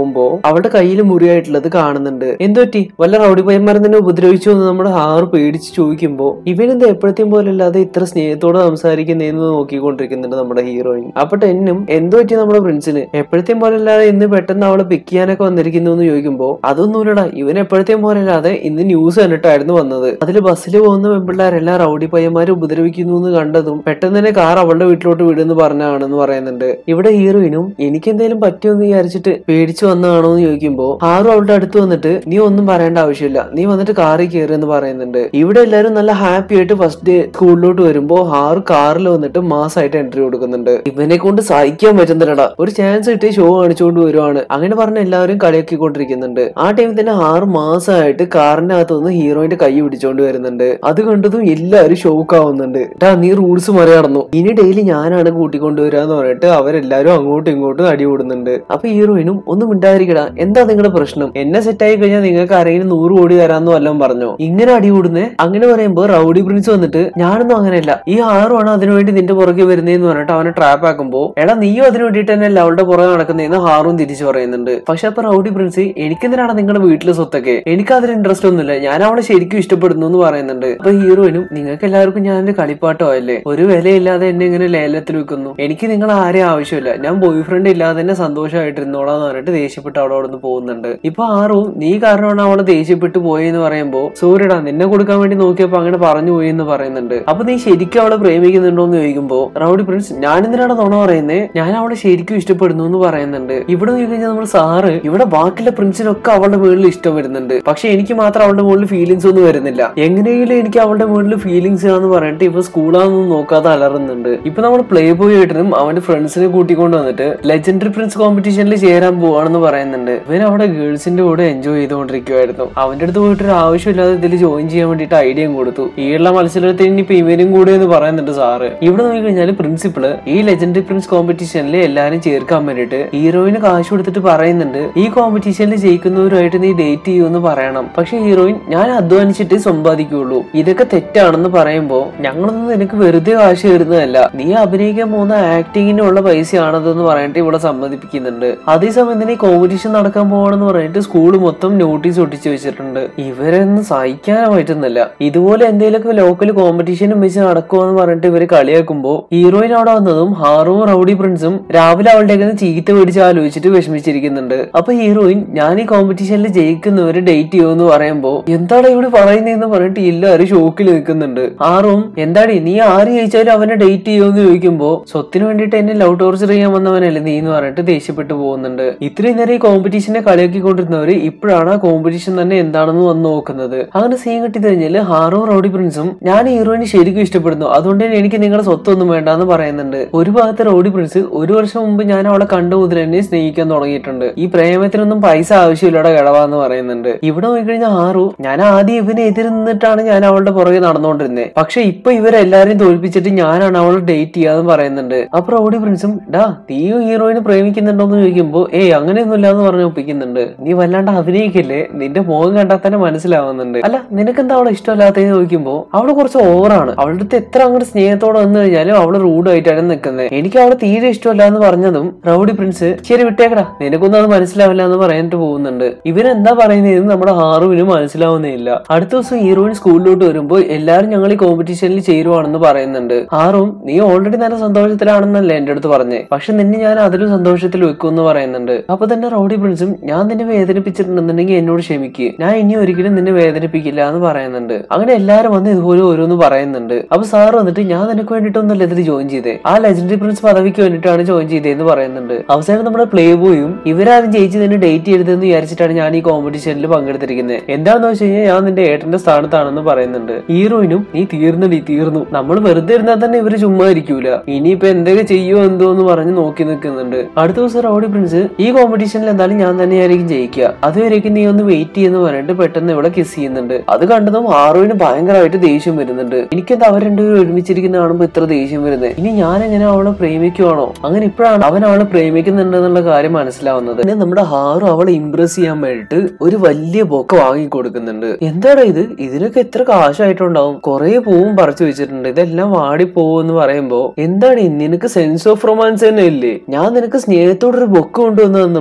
പോകുമ്പോ അവളുടെ കയ്യിൽ മുറിയായിട്ടുള്ളത് കാണുന്നുണ്ട് എന്തുപറ്റി വല്ല റൗഡി പയ്യന്മാരൻ തന്നെ ഉപദ്രവിച്ചു എന്ന് നമ്മുടെ ഹാറ് പേടിച്ച് ചോദിക്കുമ്പോ ഇവനെന്താ എപ്പോഴത്തെയും പോലെ അല്ലാതെ ഇത്ര സ്നേഹത്തോടെ സംസാരിക്കുന്നതെന്ന് നോക്കിക്കൊണ്ടിരിക്കുന്നുണ്ട് നമ്മുടെ ഹീറോയിൻ അപ്പൊ ടെന്നും എന്തു പറ്റി നമ്മുടെ പ്രിൻസിന് എപ്പോഴത്തെയും പോലെ അല്ലാതെ ഇന്ന് പെട്ടെന്ന് അവളെ പിക്ക് ചെയ്യാനൊക്കെ വന്നിരിക്കുന്നു എന്ന് ചോദിക്കുമ്പോ അതൊന്നുമില്ലടാ ഇവൻ എപ്പോഴത്തെയും പോലെ അല്ലാതെ ഇന്ന് ന്യൂസ് കണ്ടിട്ടായിരുന്നു വന്നത് അതിൽ ബസ്സിൽ പോകുന്ന പെൺപിള്ളേരെല്ലാം റൗഡി പയ്യന്മാരെ ഉപദ്രവിക്കുന്നു എന്ന് കണ്ടതും പെട്ടെന്ന് തന്നെ കാർ അവളുടെ വീട്ടിലോട്ട് വിടുന്ന് പറഞ്ഞാണെന്ന് പറയുന്നുണ്ട് ഇവിടെ ഹീറോയിനും എനിക്ക് എന്തെങ്കിലും പറ്റുമെന്ന് വിചാരിച്ചിട്ട് പേടിച്ചു വന്നതാണോ എന്ന് ചോദിക്കുമ്പോ ഹാറു അവളുടെ അടുത്ത് വന്നിട്ട് നീ ഒന്നും പറയേണ്ട ആവശ്യമില്ല നീ വന്നിട്ട് കാറിൽ കയറി എന്ന് പറയുന്നുണ്ട് ഇവിടെ എല്ലാവരും നല്ല ഹാപ്പി ആയിട്ട് ഫസ്റ്റ് ഡേ സ്കൂളിലോട്ട് വരുമ്പോ ഹാറ് കാറിൽ വന്നിട്ട് മാസമായിട്ട് എൻട്രി കൊടുക്കുന്നുണ്ട് ഇവനെ കൊണ്ട് സഹിക്കാൻ പറ്റുന്നില്ലടാ ഒരു ചാൻസ് കിട്ടി ഷോ കാണിച്ചുകൊണ്ട് വരുവാണ് അങ്ങനെ പറഞ്ഞ എല്ലാവരും കളിയാക്കിക്കൊണ്ടിരിക്കുന്നുണ്ട് ആ ടൈമിൽ തന്നെ ആറ് മാസമായിട്ട് കാറിന്റെ അകത്ത് നിന്ന് ഹീറോയിന്റെ കൈ പിടിച്ചോണ്ട് വരുന്നുണ്ട് അത് കണ്ടതും എല്ലാവരും ഷോക്ക് ആവുന്നുണ്ട് ടാ നീ റൂൾസ് മറികടന്നു ഇനി ഡെയിലി ഞാനാണ് കൂട്ടിക്കൊണ്ടുവരാന്ന് പറഞ്ഞിട്ട് അവരെല്ലാരും അങ്ങോട്ടും ഇങ്ങോട്ടും അടി കൂടുന്നുണ്ട് അപ്പൊ ഹീറോയിനും ഒന്നും മിണ്ടാതിരിക്കടാ എന്താ നിങ്ങളുടെ പ്രശ്നം എന്നെ സെറ്റായി കഴിഞ്ഞാൽ നിങ്ങൾക്ക് ആരെങ്കിലും നൂറ് കോടി തരാന്ന് വല്ലതും പറഞ്ഞോ ഇങ്ങനെ അടി കൂടുന്നേ അങ്ങനെ പറയുമ്പോ റൗഡി പ്രിൻസ് വന്നിട്ട് ഞാനൊന്നും അങ്ങനെയല്ല ഈ ആറുമാണ് അതിനുവേണ്ടി നിന്റെ പുറകെ വരുന്നതെന്ന് പറഞ്ഞിട്ട് അവനെ ട്രാപ്പ് ആക്കുമ്പോ എടാ നീയും അതിനു വേണ്ടിയിട്ട് തന്നെ അവളുടെ പുറകെ നടക്കുന്നതെന്ന് ഹാറും തിരിച്ചു പറയുന്നുണ്ട് പക്ഷെ അപ്പൊ റൗഡി പ്രിൻസ് എനിക്കെന്തിനാണ് നിങ്ങളുടെ വീട്ടിലെ സ്വത്തൊക്കെ എനിക്ക് അതിൽ ഇൻട്രസ്റ്റ് ഒന്നുമില്ല ഞാൻ അവളെ ശരിക്കും ഇഷ്ടപ്പെടുന്നു എന്ന് പറയുന്നുണ്ട് അപ്പൊ ഹീറോയിനും നിങ്ങൾക്ക് എല്ലാവർക്കും ഞാൻ എന്റെ കളിപ്പാട്ടോ അല്ലേ ഒരു വിലയില്ലാതെ എന്നെ ഇങ്ങനെ ലേലത്തിൽ വെക്കുന്നു എനിക്ക് നിങ്ങൾ ആരെയും ആവശ്യമില്ല ഞാൻ ബോയ് ഫ്രണ്ട് ഇല്ലാതെ തന്നെ സന്തോഷമായിട്ടിരുന്നോളാന്ന് പറഞ്ഞിട്ട് ദേഷ്യപ്പെട്ട് അവിടെ അവിടെ നിന്ന് പോകുന്നുണ്ട് ഇപ്പൊ ആറും നീ കാരണമാണ് അവളെ ദേഷ്യപ്പെട്ട് പോയെന്ന് പറയുമ്പോ സൂര്യടാ നിന്നെ കൊടുക്കാൻ വേണ്ടി നോക്കിയപ്പോ അങ്ങനെ പറഞ്ഞു പോയി എന്ന് പറയുന്നുണ്ട് അപ്പൊ നീ ശരിക്കും അവളെ പ്രേമിക്കുന്നുണ്ടോ എന്ന് ചോദിക്കുമ്പോ റൗഡി പ്രിൻസ് ഞാൻ എന്തിനാണ് നുണ പറയുന്നേ ഞാൻ അവളെ ശരിക്കും ഇഷ്ടപ്പെടുന്നു എന്ന് പറയുന്നുണ്ട് ഇവിടെ നോക്കി കഴിഞ്ഞാൽ നമ്മൾ സാറ് ഇവിടെ ബാക്കിയുള്ള പ്രിൻസിനൊക്കെ അവളുടെ മുകളിൽ ഇഷ്ടം വരുന്നുണ്ട് പക്ഷെ എനിക്ക് മാത്രം അവളുടെ മുകളിൽ ഫീലിങ്സ് ഒന്നും വരുന്നില്ല എങ്ങനെയെങ്കിലും എനിക്ക് അവളുടെ മുകളിൽ ഫീലിങ്സ് ആണെന്ന് പറഞ്ഞിട്ട് ഇപ്പൊ സ്കൂളാണെന്ന് നോക്കാതെ അലറുന്നുണ്ട് ഇപ്പൊ നമ്മൾ പ്ലേ ബോയ് ആയിട്ടും അവന്റെ ഫ്രണ്ട്സിനെ കൂട്ടിക്കൊണ്ട് വന്നിട്ട് ലെജൻഡറി പ്രിൻസ് കോമ്പറ്റീഷനിൽ ചേരാൻ പോവാണെന്ന് പറയുന്നുണ്ട് ഇവൻ അവിടെ ഗേൾസിന്റെ കൂടെ എൻജോയ് ചെയ്തുകൊണ്ടിരിക്കുവായിരുന്നു അവന്റെ അടുത്ത് പോയിട്ട് ഒരു ആവശ്യമില്ലാതെ ഇതിൽ ജോയിൻ ചെയ്യാൻ വേണ്ടിയിട്ട് ഐഡിയയും കൊടുത്തു ഈ ഉള്ള മത്സരത്തിന് ഇനിയിപ്പോ ഇവരും കൂടെ എന്ന് പറയുന്നുണ്ട് സാറ് ഇവിടെ നോക്കി കഴിഞ്ഞാൽ പ്രിൻസിപ്പിള് ഈ ലെജൻഡറി പ്രിൻസ് കോമ്പറ്റീഷനിൽ എല്ലാരും ചേർക്കാൻ വേണ്ടിയിട്ട് ഹീറോയിന് കാശ് കൊടുത്തിട്ട് പറയുന്നുണ്ട് ഈ കോമ്പറ്റീഷനിൽ ജയിക്കുന്നവരുമായിട്ട് നീ ഡേറ്റ് ചെയ്യുമെന്ന് പറയണം പക്ഷെ ഹീറോയിൻ ഞാൻ അധ്വാനിച്ചിട്ട് സമ്പാദിക്കുള്ളൂ ഇതൊക്കെ തെറ്റാണെന്ന് പറയുമ്പോ ഞങ്ങളൊന്നും നിനക്ക് വെറുതെ കാശ് തരുന്നതല്ല നീ അഭിനയിക്കാൻ പോകുന്ന ആക്ടിങ്ങിനുള്ള പൈസയാണതെന്ന് പറഞ്ഞിട്ട് ഇവിടെ സമ്മതിപ്പിക്കുന്നുണ്ട് അതേസമയം തന്നെ ഈ കോമ്പറ്റീഷൻ നടക്കാൻ പോവാണെന്ന് പറഞ്ഞിട്ട് സ്കൂൾ മൊത്തം നോട്ടീസ് ഒട്ടിച്ചു വെച്ചിട്ടുണ്ട് ഇവരൊന്നും സഹിക്കാനേ പറ്റുന്നില്ല ഇതുപോലെ എന്തെങ്കിലുമൊക്കെ ലോക്കൽ കോമ്പറ്റീഷനും വെച്ച് നടക്കുമെന്ന് പറഞ്ഞിട്ട് ഇവര് കളിയാക്കുമ്പോ ഹീറോയിൻ അവിടെ വന്നതും ഹാറും റൗഡി പ്രിൻസും രാവിലെ അവളുടെ കയ്യിൽ നിന്ന് ചീത്ത പിടിച്ച് ആലോചിച്ചിട്ട് വിഷമിച്ചിരിക്കുന്നുണ്ട് അപ്പൊ ഹീറോയിൻ ഞാൻ ഈ കോമ്പറ്റീഷനിൽ ജയിക്കുന്നവര് ഡേറ്റ് ചെയ്യുമെന്ന് പറയുമ്പോ എന്താണ് ഇവിടെ പറയുന്നതെന്ന് പറഞ്ഞിട്ട് എല്ലാവരും ഷോക്കിൽ നിൽക്കുന്നുണ്ട് ആറും എന്താടി നീ ആര് ജയിച്ചാലും അവനെ ഡേറ്റ് ചെയ്യുമെന്ന് ചോദിക്കുമ്പോ സ്വത്തിന് വേണ്ടിയിട്ട് എന്നെ ലവ് ടോർച്ചർ ചെയ്യാൻ വന്നവനല്ലേ നീ എന്ന് പറഞ്ഞിട്ട് ദേഷ്യപ്പെട്ടു പോകുന്നുണ്ട് ഇത്രയും നേരം ഈ കോമ്പറ്റീഷനെ കളിയാക്കിക്കൊണ്ടിരുന്നവര് ഇപ്പോഴാണ് ആ കോമ്പറ്റീഷൻ തന്നെ എന്താണെന്ന് വന്ന് നോക്കുന്നത് അങ്ങനെ സീൻ കിട്ടി കഴിഞ്ഞാല് ഹാറോ റൗഡി പ്രിൻസും ഞാൻ ഹീറോയിനെ ശരിക്കും ഇഷ്ടപ്പെടുന്നു അതുകൊണ്ട് തന്നെ എനിക്ക് നിങ്ങളുടെ സ്വത്തൊന്നും വേണ്ടാന്ന് പറയുന്നുണ്ട് ഒരു ഭാഗത്ത് റൗഡി പ്രിൻസ് ഒരു വർഷം മുമ്പ് ഞാൻ അവളെ കണ്ടു മുതൽ തന്നെ സ്നേഹിക്കാൻ തുടങ്ങിയിട്ടുണ്ട് ഈ പ്രേമത്തിനൊന്നും പൈസ ആവശ്യമില്ലടെ കിടവാന്ന് പറയുന്നുണ്ട് ഇവിടെ നോക്കിക്കഴിഞ്ഞാൽ ഹാറു ഞാൻ ആദ്യം ഇവനെ എതിര് നിന്നിട്ടാണ് ഞാൻ അവളുടെ പുറകെ നടന്നുകൊണ്ടിരുന്നത് പക്ഷെ ഇപ്പൊ ഇവരെല്ലാരെയും തോൽപ്പിച്ചിട്ട് ഞാനാണ് അവളെ ഡേറ്റ് ചെയ്യാന്ന് പറയുന്നുണ്ട് അപ്പൊ റൗഡി പ്രിൻസും ഡാ നീയും ഹീറോയിനെ പ്രേമിക്കുന്നുണ്ടോന്ന് ചോദിക്കുമ്പോ ഏയ് അങ്ങനെയൊന്നുമില്ല എന്ന് പറഞ്ഞ് ഒപ്പിക്കുന്നുണ്ട് നീ വല്ലാണ്ട് അഭിനയിക്കില്ലേ നിന്റെ മുഖം കണ്ടാൽ തന്നെ മനസ്സിലാവുന്നുണ്ട് അല്ല നിനക്കെന്താ അവളെ ഇഷ്ടമല്ലാത്തതെന്ന് ചോദിക്കുമ്പോ അവള് കുറച്ച് ഓവറാണ് അവളുടെ അടുത്ത് എത്ര അങ്ങോട്ട് സ്നേഹത്തോടെ വന്നു കഴിഞ്ഞാലും അവള് റൂഡായിട്ടാണ് നിൽക്കുന്നത് എനിക്ക് അവളെ തീരെ ഇഷ്ടമല്ല എന്ന് പറഞ്ഞതും റൗഡി പ്രിൻസ് ശരി വിട്ടേക്കടാ നിനക്കൊന്നും അത് മനസ്സിലാവില്ല എന്ന് പറയാനിട്ട് പോകുന്നുണ്ട് ഇവരെന്താ പറയുന്നതെന്ന് നമ്മുടെ ഹാറുവിന് മനസ്സിലാവുന്നേ ഇല്ല അടുത്ത ദിവസം ഹീറോയിൻ സ്കൂളിലോട്ട് വരുമ്പോൾ എല്ലാവരും ഞങ്ങൾ ഈ കോമ്പറ്റീഷനിൽ ചേരുവാണെന്ന് പറയുന്നുണ്ട് ഹാറും നീ ഓൾറെഡി നല്ല സന്തോഷത്തിലാണെന്നല്ലേ എന്റെ അടുത്ത് പറഞ്ഞേ പക്ഷെ നിന്നെ ഞാൻ അതിലും സന്തോഷത്തിൽ വെക്കുമെന്ന് പറയുന്നുണ്ട് അപ്പൊ തന്നെ റൗഡി പ്രിൻസും ഞാൻ നിന്നെ വേദനിപ്പിച്ചിട്ടുണ്ടെന്നുണ്ടെങ്കിൽ എന്നോട് ക്ഷമിക്ക് ഞാൻ ഇനി ഒരിക്കലും നിന്നെ വേദനിപ്പിക്കില്ല എന്ന് പറയുന്നുണ്ട് അങ്ങനെ എല്ലാരും വന്ന് ഇതുപോലെ ഓരോന്ന് പറയുന്നുണ്ട് അപ്പൊ സാർ വന്നിട്ട് ഞാൻ നിനക്ക് വേണ്ടിയിട്ടൊന്നുമല്ല ഇതിൽ ജോയിൻ ചെയ്തേ ആ ലെജൻഡറി പ്രിൻസ് പദവിക്ക് വേണ്ടിയിട്ടാണ് ജോയിൻ ചെയ്തതെന്ന് പറയുന്നുണ്ട് അവസാനം നമ്മുടെ പ്ലേ ബോയും ഇവരാരും ജയിച്ച് നിന്നെ ഡേറ്റ് ചെയ്തതെന്ന് വിചാരിച്ചിട്ടാണ് ഞാൻ ഈ കോമ്പറ്റീഷനിൽ പങ്കെടുത്തിരിക്കുന്നത് എന്താണെന്ന് വെച്ച് കഴിഞ്ഞാൽ ഞാൻ നിന്റെ ഏട്ടന്റെ സ്ഥാനത്താണെന്ന് പറയുന്നുണ്ട് ഹീറോയിനും നീ തീർന്നടി തീർന്നു നമ്മൾ വെറുതെ ഇരുന്നാൽ തന്നെ ഇവര് ചുമ്മാ ഇരിക്കൂല ഇനിയിപ്പോ എന്തൊക്കെ ചെയ്യുമോ എന്തോ എന്ന് പറഞ്ഞ് നോക്കി നിൽക്കുന്നുണ്ട് അടുത്ത ദിവസം റൗഡി പ്രിൻസ് ഈ കോമ്പറ്റീഷനിൽ എന്തായാലും ഞാൻ തന്നെയായിരിക്കും ജയിക്കുക അതുവരേക്കും നീ ഒന്ന് വെയിറ്റ് ചെയ്യുന്ന പറഞ്ഞിട്ട് പെട്ടെന്ന് ഇവിടെ കിസ് ചെയ്യുന്നുണ്ട് അത് കണ്ടതും ആറുവിന് ഭയങ്കരമായിട്ട് ദേഷ്യം വരുന്നുണ്ട് എനിക്കെന്താ അവർ രണ്ടുപേരും ഒരുമിച്ചിരിക്കുന്ന കാണുമ്പോ ഇത്ര ദേഷ്യം വരുന്നത് ഇനി ഞാൻ എങ്ങനെ അവളെ പ്രേമിക്കുവാണോ അങ്ങനെ ഇപ്പോഴാണ് അവൻ അവളെ പ്രേമിക്കുന്നുണ്ടെന്നുള്ള കാര്യം മനസ്സിലാവുന്നത് പിന്നെ നമ്മുടെ ഹാറു അവളെ ഇംപ്രസ് ചെയ്യാൻ വേണ്ടിയിട്ട് ഒരു വലിയ ബൊക്ക വാങ്ങി കൊടുക്കുന്നുണ്ട് എന്താടാ ഇത് ഇതിനൊക്കെ എത്ര കാശായിട്ടുണ്ടാവും കുറെ പൂവും പറിച്ചു വെച്ചിട്ടുണ്ട് ഇതെല്ലാം വാടിപ്പോവും എന്ന് പറയുമ്പോ എന്താണ് നിനക്ക് സെൻസ് ഓഫ് റൊമാൻസ് തന്നെ ഇല്ലേ ഞാൻ നിനക്ക് സ്നേഹത്തോടെ ഒരു ബൊക്ക കൊണ്ടുവന്നു തന്നപ്പോ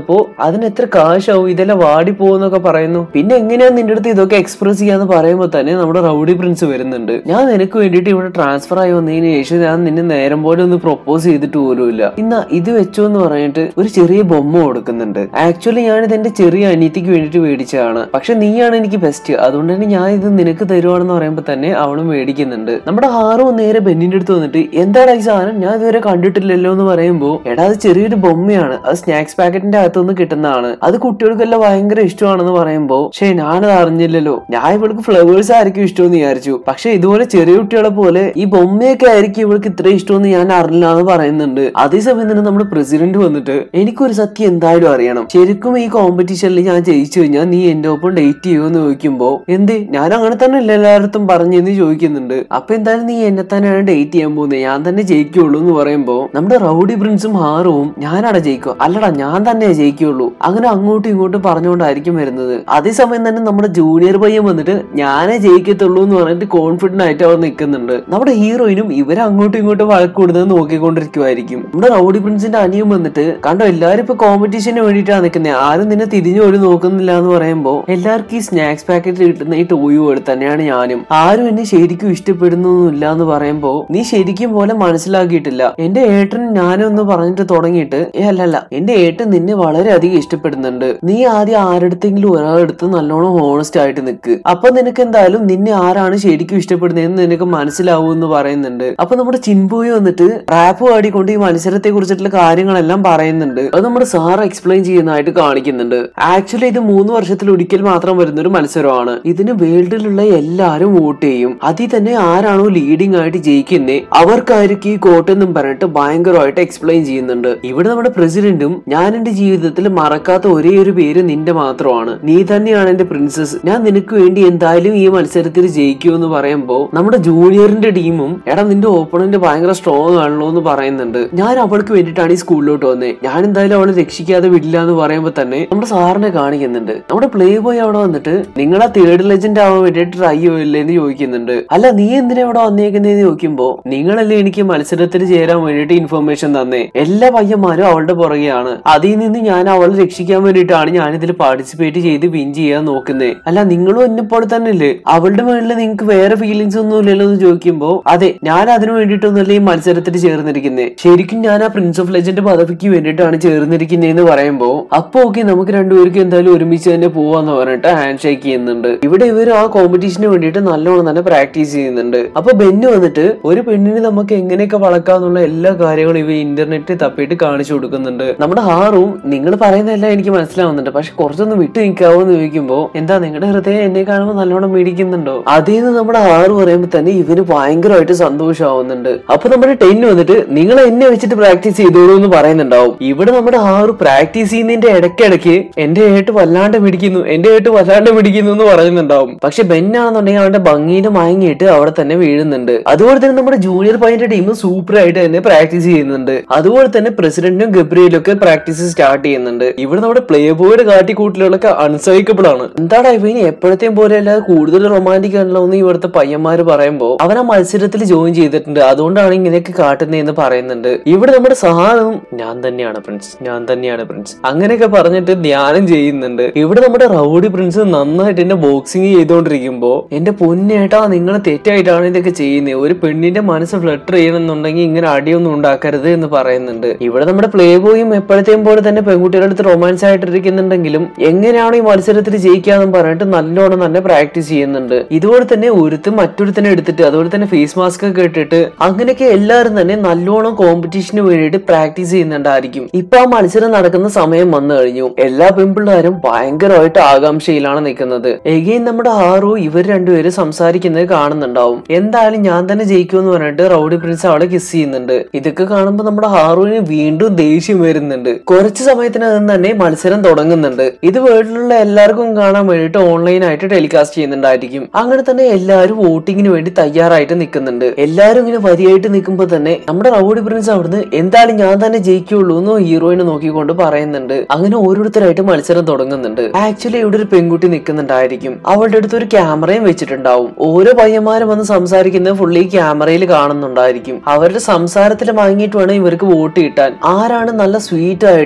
വന്നപ്പോ അതിന് എത്ര കാശാവും ഇതെല്ലാം വാടി പോകുന്നൊക്കെ പറയുന്നു പിന്നെ എങ്ങനെയാ നിന്റെ അടുത്ത് ഇതൊക്കെ എക്സ്പ്രസ് ചെയ്യാന്ന് പറയുമ്പോൾ തന്നെ നമ്മുടെ റൗഡി പ്രിൻസ് വരുന്നുണ്ട് ഞാൻ നിനക്ക് വേണ്ടിയിട്ട് ഇവിടെ ട്രാൻസ്ഫർ ആയി വന്നതിന് ശേഷം ഞാൻ നിന്നെ നേരം പോലെ ഒന്ന് പ്രൊപ്പോസ് ചെയ്തിട്ട് പോലുമില്ല ഇന്നാ ഇത് വെച്ചോ എന്ന് പറഞ്ഞിട്ട് ഒരു ചെറിയ ബൊമ്മ കൊടുക്കുന്നുണ്ട് ആക്ച്വലി ഞാനിത് എന്റെ ചെറിയ അനിയത്തിക്ക് വേണ്ടിയിട്ട് മേടിച്ചതാണ് പക്ഷെ നീയാണ് എനിക്ക് ബെസ്റ്റ് അതുകൊണ്ട് തന്നെ ഞാൻ ഇത് നിനക്ക് തരുവാണെന്ന് പറയുമ്പോൾ തന്നെ അവളും മേടിക്കുന്നുണ്ട് നമ്മുടെ ഹാറും നേരെ ബെന്നിന്റെ അടുത്ത് വന്നിട്ട് എന്താണ് ഈ സാധനം ഞാൻ ഇതുവരെ കണ്ടിട്ടില്ലല്ലോ എന്ന് പറയുമ്പോൾ എടാ അത് ചെറിയൊരു ബൊമ്മയാണ് അത് സ്നാക്സ് പാക്കറ്റിന്റെ അകത്തുനിന്ന് കിട്ടുന്നതാണ് അത് കുട്ടികൾക്കെല്ലാം ഭയങ്കര ഇഷ്ടമാണെന്ന് പറയുമ്പോൾ പക്ഷേ ഞാനത് അറിഞ്ഞില്ലല്ലോ ഞാൻ ഇവൾക്ക് ഫ്ലവേഴ്സ് ആയിരിക്കും ഇഷ്ടമെന്ന് വിചാരിച്ചു പക്ഷെ ഇതുപോലെ ചെറിയ കുട്ടികളെ പോലെ ഈ ബൊമ്മയൊക്കെ ആയിരിക്കും ഇവൾക്ക് ഇത്ര ഇഷ്ടമെന്ന് ഞാൻ അറിഞ്ഞില്ല എന്ന് പറയുന്നുണ്ട് അതേസമയം തന്നെ നമ്മുടെ പ്രസിഡന്റ് വന്നിട്ട് എനിക്കൊരു സത്യം എന്തായാലും അറിയണം ശരിക്കും ഈ കോമ്പറ്റീഷനിൽ ഞാൻ ജയിച്ചു കഴിഞ്ഞാൽ നീ എന്റെ ഒപ്പം ഡേറ്റ് ചെയ്യുമെന്ന് ചോദിക്കുമ്പോ എന്ത് ഞാൻ അങ്ങനെ തന്നെ അല്ല എല്ലായിടത്തും പറഞ്ഞെന്ന് ചോദിക്കുന്നുണ്ട് അപ്പൊ എന്തായാലും നീ എന്നെ തന്നെയാണ് ഡേറ്റ് ചെയ്യാൻ പോകുന്നത് ഞാൻ തന്നെ ജയിക്കുള്ളൂ എന്ന് പറയുമ്പോ നമ്മുടെ റൗഡി പ്രിൻസും ഹാറുവും ഞാനാണ് ജയിക്കുക അല്ലടാ ഞാൻ തന്നെ ജയിക്കുള്ളൂ അങ്ങനെ അങ്ങോട്ടും ഇങ്ങോട്ടും പറഞ്ഞുകൊണ്ടായിരിക്കും വരുന്നത് അതേസമയം തന്നെ നമ്മുടെ ജൂനിയർ പയ്യൻ വന്നിട്ട് ഞാനേ ജയിക്കത്തുള്ളൂ എന്ന് പറഞ്ഞിട്ട് കോൺഫിഡന്റ് ആയിട്ട് അവർ നിൽക്കുന്നുണ്ട് നമ്മുടെ ഹീറോയിനും ഇവരെ അങ്ങോട്ടും ഇങ്ങോട്ടും വഴക്കൂടുന്നത് നോക്കിക്കൊണ്ടിരിക്കുമായിരിക്കും നമ്മുടെ റൗഡി പ്രിൻസിന്റെ അനിയൻ വന്നിട്ട് കണ്ടോ എല്ലാരും ഇപ്പൊ കോമ്പറ്റീഷന് വേണ്ടിയിട്ടാണ് നിൽക്കുന്നത് ആരും നിന്നെ തിരിഞ്ഞു പോലും നോക്കുന്നില്ല എന്ന് പറയുമ്പോ എല്ലാവർക്കും ഈ സ്നാക്സ് പാക്കറ്റ് കിട്ടുന്ന ഈ ടോയ് പോലെ തന്നെയാണ് ഞാനും ആരും എന്നെ ശരിക്കും ഇഷ്ടപ്പെടുന്നൊന്നുമില്ല എന്ന് പറയുമ്പോ നീ ശരിക്കും പോലെ മനസ്സിലാക്കിയിട്ടില്ല എന്റെ ഏട്ടൻ ഞാനും ഒന്ന് പറഞ്ഞിട്ട് തുടങ്ങിയിട്ട് ഏ അല്ലല്ല എന്റെ ഏട്ടൻ നിന്നെ വളരെയധികം ഇഷ്ടപ്പെടുന്നുണ്ട് നീ ആദ്യം ആരടുത്തെങ്കിലും ഒരാളെടുത്ത് നല്ലോണം ഹോണസ്റ്റ് ആയിട്ട് നിൽക്ക് അപ്പൊ നിനക്ക് എന്തായാലും നിന്നെ ആരാണ് ശരിക്കും ഇഷ്ടപ്പെടുന്നതെന്ന് നിനക്ക് മനസ്സിലാവൂ എന്ന് പറയുന്നുണ്ട് അപ്പൊ നമ്മുടെ ചിൻപോയി വന്നിട്ട് റാപ്പ് പാടിക്കൊണ്ട് ഈ മത്സരത്തെ കുറിച്ചിട്ടുള്ള കാര്യങ്ങളെല്ലാം പറയുന്നുണ്ട് അത് നമ്മുടെ സാർ എക്സ്പ്ലെയിൻ ചെയ്യുന്നതായിട്ട് കാണിക്കുന്നുണ്ട് ആക്ച്വലി ഇത് മൂന്ന് വർഷത്തിൽ ഒരിക്കൽ മാത്രം വരുന്ന ഒരു മത്സരമാണ് ഇതിന് വേൾഡിലുള്ള എല്ലാരും വോട്ട് ചെയ്യും അതിൽ തന്നെ ആരാണോ ലീഡിംഗ് ആയിട്ട് ജയിക്കുന്നേ അവർക്കായിരിക്കും ഈ കോട്ട് എന്നും പറഞ്ഞിട്ട് ഭയങ്കരമായിട്ട് എക്സ്പ്ലെയിൻ ചെയ്യുന്നുണ്ട് ഇവിടെ നമ്മുടെ പ്രസിഡന്റും ഞാൻ എന്റെ ജീവിതത്തിൽ മറക്കാത്ത ഒരേ ഒരു പേര് നിന്റെ മാത്രമാണ് നീ തന്നെയാണ് എന്റെ പ്രിൻസസ് ഞാൻ നിനക്ക് വേണ്ടി എന്തായാലും ഈ മത്സരത്തിൽ ജയിക്കൂ എന്ന് പറയുമ്പോ നമ്മുടെ ജൂനിയറിന്റെ ടീമും എടാ നിന്റെ ഓപ്പണന്റ് ഭയങ്കര സ്ട്രോങ് ആണല്ലോ എന്ന് പറയുന്നുണ്ട് ഞാൻ അവൾക്ക് വേണ്ടിയിട്ടാണ് ഈ സ്കൂളിലോട്ട് വന്നത് ഞാൻ എന്തായാലും അവളെ രക്ഷിക്കാതെ വിടില്ല എന്ന് പറയുമ്പോൾ തന്നെ നമ്മുടെ സാറിനെ കാണിക്കുന്നുണ്ട് നമ്മുടെ പ്ലേ ബോയ് അവിടെ വന്നിട്ട് നിങ്ങൾ ആ തേർഡ് ലെജൻഡ് ആവാൻ വേണ്ടിയിട്ട് ട്രൈ ചെയ്യില്ലേ എന്ന് ചോദിക്കുന്നുണ്ട് അല്ല നീ എന്തിനാ ഇവിടെ വന്നേക്കുന്നതെന്ന് ചോദിക്കുമ്പോ നിങ്ങളല്ലേ എനിക്ക് മത്സരത്തിൽ ചേരാൻ വേണ്ടിയിട്ട് ഇൻഫർമേഷൻ തന്നേ എല്ലാ പയ്യന്മാരും അവളുടെ പുറകെയാണ് അതിൽ നിന്ന് ഞാൻ അവളെ രക്ഷിക്കാൻ വേണ്ടിയിട്ടാണ് ഞാൻ ഇതിൽ പാർട്ടിസിപ്പേറ്റ് ചെയ്ത് വിൻ ചെയ്യാൻ നോക്കുന്നേ അല്ല നിങ്ങളും എന്നെ പോലെ തന്നെ അല്ലേ അവളുടെ മേളിൽ നിങ്ങൾക്ക് വേറെ ഫീലിങ്സ് ഒന്നും ഇല്ലല്ലോ എന്ന് ചോദിക്കുമ്പോ അതെ ഞാൻ അതിനു വേണ്ടിയിട്ടൊന്നുമല്ല ഈ മത്സരത്തിൽ ചേർന്നിരിക്കുന്നത് ശരിക്കും ഞാൻ ആ പ്രിൻസ് ഓഫ് ലെജൻഡ് പദവിക്ക് വേണ്ടിയിട്ടാണ് ചേർന്നിരിക്കുന്നതെന്ന് പറയുമ്പോ അപ്പൊ ഓക്കെ നമുക്ക് രണ്ടുപേർക്കും എന്തായാലും ഒരുമിച്ച് തന്നെ പോവാന്ന് പറഞ്ഞിട്ട് ഹാൻഡ് ഷേക്ക് ചെയ്യുന്നുണ്ട് ഇവിടെ ഇവർ ആ കോമ്പറ്റീഷന് വേണ്ടിയിട്ട് നല്ലോണം തന്നെ പ്രാക്ടീസ് ചെയ്യുന്നുണ്ട് അപ്പൊ ബെന്ന് വന്നിട്ട് ഒരു പെണ്ണിനെ നമുക്ക് എങ്ങനെയൊക്കെ വളർക്കാന്നുള്ള എല്ലാ കാര്യങ്ങളും ഇവ ഇന്റർനെറ്റിൽ തപ്പിയിട്ട് കാണിച്ചു കൊടുക്കുന്നുണ്ട് നമ്മുടെ ഹാറും നിങ്ങൾ പറയുന്നതെല്ലാം എനിക്ക് മനസ്സിലാവുന്നുണ്ട് പക്ഷെ കുറച്ചൊന്ന് വിട്ടു നിൽക്കാവോ എന്ന് ചോദിക്കുമ്പോ എന്താ നിങ്ങളുടെ ഹൃദയം എന്നെ കാണുമ്പോൾ നല്ലോണം മേടിക്കുന്നുണ്ടോ അതേന്ന് നമ്മുടെ ഹാറ് പറയുമ്പോൾ തന്നെ ഇവന് ഭയങ്കരമായിട്ട് സന്തോഷമാവുന്നുണ്ട് അപ്പൊ നമ്മുടെ ടെൻ വന്നിട്ട് നിങ്ങൾ എന്നെ വെച്ചിട്ട് പ്രാക്ടീസ് ചെയ്തോളൂ എന്ന് പറയുന്നുണ്ടാവും ഇവിടെ നമ്മുടെ ഹാറ് പ്രാക്ടീസ് ചെയ്യുന്നതിന്റെ ഇടയ്ക്കിടയ്ക്ക് എന്റെ ഏട്ട് വല്ലാണ്ട് പിടിക്കുന്നു എന്റെ ഏട്ട് വല്ലാണ്ട് പിടിക്കുന്നു എന്ന് പറയുന്നുണ്ടാവും പക്ഷെ ബെന്നാണെന്നുണ്ടെങ്കിൽ അവന്റെ ഭംഗിയിൽ മയങ്ങിയിട്ട് അവിടെ തന്നെ വീഴുന്നുണ്ട് അതുപോലെ തന്നെ നമ്മുടെ ജൂനിയർ പയ്യന്റെ ടീം സൂപ്പർ ആയിട്ട് തന്നെ പ്രാക്ടീസ് ചെയ്യുന്നുണ്ട് അതുപോലെ തന്നെ പ്രസിഡന്റും ഗബ്രിയലും ഒക്കെ പ്രാക്ടീസ് സ്റ്റാർട്ട് ചെയ്യുന്നുണ്ട് ഇവിടെ നമ്മുടെ പ്ലേ ബോയുടെ കാട്ടിക്കൂട്ടലുകളൊക്കെ അൺസൈക്കബിൾ ആണ് എന്താടാ ഇവ ഇനി എപ്പോഴത്തെയും പോലെ അല്ലാതെ കൂടുതൽ റൊമാൻറ്റിക് ആണല്ലോ എന്ന് ഇവിടുത്തെ പയ്യന്മാര് പറയുമ്പോ അവൻ ആ മത്സരത്തിൽ ജോയിൻ ചെയ്തിട്ടുണ്ട് അതുകൊണ്ടാണ് ഇങ്ങനെയൊക്കെ കാട്ടുന്നതെന്ന് പറയുന്നുണ്ട് ഇവിടെ നമ്മുടെ സഹായം ഞാൻ തന്നെയാണ് പ്രിൻസ് ഞാൻ തന്നെയാണ് പ്രിൻസ് അങ്ങനെയൊക്കെ പറഞ്ഞിട്ട് ധ്യാനം ചെയ്യുന്നുണ്ട് ഇവിടെ നമ്മുടെ റൗഡി പ്രിൻസ് നന്നായിട്ട് എന്നെ ബോക്സിങ് ചെയ്തുകൊണ്ടിരിക്കുമ്പോ എന്റെ പൊന്നേട്ടാ നിങ്ങൾ തെറ്റായിട്ടാണ് ഇതൊക്കെ ചെയ്യുന്നത് ഒരു പെണ്ണിന്റെ മനസ്സ് ഫ്ലട്ടർ ചെയ്യണമെന്നുണ്ടെങ്കിൽ ഇങ്ങനെ അടിയൊന്നും ഉണ്ടാക്കരുത് എന്ന് പറയുന്നുണ്ട് ഇവിടെ നമ്മുടെ പ്ലേ ബോയും എപ്പോഴത്തെയും പോലെ തന്നെ പെൺകുട്ടികളുടെ അടുത്ത് റൊമാൻസ് ആയിട്ടിരിക്കുന്നുണ്ടെങ്കിലും എങ്ങനെയാണ് ഈ മത്സരത്തിൽ ജയിക്കാന്ന് പറഞ്ഞിട്ട് നല്ലോണം തന്നെ പ്രാക്ടീസ് ചെയ്യുന്നുണ്ട് ഇതുപോലെ തന്നെ ഒരുത്തും മറ്റൊരുത്തനെ എടുത്തിട്ട് അതുപോലെ തന്നെ ഫേസ് മാസ്ക് ഒക്കെ ഇട്ടിട്ട് അങ്ങനെയൊക്കെ എല്ലാവരും തന്നെ നല്ലോണം കോമ്പറ്റീഷന് വേണ്ടിയിട്ട് പ്രാക്ടീസ് ചെയ്യുന്നുണ്ടായിരിക്കും ഇപ്പൊ ആ മത്സരം നടക്കുന്ന സമയം വന്നു കഴിഞ്ഞു എല്ലാ പെൺപിള്ളേരും ഭയങ്കരമായിട്ട് ആകാംക്ഷയിലാണ് നിൽക്കുന്നത് എഗെയിൻ നമ്മുടെ ഹാറു ഇവർ രണ്ടുപേരും സംസാരിക്കുന്നത് കാണുന്നുണ്ടാവും എന്തായാലും ഞാൻ തന്നെ ജയിക്കുമെന്ന് പറഞ്ഞിട്ട് റൗഡി പ്രിൻസ് അവളെ കിസ് ചെയ്യുന്നുണ്ട് ഇതൊക്കെ കാണുമ്പോൾ നമ്മുടെ ഹാറുവിന് വീണ്ടും ദേഷ്യം വരുന്നുണ്ട് കുറച്ച് സമയത്തിനകം തന്നെ മത്സരം തുടങ്ങുന്നുണ്ട് ഇത് വേൾഡിലുള്ള എല്ലാവർക്കും കാണാൻ വേണ്ടിയിട്ട് ഓൺലൈൻ ആയിട്ട് ടെലികാസ്റ്റ് ചെയ്യുന്നുണ്ടായിരിക്കും അങ്ങനെ തന്നെ എല്ലാവരും വോട്ടിങ്ങിന് വേണ്ടി തയ്യാറായിട്ട് നിൽക്കുന്നുണ്ട് എല്ലാവരും ഇങ്ങനെ വരിയായിട്ട് നിൽക്കുമ്പോൾ തന്നെ നമ്മുടെ റൗഡി പ്രിൻസ് അവിടുന്ന് എന്തായാലും ഞാൻ തന്നെ ജയിക്കുള്ളൂ എന്ന് ഹീറോയിനെ നോക്കിക്കൊണ്ട് പറയുന്നുണ്ട് അങ്ങനെ ഓരോരുത്തരായിട്ട് മത്സരം തുടങ്ങുന്നുണ്ട് ആക്ച്വലി ഇവിടെ ഒരു പെൺകുട്ടി നിൽക്കുന്നുണ്ടായിരിക്കും അവളുടെ അടുത്ത് ഒരു ക്യാമറയും വെച്ചിട്ടുണ്ടാവും ഓരോ പയ്യന്മാരും വന്ന് സംസാരിക്കുന്നത് ഫുള്ളി ക്യാമറയിൽ കാണുന്നുണ്ടായിരിക്കും അവരുടെ സംസാരത്തിൽ വാങ്ങിയിട്ട് വേണം ഇവർക്ക് വോട്ട് കിട്ടാൻ ആരാണ് നല്ല സ്വീറ്റ് ആയിട്ടും അതുപോലെ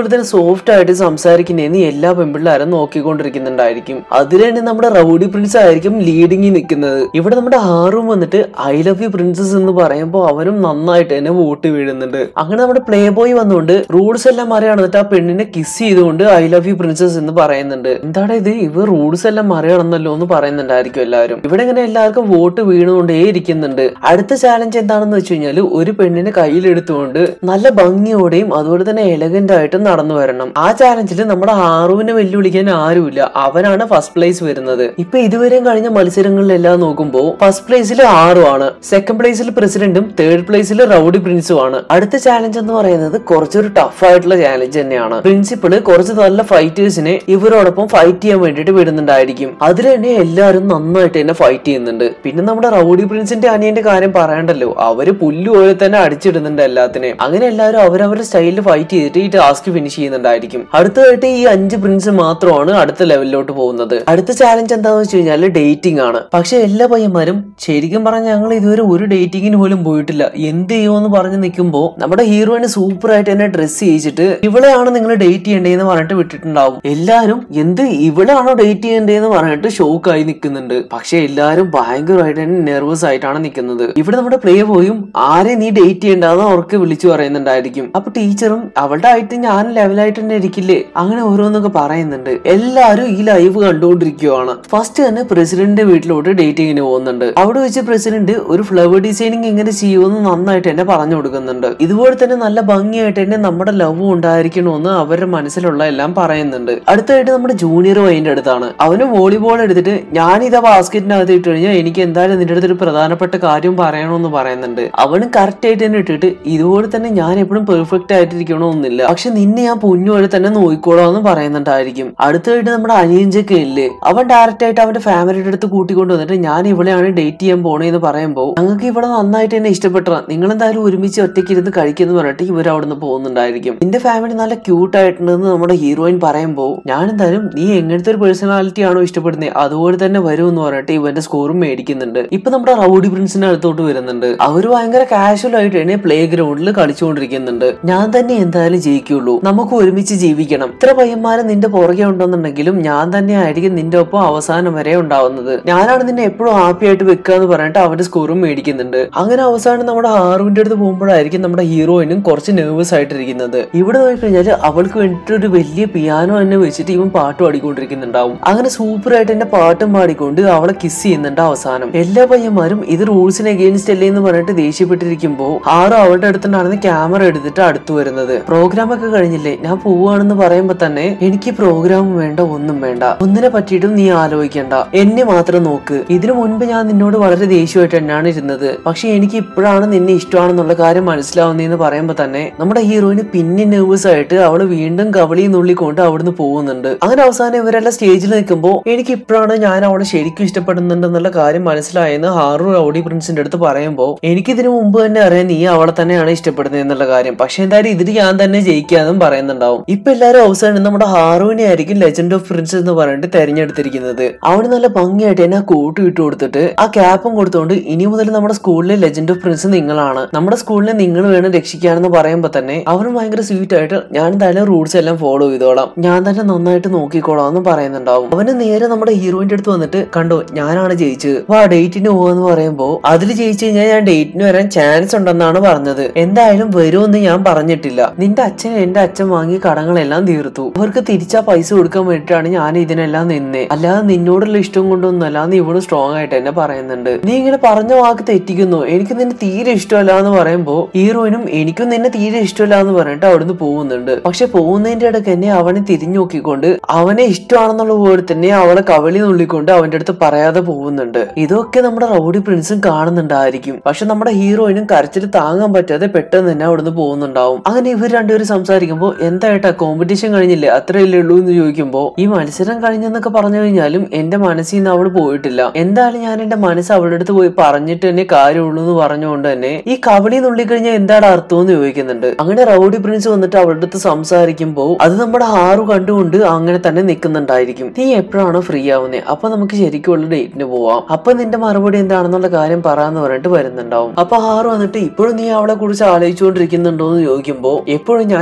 ഇതുപോലെ തന്നെ സോഫ്റ്റ് ആയിട്ട് സംസാരിക്കുന്നതെന്ന് എല്ലാ പെൺപിള്ളേരും നോക്കിക്കൊണ്ടിരിക്കുന്നുണ്ടായിരിക്കും അതിൽ തന്നെ നമ്മുടെ റൗഡി പ്രിൻസ് ആയിരിക്കും ലീഡിങ്ങിൽ നിൽക്കുന്നത് ഇവിടെ നമ്മുടെ ആറും വന്നിട്ട് ഐ ലവ് യു പ്രിൻസസ് എന്ന് പറയുമ്പോൾ അവനും നന്നായിട്ട് തന്നെ വോട്ട് വീഴുന്നുണ്ട് അങ്ങനെ നമ്മുടെ പ്ലേ ബോയ് വന്നുകൊണ്ട് റൂൾസ് എല്ലാം മറികടന്നിട്ട് ആ പെണ്ണിനെ കിസ് ചെയ്തുകൊണ്ട് ഐ ലവ് യു പ്രിൻസസ് എന്ന് പറയുന്നുണ്ട് എന്താണ് ഇത് ഇവർ റൂൾസ് എല്ലാം മറികടന്നല്ലോ എന്ന് പറയുന്നുണ്ടായിരിക്കും എല്ലാവരും ഇവിടെ ഇങ്ങനെ എല്ലാവർക്കും വോട്ട് വീണുകൊണ്ടേ ഇരിക്കുന്നുണ്ട് അടുത്ത ചാലഞ്ച് എന്താണെന്ന് വെച്ച് കഴിഞ്ഞാൽ ഒരു പെണ്ണിനെ കയ്യിലെടുത്തുകൊണ്ട് നല്ല ഭംഗിയോടെയും അതുപോലെ തന്നെ എലഗന്റ് ആയിട്ട് നടന്നു വരണം ആ ചാലഞ്ചിൽ നമ്മുടെ ആറുവിനെ വെല്ലുവിളിക്കാൻ ആരുമില്ല അവനാണ് ഫസ്റ്റ് പ്ലേസ് വരുന്നത് ഇപ്പൊ ഇതുവരെയും കഴിഞ്ഞ മത്സരങ്ങളിലെല്ലാം നോക്കുമ്പോൾ ഫസ്റ്റ് പ്ലേസിൽ ആറുമാണ് സെക്കൻഡ് പ്ലേസിൽ പ്രസിഡന്റും തേർഡ് പ്ലേസിൽ റൌഡി പ്രിൻസും ആണ് അടുത്ത ചാലഞ്ച് എന്ന് പറയുന്നത് കുറച്ചൊരു ടഫ് ആയിട്ടുള്ള ചാലഞ്ച് തന്നെയാണ് പ്രിൻസിപ്പിള് കുറച്ച് നല്ല ഫൈറ്റേഴ്സിനെ ഇവരോടൊപ്പം ഫൈറ്റ് ചെയ്യാൻ വേണ്ടിയിട്ട് വിടുന്നുണ്ടായിരിക്കും അതിൽ തന്നെ എല്ലാവരും നന്നായിട്ട് തന്നെ ഫൈറ്റ് ചെയ്യുന്നുണ്ട് പിന്നെ നമ്മുടെ റൌഡി പ്രിൻസിന്റെ അനിയന്റെ കാര്യം പറയണ്ടല്ലോ അവര് പുല്ല് പോലെ തന്നെ അടിച്ചിടുന്നുണ്ട് എല്ലാത്തിനെയും അങ്ങനെ എല്ലാവരും അവരവരുടെ സ്റ്റൈലിൽ ഫൈറ്റ് ചെയ്തിട്ട് ഈ ടാസ്ക് ഫിനിഷ് ചെയ്യുന്നുണ്ടായിരിക്കും അടുത്തതായിട്ട് ഈ അഞ്ച് പ്രിൻസ് മാത്രമാണ് അടുത്ത ലെവലിലോട്ട് പോകുന്നത് അടുത്ത ചാലഞ്ച് എന്താന്ന് വെച്ച് കഴിഞ്ഞാൽ ഡേറ്റിംഗ് ആണ് പക്ഷെ എല്ലാ പയ്യന്മാരും ശരിക്കും പറഞ്ഞ ഞങ്ങൾ ഇതുവരെ ഒരു ഡേറ്റിങ്ങിന് പോലും പോയിട്ടില്ല എന്ത് ചെയ്യുമെന്ന് പറഞ്ഞ് നിൽക്കുമ്പോൾ നമ്മുടെ ഹീറോയിന് സൂപ്പർ ആയിട്ട് തന്നെ ഡ്രസ്സ് ചെയ്യിച്ചിട്ട് ഇവളെയാണ് നിങ്ങൾ ഡേറ്റ് ചെയ്യേണ്ടതെന്ന് പറഞ്ഞിട്ട് വിട്ടിട്ടുണ്ടാവും എല്ലാരും എന്ത് ഇവളാണോ ഡേറ്റ് ചെയ്യേണ്ടതെന്ന് പറഞ്ഞിട്ട് ഷോക്കായി നിൽക്കുന്നുണ്ട് പക്ഷെ എല്ലാരും ഭയങ്കരമായിട്ട് തന്നെ നെർവസ് ആയിട്ടാണ് നിൽക്കുന്നത് ഇവിടെ നമ്മുടെ പ്ലേ പോയും ആരെ നീ ഡേറ്റ് ചെയ്യേണ്ടതെന്ന് അവർക്ക് വിളിച്ചു പറയുന്നുണ്ടായിരിക്കും അപ്പൊ ടീച്ചറും അവളുടെ ആയിട്ട് ഞാൻ ലെവലായിട്ട് തന്നെ ഇരിക്കില്ലേ അങ്ങനെ ഓരോന്നൊക്കെ പറയുന്നുണ്ട് എല്ലാരും ഈ ലൈവ് കണ്ടുകൊണ്ടിരിക്കുവാണ് ഫസ്റ്റ് തന്നെ പ്രസിഡന്റിന്റെ വീട്ടിലോട്ട് ഡേറ്റിങ്ങിന് പോകുന്നുണ്ട് അവിടെ വെച്ച് പ്രസിഡന്റ് ഒരു ഫ്ലവർ ഡിസൈനിങ് എങ്ങനെ ചെയ്യുമെന്ന് നന്നായിട്ട് തന്നെ പറഞ്ഞു കൊടുക്കുന്നുണ്ട് ഇതുപോലെ തന്നെ നല്ല ഭംഗിയായിട്ട് തന്നെ നമ്മുടെ ലവ് ഉണ്ടായിരിക്കണമെന്ന് അവരുടെ മനസ്സിലുള്ള എല്ലാം പറയുന്നുണ്ട് അടുത്തായിട്ട് നമ്മുടെ ജൂനിയർ വൈൻ്റെ അടുത്താണ് അവന് വോളിബോൾ എടുത്തിട്ട് ഞാൻ ഇതാ ബാസ്കറ്റിനകത്ത് ഇട്ട് കഴിഞ്ഞാൽ എനിക്ക് എന്തായാലും നിന്റെ അടുത്തൊരു പ്രധാനപ്പെട്ട കാര്യം പറയണമെന്ന് പറയുന്നുണ്ട് അവനും കറക്റ്റ് ആയിട്ട് തന്നെ ഇട്ടിട്ട് ഇതുപോലെ തന്നെ ഞാൻ എപ്പോഴും പെർഫെക്റ്റ് ആയിട്ടിരിക്കണമെന്നില്ല പക്ഷെ നിന്നെ ഞാൻ പൊന്നുപോലെ തന്നെ നോക്കിക്കോളാം എന്ന് പറയുന്നുണ്ടായിരിക്കും അടുത്തായിട്ട് നമ്മുടെ അനിയഞ്ചൊക്കെ ഇല്ലേ അവൻ ഡയറക്റ്റ് ആയിട്ട് അവന്റെ ഫാമിലിയുടെ അടുത്ത് കൂട്ടിക്കൊണ്ട് വന്നിട്ട് ഞാൻ ഇവളെയാണ് ഡേറ്റ് ചെയ്യാൻ പോണേന്ന് പറയുമ്പോൾ ഞങ്ങൾക്ക് ഇവിടെ നന്നായിട്ട് തന്നെ ഇഷ്ടപ്പെട്ട നിങ്ങൾ എന്തായാലും ഒരുമിച്ച് ഒറ്റയ്ക്ക് ഇരുന്ന് കഴിക്കുന്നു പറഞ്ഞിട്ട് ഇവർ അവിടെ നിന്ന് പോകുന്നുണ്ടായിരിക്കും നിന്റെ ഫാമിലി നല്ല ക്യൂട്ട് ആയിട്ടുണ്ടെന്ന് നമ്മുടെ ഹീറോയിൻ പറയുമ്പോൾ ഞാൻ എന്തായാലും നീ എങ്ങനത്തെ ഒരു പേഴ്സണാലിറ്റി ആണോ ഇഷ്ടപ്പെടുന്നത് അതുപോലെ തന്നെ വരും എന്ന് പറഞ്ഞിട്ട് ഇവന്റെ സ്കോറും മേടിക്കുന്നുണ്ട് ഇപ്പൊ നമ്മുടെ റൗഡി പ്രിൻസിന്റെ അടുത്തോട്ട് വരുന്നുണ്ട് അവര് ഭയങ്കര കാഷ്വൽ ആയിട്ട് തന്നെ പ്ലേ ഗ്രൗണ്ടിൽ കളിച്ചുകൊണ്ടിരിക്കുന്നുണ്ട് ഞാൻ തന്നെ എന്തായാലും ജയിക്കുള്ളൂ നമുക്ക് ഒരുമിച്ച് ജീവിക്കണം ഇത്ര പയ്യന്മാരെ നിന്റെ പുറകെ ഉണ്ടെന്നുണ്ടെങ്കിലും ഞാൻ തന്നെ ആയിരിക്കും നിന്റെ ഒപ്പം അവസാനം വരെ ഉണ്ടാവുന്നത് ഞാനാണ് നിന്നെ എപ്പോഴും ഹാപ്പി ആയിട്ട് വെക്കുക എന്ന് പറഞ്ഞിട്ട് അവന്റെ സ്കോറും മേടിക്കുന്നുണ്ട് അങ്ങനെ അവസാനം നമ്മുടെ ഹാറുവിന്റെ അടുത്ത് പോകുമ്പോഴായിരിക്കും നമ്മുടെ ഹീറോയിനും കുറച്ച് നെർവസ് ആയിട്ടിരിക്കുന്നത് ഇവിടെ നോക്കിക്കഴിഞ്ഞാൽ അവൾക്ക് വേണ്ടിയിട്ട് ഒരു വലിയ പിയാനോ തന്നെ വെച്ചിട്ട് ഇവൻ പാട്ട് പാടിക്കൊണ്ടിരിക്കുന്നുണ്ടാവും അങ്ങനെ സൂപ്പർ ആയിട്ട് തന്നെ പാട്ടും പാടിക്കൊണ്ട് അവളെ കിസ് ചെയ്യുന്നുണ്ട് അവസാനം എല്ലാ പയ്യന്മാരും ഇത് റൂൾസിന് അഗേൻസ്റ്റ് അല്ലേ എന്ന് പറഞ്ഞിട്ട് ദേഷ്യപ്പെട്ടിരിക്കുമ്പോ ആറും അവളുടെ അടുത്തുണ്ടായിരുന്ന ക്യാമറ എടുത്തിട്ട് അടുത്തു വരുന്നത് പ്രോഗ്രാം ഒക്കെ കഴിഞ്ഞില്ലേ ഞാൻ പോവാണെന്ന് പറയുമ്പോ തന്നെ എനിക്ക് പ്രോഗ്രാം വേണ്ട ഒന്നും വേണ്ട ഒന്നിനെ പറ്റിയിട്ടും നീ ആലോചിക്കണ്ട എന്നെ മാത്രം നോക്ക് ഇതിനു മുൻപ് ഞാൻ നിന്നോട് വളരെ ദേഷ്യമായിട്ട് തന്നെയാണ് ഇരുന്നത് പക്ഷെ എനിക്ക് ഇപ്പോഴാണ് നിന്നെ ഇഷ്ടമാണെന്നുള്ള കാര്യം മനസ്സിലാവുന്നതെന്ന് പറയുമ്പോ തന്നെ നമ്മുടെ ഹീറോയിന് പിന്നെ നെർവസ് ആയിട്ട് അവള് വീണ്ടും കവളി നുള്ളിക്കൊണ്ട് അവിടുന്ന് പോകുന്നുണ്ട് അങ്ങനെ അവസാനം ഇവരെല്ലാം സ്റ്റേജിൽ നിൽക്കുമ്പോൾ എനിക്ക് ഇപ്പോഴാണ് ഞാൻ അവളെ ശരിക്കും ഇഷ്ടപ്പെടുന്നുണ്ടെന്നുള്ള കാര്യം മനസ്സിലായെന്ന് ഹാറു റൗഡി പ്രിൻസിന്റെ അടുത്ത് പറയുമ്പോൾ എനിക്കിതിനു മുമ്പ് തന്നെ അറിയാം നീ അവളെ തന്നെയാണ് ഇഷ്ടപ്പെടുന്നത് എന്നുള്ള കാര്യം പക്ഷെ എന്തായാലും ഇതിൽ ഞാൻ തന്നെ ജയിക്കാന്നും പറയുന്നുണ്ടാവും ഇപ്പൊ എല്ലാവരും അവസാനം നമ്മുടെ ഹാറുവിനെ ആയിരിക്കും ലെജൻഡ് ഓഫ് പ്രിൻസ് എന്ന് പറഞ്ഞിട്ട് തെരഞ്ഞെടുത്തിരിക്കുന്നത് അവന് നല്ല ഭംഗിയായിട്ട് തന്നെ ആ കോട്ട് ഇട്ട് കൊടുത്തിട്ട് ആ ക്യാപ്പും കൊടുത്തുകൊണ്ട് ഇനി മുതൽ നമ്മുടെ സ്കൂളിലെ ലെജൻഡ് ഓഫ് പ്രിൻസ് നിങ്ങളാണ് നമ്മുടെ സ്കൂളിനെ നിങ്ങൾ വേണം രക്ഷിക്കാനെന്ന് പറയുമ്പോൾ തന്നെ അവനും ഭയങ്കര സ്വീറ്റ് ആയിട്ട് ഞാൻ എന്തായാലും റൂൾസ് എല്ലാം ഫോളോ ചെയ്തോളാം ഞാൻ തന്നെ നന്നായിട്ട് നോക്കിക്കോളാം എന്ന് പറയുന്നുണ്ടാവും അവന് നേരെ നമ്മുടെ ഹീറോയിന്റെ അടുത്ത് വന്നിട്ട് കണ്ടോ ഞാനാണ് ജയിച്ചത് വാ ഡേറ്റിന് പോവാന്ന് പറയുമ്പോ അതിൽ ജയിച്ചു കഴിഞ്ഞാൽ ഞാൻ ഡേറ്റിന് വരാൻ ചാൻസ് ഉണ്ടെന്നാണ് പറഞ്ഞത് എന്തായാലും വരുമെന്ന് ഞാൻ പറഞ്ഞിട്ടില്ല നിന്റെ അച്ഛൻ എന്റെ അച്ഛൻ വാങ്ങിയ കടങ്ങളെല്ലാം തീർത്തു അവർക്ക് തിരിച്ചാ പൈസ കൊടുക്കാൻ വേണ്ടിയിട്ടാണ് ഞാൻ ഇതിനെല്ലാം നിന്നേ അല്ലാതെ നിന്നോടുള്ള ഇഷ്ടം കൊണ്ടൊന്നും അല്ലാതെ ഇവളും സ്ട്രോങ് ആയിട്ട് തന്നെ പറയുന്നുണ്ട് നീ ഇങ്ങനെ പറഞ്ഞ വാക്ക് തെറ്റിക്കുന്നു എനിക്ക് നിന്നെ തീരെ ഇഷ്ടമല്ല എന്ന് പറയുമ്പോ ഹീറോയിനും എനിക്കും നിന്നെ തീരെ ഇഷ്ടമല്ല എന്ന് പറഞ്ഞിട്ട് അവിടുന്ന് പോകുന്നുണ്ട് പക്ഷെ പോകുന്നതിന്റെ ഇടയ്ക്ക് തന്നെ അവനെ തിരിഞ്ഞു നോക്കിക്കൊണ്ട് അവനെ ഇഷ്ടമാണെന്നുള്ള പോലെ തന്നെ അവളെ കവളി നുള്ളിക്കൊണ്ട് അവന്റെ അടുത്ത് പറയാതെ പോകുന്നുണ്ട് ഇതൊക്കെ നമ്മുടെ റൗഡി പ്രിൻസും കാണുന്നുണ്ടായിരിക്കും പക്ഷെ നമ്മുടെ ഹീറോയിനും കരച്ചിൽ താങ്ങാൻ പറ്റാതെ പെട്ടെന്ന് തന്നെ അവിടുന്ന് പോകുന്നുണ്ടാവും അങ്ങനെ ഇവർ രണ്ടുപേരും സംസാരിക്കുമ്പോൾ എന്തായിട്ടാ കോമ്പറ്റീഷൻ കഴിഞ്ഞില്ലേ അത്രയല്ലേ ഉള്ളൂ എന്ന് ചോദിക്കുമ്പോൾ ഈ മത്സരം കഴിഞ്ഞെന്നൊക്കെ പറഞ്ഞു കഴിഞ്ഞാലും എന്റെ മനസ്സിൽ നിന്ന് അവൾ പോയിട്ടില്ല എന്തായാലും ഞാൻ എന്റെ മനസ്സ് അവളുടെ അടുത്ത് പോയി പറഞ്ഞിട്ട് തന്നെ കാര്യമുള്ളൂ എന്ന് പറഞ്ഞുകൊണ്ട് തന്നെ ഈ കവളി നുള്ളിക്കഴിഞ്ഞാൽ എന്താണ് അർത്ഥം എന്ന് ചോദിക്കുന്നുണ്ട് അങ്ങനെ റൗഡി പ്രിൻസ് വന്നിട്ട് അവളുടെ അടുത്ത് സംസാരിക്കുമ്പോൾ അത് നമ്മുടെ ഹാറു കണ്ടുകൊണ്ട് അങ്ങനെ തന്നെ നിൽക്കുന്നുണ്ടായിരിക്കും നീ എപ്പോഴാണോ ഫ്രീ ആവുന്നത് അപ്പൊ നമുക്ക് ശരിക്കുള്ള ഡേറ്റിന് പോവാം അപ്പൊ നിന്റെ മറുപടി എന്താണെന്നുള്ള കാര്യം പറയാന്ന് പറഞ്ഞിട്ട് വരുന്നുണ്ടാവും അപ്പൊ ഹാറു വന്നിട്ട് ഇപ്പോഴും നീ അവളെ കുറിച്ച് ആലോചിച്ചുകൊണ്ടിരിക്കുന്നുണ്ടോ എന്ന് ചോദിക്കുമ്പോൾ എപ്പോഴും ഞാൻ അവളെ കുറിച്ച്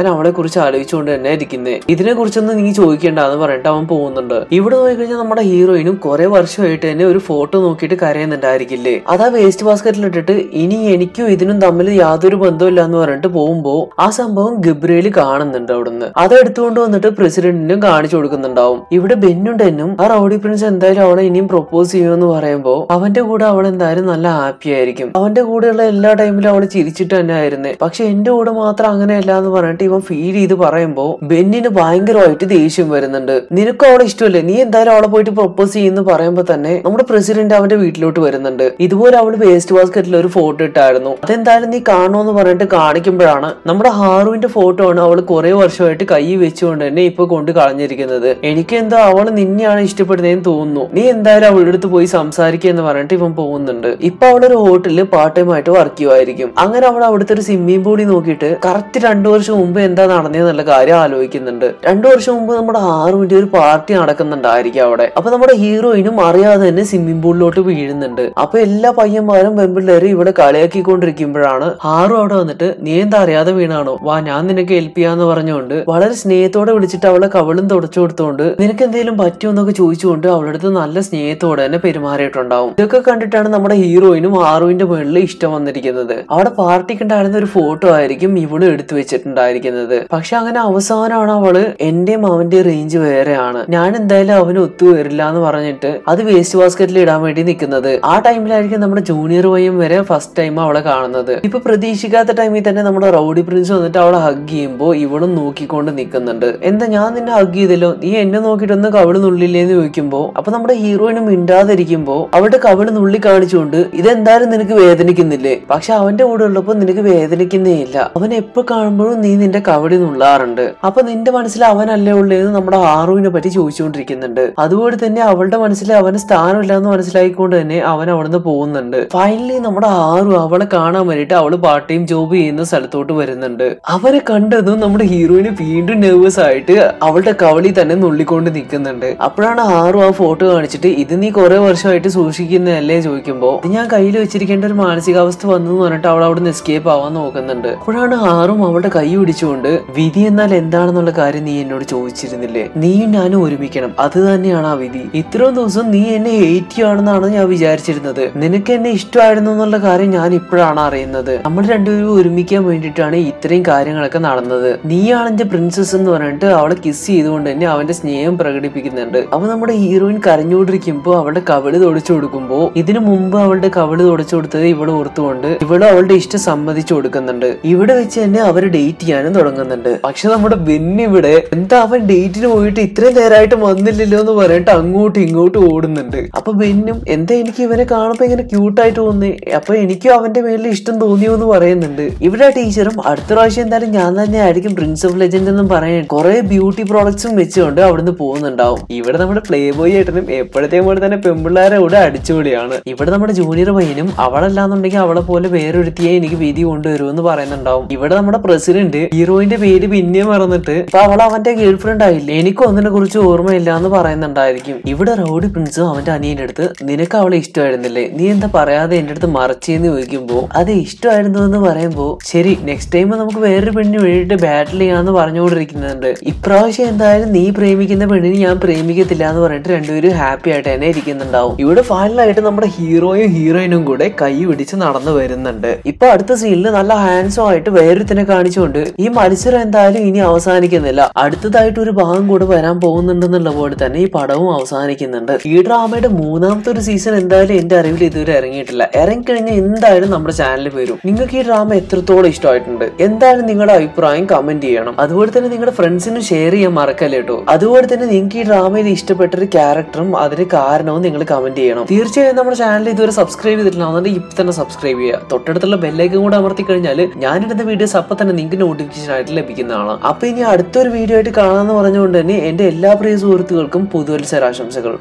കുറിച്ച് ആലോചിച്ചുകൊണ്ട് തന്നെ ഇരിക്കുന്നത് ഇതിനെ കുറിച്ചൊന്നും നീ ചോദിക്കേണ്ടെന്ന് പറഞ്ഞിട്ട് അവൻ പോകുന്നുണ്ട് ഇവിടെ നോക്കിക്കഴിഞ്ഞാൽ നമ്മുടെ ഹീറോയിനും കുറെ വർഷമായിട്ട് തന്നെ ഒരു ഫോട്ടോ നോക്കിയിട്ട് കരയുന്നുണ്ടായിരിക്കില്ലേ അതാ വേസ്റ്റ് ബാസ്ക്കറ്റിൽ ഇട്ടിട്ട് ഇനി എനിക്കും ഇതിനും തമ്മിൽ യാതൊരു ബന്ധമില്ല എന്ന് പറഞ്ഞിട്ട് പോകുമ്പോ ആ സംഭവം ഗബ്രിയേൽ കാണുന്നുണ്ട് അവിടുന്ന് അത് എടുത്തുകൊണ്ട് വന്നിട്ട് പ്രസിഡന്റിനും കാണിച്ചു കൊടുക്കുന്നുണ്ടാവും ഇവിടെ ബെന്നുണ്ടെന്നും ആ റൗഡി പ്രിൻസ് എന്തായാലും അവളെ ഇനിയും പ്രൊപ്പോസ് ചെയ്യുമെന്ന് പറയുമ്പോ അവന്റെ കൂടെ അവൾ എന്തായാലും നല്ല ഹാപ്പി ആയിരിക്കും അവന്റെ കൂടെയുള്ള എല്ലാ ടൈമിലും അവൾ ചിരിച്ചിട്ട് തന്നെ ആയിരുന്നേ പക്ഷെ എന്റെ കൂടെ മാത്രം അങ്ങനെയല്ല എന്ന് പറഞ്ഞിട്ട് ഇവൻ ഫീൽ ചെയ്ത് പറയുമ്പോ ബെന്നിന് ഭയങ്കരമായിട്ട് ദേഷ്യം വരുന്നുണ്ട് നിനക്കും അവളെ ഇഷ്ടമല്ലേ നീ എന്തായാലും അവളെ പോയിട്ട് പ്രൊപ്പോസ് ചെയ്യുന്നു പറയുമ്പോ തന്നെ നമ്മുടെ പ്രസിഡന്റ് അവന്റെ വീട്ടിലോട്ട് വരുന്നുണ്ട് ഇതുപോലെ അവള് വേസ്റ്റ് ബാസ്ക്കറ്റിൽ ഒരു ഫോട്ടോ ഇട്ടായിരുന്നു അതെന്തായാലും നീ കാണുമെന്ന് പറഞ്ഞിട്ട് കാണിക്കുമ്പോഴാണ് നമ്മുടെ ഹാറുവിന്റെ ഫോട്ടോ ആണ് അവള് കുറെ വർഷമായിട്ട് കൈ വെച്ചുകൊണ്ട് തന്നെ ഇപ്പൊ കൊണ്ട് കളഞ്ഞിരിക്കുന്നത് എനിക്ക് എന്തോ അവള് നിന്നെയാണ് ഇഷ്ടപ്പെടുന്നതെന്ന് തോന്നുന്നു നീ എന്തായാലും അവളുടെ അടുത്ത് പോയി സംസാരിക്കുക എന്ന് പറഞ്ഞിട്ട് ഇവൻ പോകുന്നുണ്ട് ഇപ്പൊ അവളൊരു ഹോട്ടലിൽ പാർട്ട് ടൈം ആയിട്ട് വർക്ക് ചെയ്യുമായിരിക്കും അങ്ങനെ അവൾ അവിടുത്തെ ഒരു സ്വിമ്മിംഗ് പൂളിൽ നോക്കിയിട്ട് കറക്റ്റ് രണ്ടു വർഷം മുമ്പ് എന്താ നടന്നതെന്നുള്ള കാര്യം ആലോചിക്കുന്നുണ്ട് രണ്ടു വർഷം മുമ്പ് നമ്മുടെ ഹാറുവിന്റെ ഒരു പാർട്ടി നടക്കുന്നുണ്ടായിരിക്കും അവിടെ അപ്പൊ നമ്മുടെ ഹീറോയിനും അറിയാതെ തന്നെ സ്വിമ്മിംഗ് പൂളിലോട്ട് വീഴുന്നുണ്ട് അപ്പൊ എല്ലാ പയ്യന്മാരും പെൺപിള്ളേരും ഇവിടെ കളിയാക്കിക്കൊണ്ടിരിക്കുമ്പോഴാണ് ഹാറു അവിടെ വന്നിട്ട് നീ എന്താ അറിയാതെ വീണാണോ വാ ഞാൻ നിനക്ക് ഹെൽപ്പ് ചെയ്യാന്ന് പറഞ്ഞുകൊണ്ട് വളരെ സ്നേഹത്തോടെ വിളിച്ചിട്ട് അവളെ കവളും തുടച്ചു കൊടുത്തുകൊണ്ട് നിനക്ക് എന്തെങ്കിലും പറ്റുമോ എന്നൊക്കെ ചോദിച്ചുകൊണ്ട് അവളുടെ അടുത്ത് നല്ല സ്നേഹത്തോടെ തന്നെ പെരുമാറിയിട്ടുണ്ടാവും ഇതൊക്കെ കണ്ടിട്ടാണ് നമ്മുടെ ഹീറോയിനും ഹാറുവിന്റെ മുകളിൽ ഇഷ്ടം വന്നിരിക്കുന്നത് അവിടെ പാർട്ടിക്ക് ഉണ്ടായിരുന്ന ഒരു ഫോട്ടോ ആയിരിക്കും ഇവള് എടുത്തു വെച്ചിട്ടുണ്ടായിരിക്കുന്നത് പക്ഷെ അങ്ങനെ അവസാനമാണ് അവള് എന്റെയും അവന്റെ റേഞ്ച് വേറെയാണ് ഞാൻ എന്തായാലും അവന് ഒത്തുവരില്ല എന്ന് പറഞ്ഞിട്ട് അത് വേസ്റ്റ് ബാസ്ക്കറ്റിൽ ഇടാൻ വേണ്ടി നിൽക്കുന്നത് ആ ടൈമിലായിരിക്കും നമ്മുടെ ജൂനിയർ വയ്യം വരെ ഫസ്റ്റ് ടൈം അവളെ കാണുന്നത് ഇപ്പൊ പ്രതീക്ഷിക്കാത്ത ടൈമിൽ തന്നെ നമ്മുടെ റൗഡി പ്രിൻസ് വന്നിട്ട് അവളെ ഹഗ് ചെയ്യുമ്പോൾ ഇവളും നോക്കിക്കൊണ്ട് നിൽക്കുന്നുണ്ട് എന്താ ഞാൻ നിന്നെ ഹഗ് ചെയ്തല്ലോ നീ എന്നെ നോക്കിയിട്ടൊന്ന് കവിള് നുള്ളില്ലേന്ന് ചോദിക്കുമ്പോ അപ്പൊ നമ്മുടെ ഹീറോയിന് മിണ്ടാതിരിക്കുമ്പോ അവളുടെ കവിള് നുള്ളി കാണിച്ചുകൊണ്ട് ഇതെന്തായാലും നിനക്ക് വേദനിക്കുന്നില്ലേ പക്ഷെ അവന്റെ കൂടെ ഉള്ളപ്പോ നിനക്ക് വേദനിക്കുന്നേ ഇല്ല അവൻ എപ്പോ കാണുമ്പോഴും നീ നിന്റെ കവടി നുള്ളാറുണ്ട് അപ്പൊ നിന്റെ മനസ്സിൽ അവനല്ലേ ഉള്ളതെന്ന് നമ്മുടെ ആറുവിനെ പറ്റി ചോദിച്ചുകൊണ്ടിരിക്കുന്നുണ്ട് അതുപോലെ തന്നെ അവളുടെ മനസ്സിൽ അവന് സ്ഥാനമില്ല എന്ന് മനസ്സിലാക്കിക്കൊണ്ട് തന്നെ അവൻ അവിടുന്ന് പോകുന്നുണ്ട് ഫൈനലി നമ്മുടെ ആറു അവളെ കാണാൻ വേണ്ടിയിട്ട് അവള് പാർട്ട് ടൈം ജോബ് ചെയ്യുന്ന സ്ഥലത്തോട്ട് വരുന്നുണ്ട് അവനെ കണ്ടതും നമ്മുടെ ഹീറോയിന് വീണ്ടും നെർവസ് ആയിട്ട് അവളുടെ കവളി തന്നെ നുള്ളിക്കൊണ്ട് നിൽക്കുന്നുണ്ട് അപ്പോഴാണ് ആറു ആ ഫോട്ടോ കാണിച്ചിട്ട് ഇത് നീ കുറെ വർഷമായിട്ട് സൂക്ഷിക്കുന്നതല്ലേ ചോദിക്കുമ്പോ ഇത് ഞാൻ കയ്യിൽ വെച്ചിരിക്കേണ്ട ഒരു മാനസികാവസ്ഥ വന്നു എന്ന് പറഞ്ഞിട്ട് അവൾ അവിടെ നിന്ന് എസ്കേപ്പ് ആവാൻ നോക്കുന്നുണ്ട് അപ്പോഴാണ് ആറും അവളുടെ കൈ പിടിച്ചുകൊണ്ട് വിധി എന്നാൽ എന്താണെന്നുള്ള കാര്യം നീ എന്നോട് ചോദിച്ചിരുന്നില്ലേ നീയും ഞാനും ഒരുമിക്കണം അത് തന്നെയാണ് ആ വിധി ഇത്രയും ദിവസം നീ എന്നെ ഹേറ്റ് ചെയ്യുകയാണെന്നാണ് ഞാൻ വിചാരിച്ചിരുന്നത് നിനക്ക് എന്നെ ഇഷ്ടമായിരുന്നു എന്നുള്ള കാര്യം ഞാൻ ഇപ്പോഴാണ് അറിയുന്നത് നമ്മൾ രണ്ടുപേരും ഒരുമിക്കാൻ വേണ്ടിയിട്ടാണ് ഇത്രയും കാര്യങ്ങളൊക്കെ നടന്നത് നീയാണ് എന്റെ പ്രിൻസസ് എന്ന് പറഞ്ഞിട്ട് അവളെ കിസ് ചെയ്തുകൊണ്ട് തന്നെ അവന്റെ സ്നേഹം പ്രകടിപ്പിക്കുന്നുണ്ട് അപ്പൊ നമ്മുടെ ഹീറോയിൻ കരഞ്ഞുകൊണ്ടിരിക്കുമ്പോ അവളുടെ കവിള് തുടച്ചു കൊടുക്കുമ്പോ ഇതിനു മുമ്പ് അവളുടെ കവിള് തുടച്ചു കൊടുത്തത് ഇവള് ഓർത്തുകൊണ്ട് ഇവള് അവളുടെ ഇഷ്ടം സമ്മതിച്ചു കൊടുക്കുന്നുണ്ട് ഇവിടെ വെച്ച് തന്നെ അവര് ഡേറ്റ് ചെയ്യാനും തുടങ്ങുന്നുണ്ട് പക്ഷെ നമ്മുടെ ബെന്നി ഇവിടെ എന്താ അവൻ ഡേറ്റിന് പോയിട്ട് ഇത്രയും നേരമായിട്ട് വന്നില്ലല്ലോ എന്ന് പറഞ്ഞിട്ട് അങ്ങോട്ടും ഇങ്ങോട്ടും ഓടുന്നുണ്ട് അപ്പൊ ബെന്നും എന്താ എനിക്ക് ഇവനെ കാണുമ്പോ ഇങ്ങനെ ക്യൂട്ടായിട്ട് തോന്നി അപ്പൊ എനിക്കും അവന്റെ മേലിൽ ഇഷ്ടം തോന്നിയോ എന്ന് പറയുന്നുണ്ട് ഇവിടെ ടീച്ചറും അടുത്ത പ്രാവശ്യം എന്തായാലും ഞാൻ തന്നെ ആയിരിക്കും പ്രിൻസ് ഓഫ് ലെജൻഡ് എന്നും പറയാൻ കുറെ ബ്യൂട്ടി പ്രോഡക്ട്സും വെച്ചുകൊണ്ട് അവിടുന്ന് പോകുന്നുണ്ടാവും ഇവിടെ നമ്മുടെ പ്ലേ ബോയ് ഏട്ടനും എപ്പോഴത്തെയും പോലെ തന്നെ പെമ്പിള്ളാരെ കൂടെ അടിച്ചുപൊളിയാണ് ഇവിടെ നമ്മുടെ ജൂനിയർ പയ്യനും അവളല്ലാന്നുണ്ടെങ്കിൽ അവളെ പോലെ വേറൊരുത്തിയെ എനിക്ക് വീതി കൊണ്ടുവരുമെന്ന് പറയുന്നുണ്ടാവും ഇവിടെ നമ്മുടെ പ്രസിഡന്റ് ഹീറോയിന്റെ പേര് പിന്നെ മറന്നിട്ട് ഇപ്പൊ അവൾ അവന്റെ ഗേൾ ഫ്രണ്ട് ആയില്ലേ എനിക്ക് ഒന്നിനെ കുറിച്ച് ഓർമ്മയില്ല എന്ന് പറയുന്നുണ്ടായിരിക്കും ഇവിടെ റൗഡി പ്രിൻസും അവന്റെ അനിയന്റെ അടുത്ത് നിനക്ക് അവളെ ഇഷ്ടമായിരുന്നില്ലേ നീ എന്താ പറയാതെ എന്റെ അടുത്ത് മറച്ചെന്ന് ചോദിക്കുമ്പോ അത് ഇഷ്ടമായിരുന്നു എന്ന് പറയുമ്പോ ശരി നെക്സ്റ്റ് ടൈം നമുക്ക് വേറൊരു പെണ്ണിന് വേണ്ടിയിട്ട് ബാറ്റിൽ ചെയ്യാന്ന് പറഞ്ഞുകൊണ്ടിരിക്കുന്നുണ്ട് ഇപ്രാവശ്യം എന്തായാലും നീ പ്രേമിക്കുന്ന പെണ്ണിന് ഞാൻ പ്രേമിക്കത്തില്ല എന്ന് പറഞ്ഞിട്ട് രണ്ടുപേരും ഹാപ്പി ആയിട്ട് തന്നെ ഇരിക്കുന്നുണ്ടാവും ഇവിടെ ഫൈനലായിട്ട് നമ്മുടെ ഹീറോയും ഹീറോയിനും കൂടെ കൈ പിടിച്ച് നടന്നു വരുന്നുണ്ട് ഇപ്പൊ അടുത്ത സീനിൽ നല്ല ഹാൻഡ്സം ആയിട്ട് വേറൊരുത്തിനെ കാണിച്ചുകൊണ്ട് ഈ മത്സരം എന്തായാലും ഇനി അവസാനിക്കുന്നില്ല അടുത്തതായിട്ട് ഒരു ഭാഗം കൂടെ വരാൻ പോകുന്നുണ്ടെന്നുള്ള പോലെ തന്നെ ഈ പടവും അവസാനിക്കുന്നുണ്ട് ഈ ഡ്രാമയുടെ മൂന്നാമത്തെ ഒരു സീസൺ എന്തായാലും എന്റെ അറിവിൽ ഇതുവരെ ഇറങ്ങിയിട്ടില്ല ഇറങ്ങിക്കഴിഞ്ഞാൽ എന്തായാലും നമ്മുടെ ചാനലിൽ വരും നിങ്ങൾക്ക് ഈ ഡ്രാമ എത്രത്തോളം ഇഷ്ടമായിട്ടുണ്ട് എന്തായാലും നിങ്ങളുടെ അഭിപ്രായം കമന്റ് ചെയ്യണം അതുപോലെ തന്നെ നിങ്ങളുടെ ഫ്രണ്ട്സിന് ഷെയർ ചെയ്യാൻ മറക്കല്ലേ കേട്ടോ അതുപോലെ തന്നെ നിങ്ങൾക്ക് ഈ ഡ്രാമയിൽ ഇഷ്ടപ്പെട്ട ഒരു ക്യാരക്ടറും അതിന് കാരണവും നിങ്ങൾ കമന്റ് ചെയ്യണം തീർച്ചയായും നമ്മുടെ ചാനൽ ഇതുവരെ സബ്സ്ക്രൈബ് ചെയ്തിട്ടില്ല എന്നുണ്ടെങ്കിൽ ഇപ്പൊ തന്നെ സബ്സ്ക്രൈബ് ചെയ്യുക തൊട്ടടുത്തുള്ള ബെല്ലൈക്കും കൂടെ അമർത്തി കഴിഞ്ഞാൽ ഞാനിടുന്ന വീഡിയോസ് അപ്പൊ തന്നെ നിങ്ങൾക്ക് നോട്ടിഫിക്കേഷൻ ആയിട്ട് ലഭിക്കുന്നതാണ് അപ്പൊ ഇനി അടുത്തൊരു വീഡിയോ ആയിട്ട് കാണാമെന്ന് പറഞ്ഞുകൊണ്ട് തന്നെ എന്റെ എല്ലാ പ്രിയ സുഹൃത്തുക്കൾക്കും പുതുവത്സരാശംസകൾ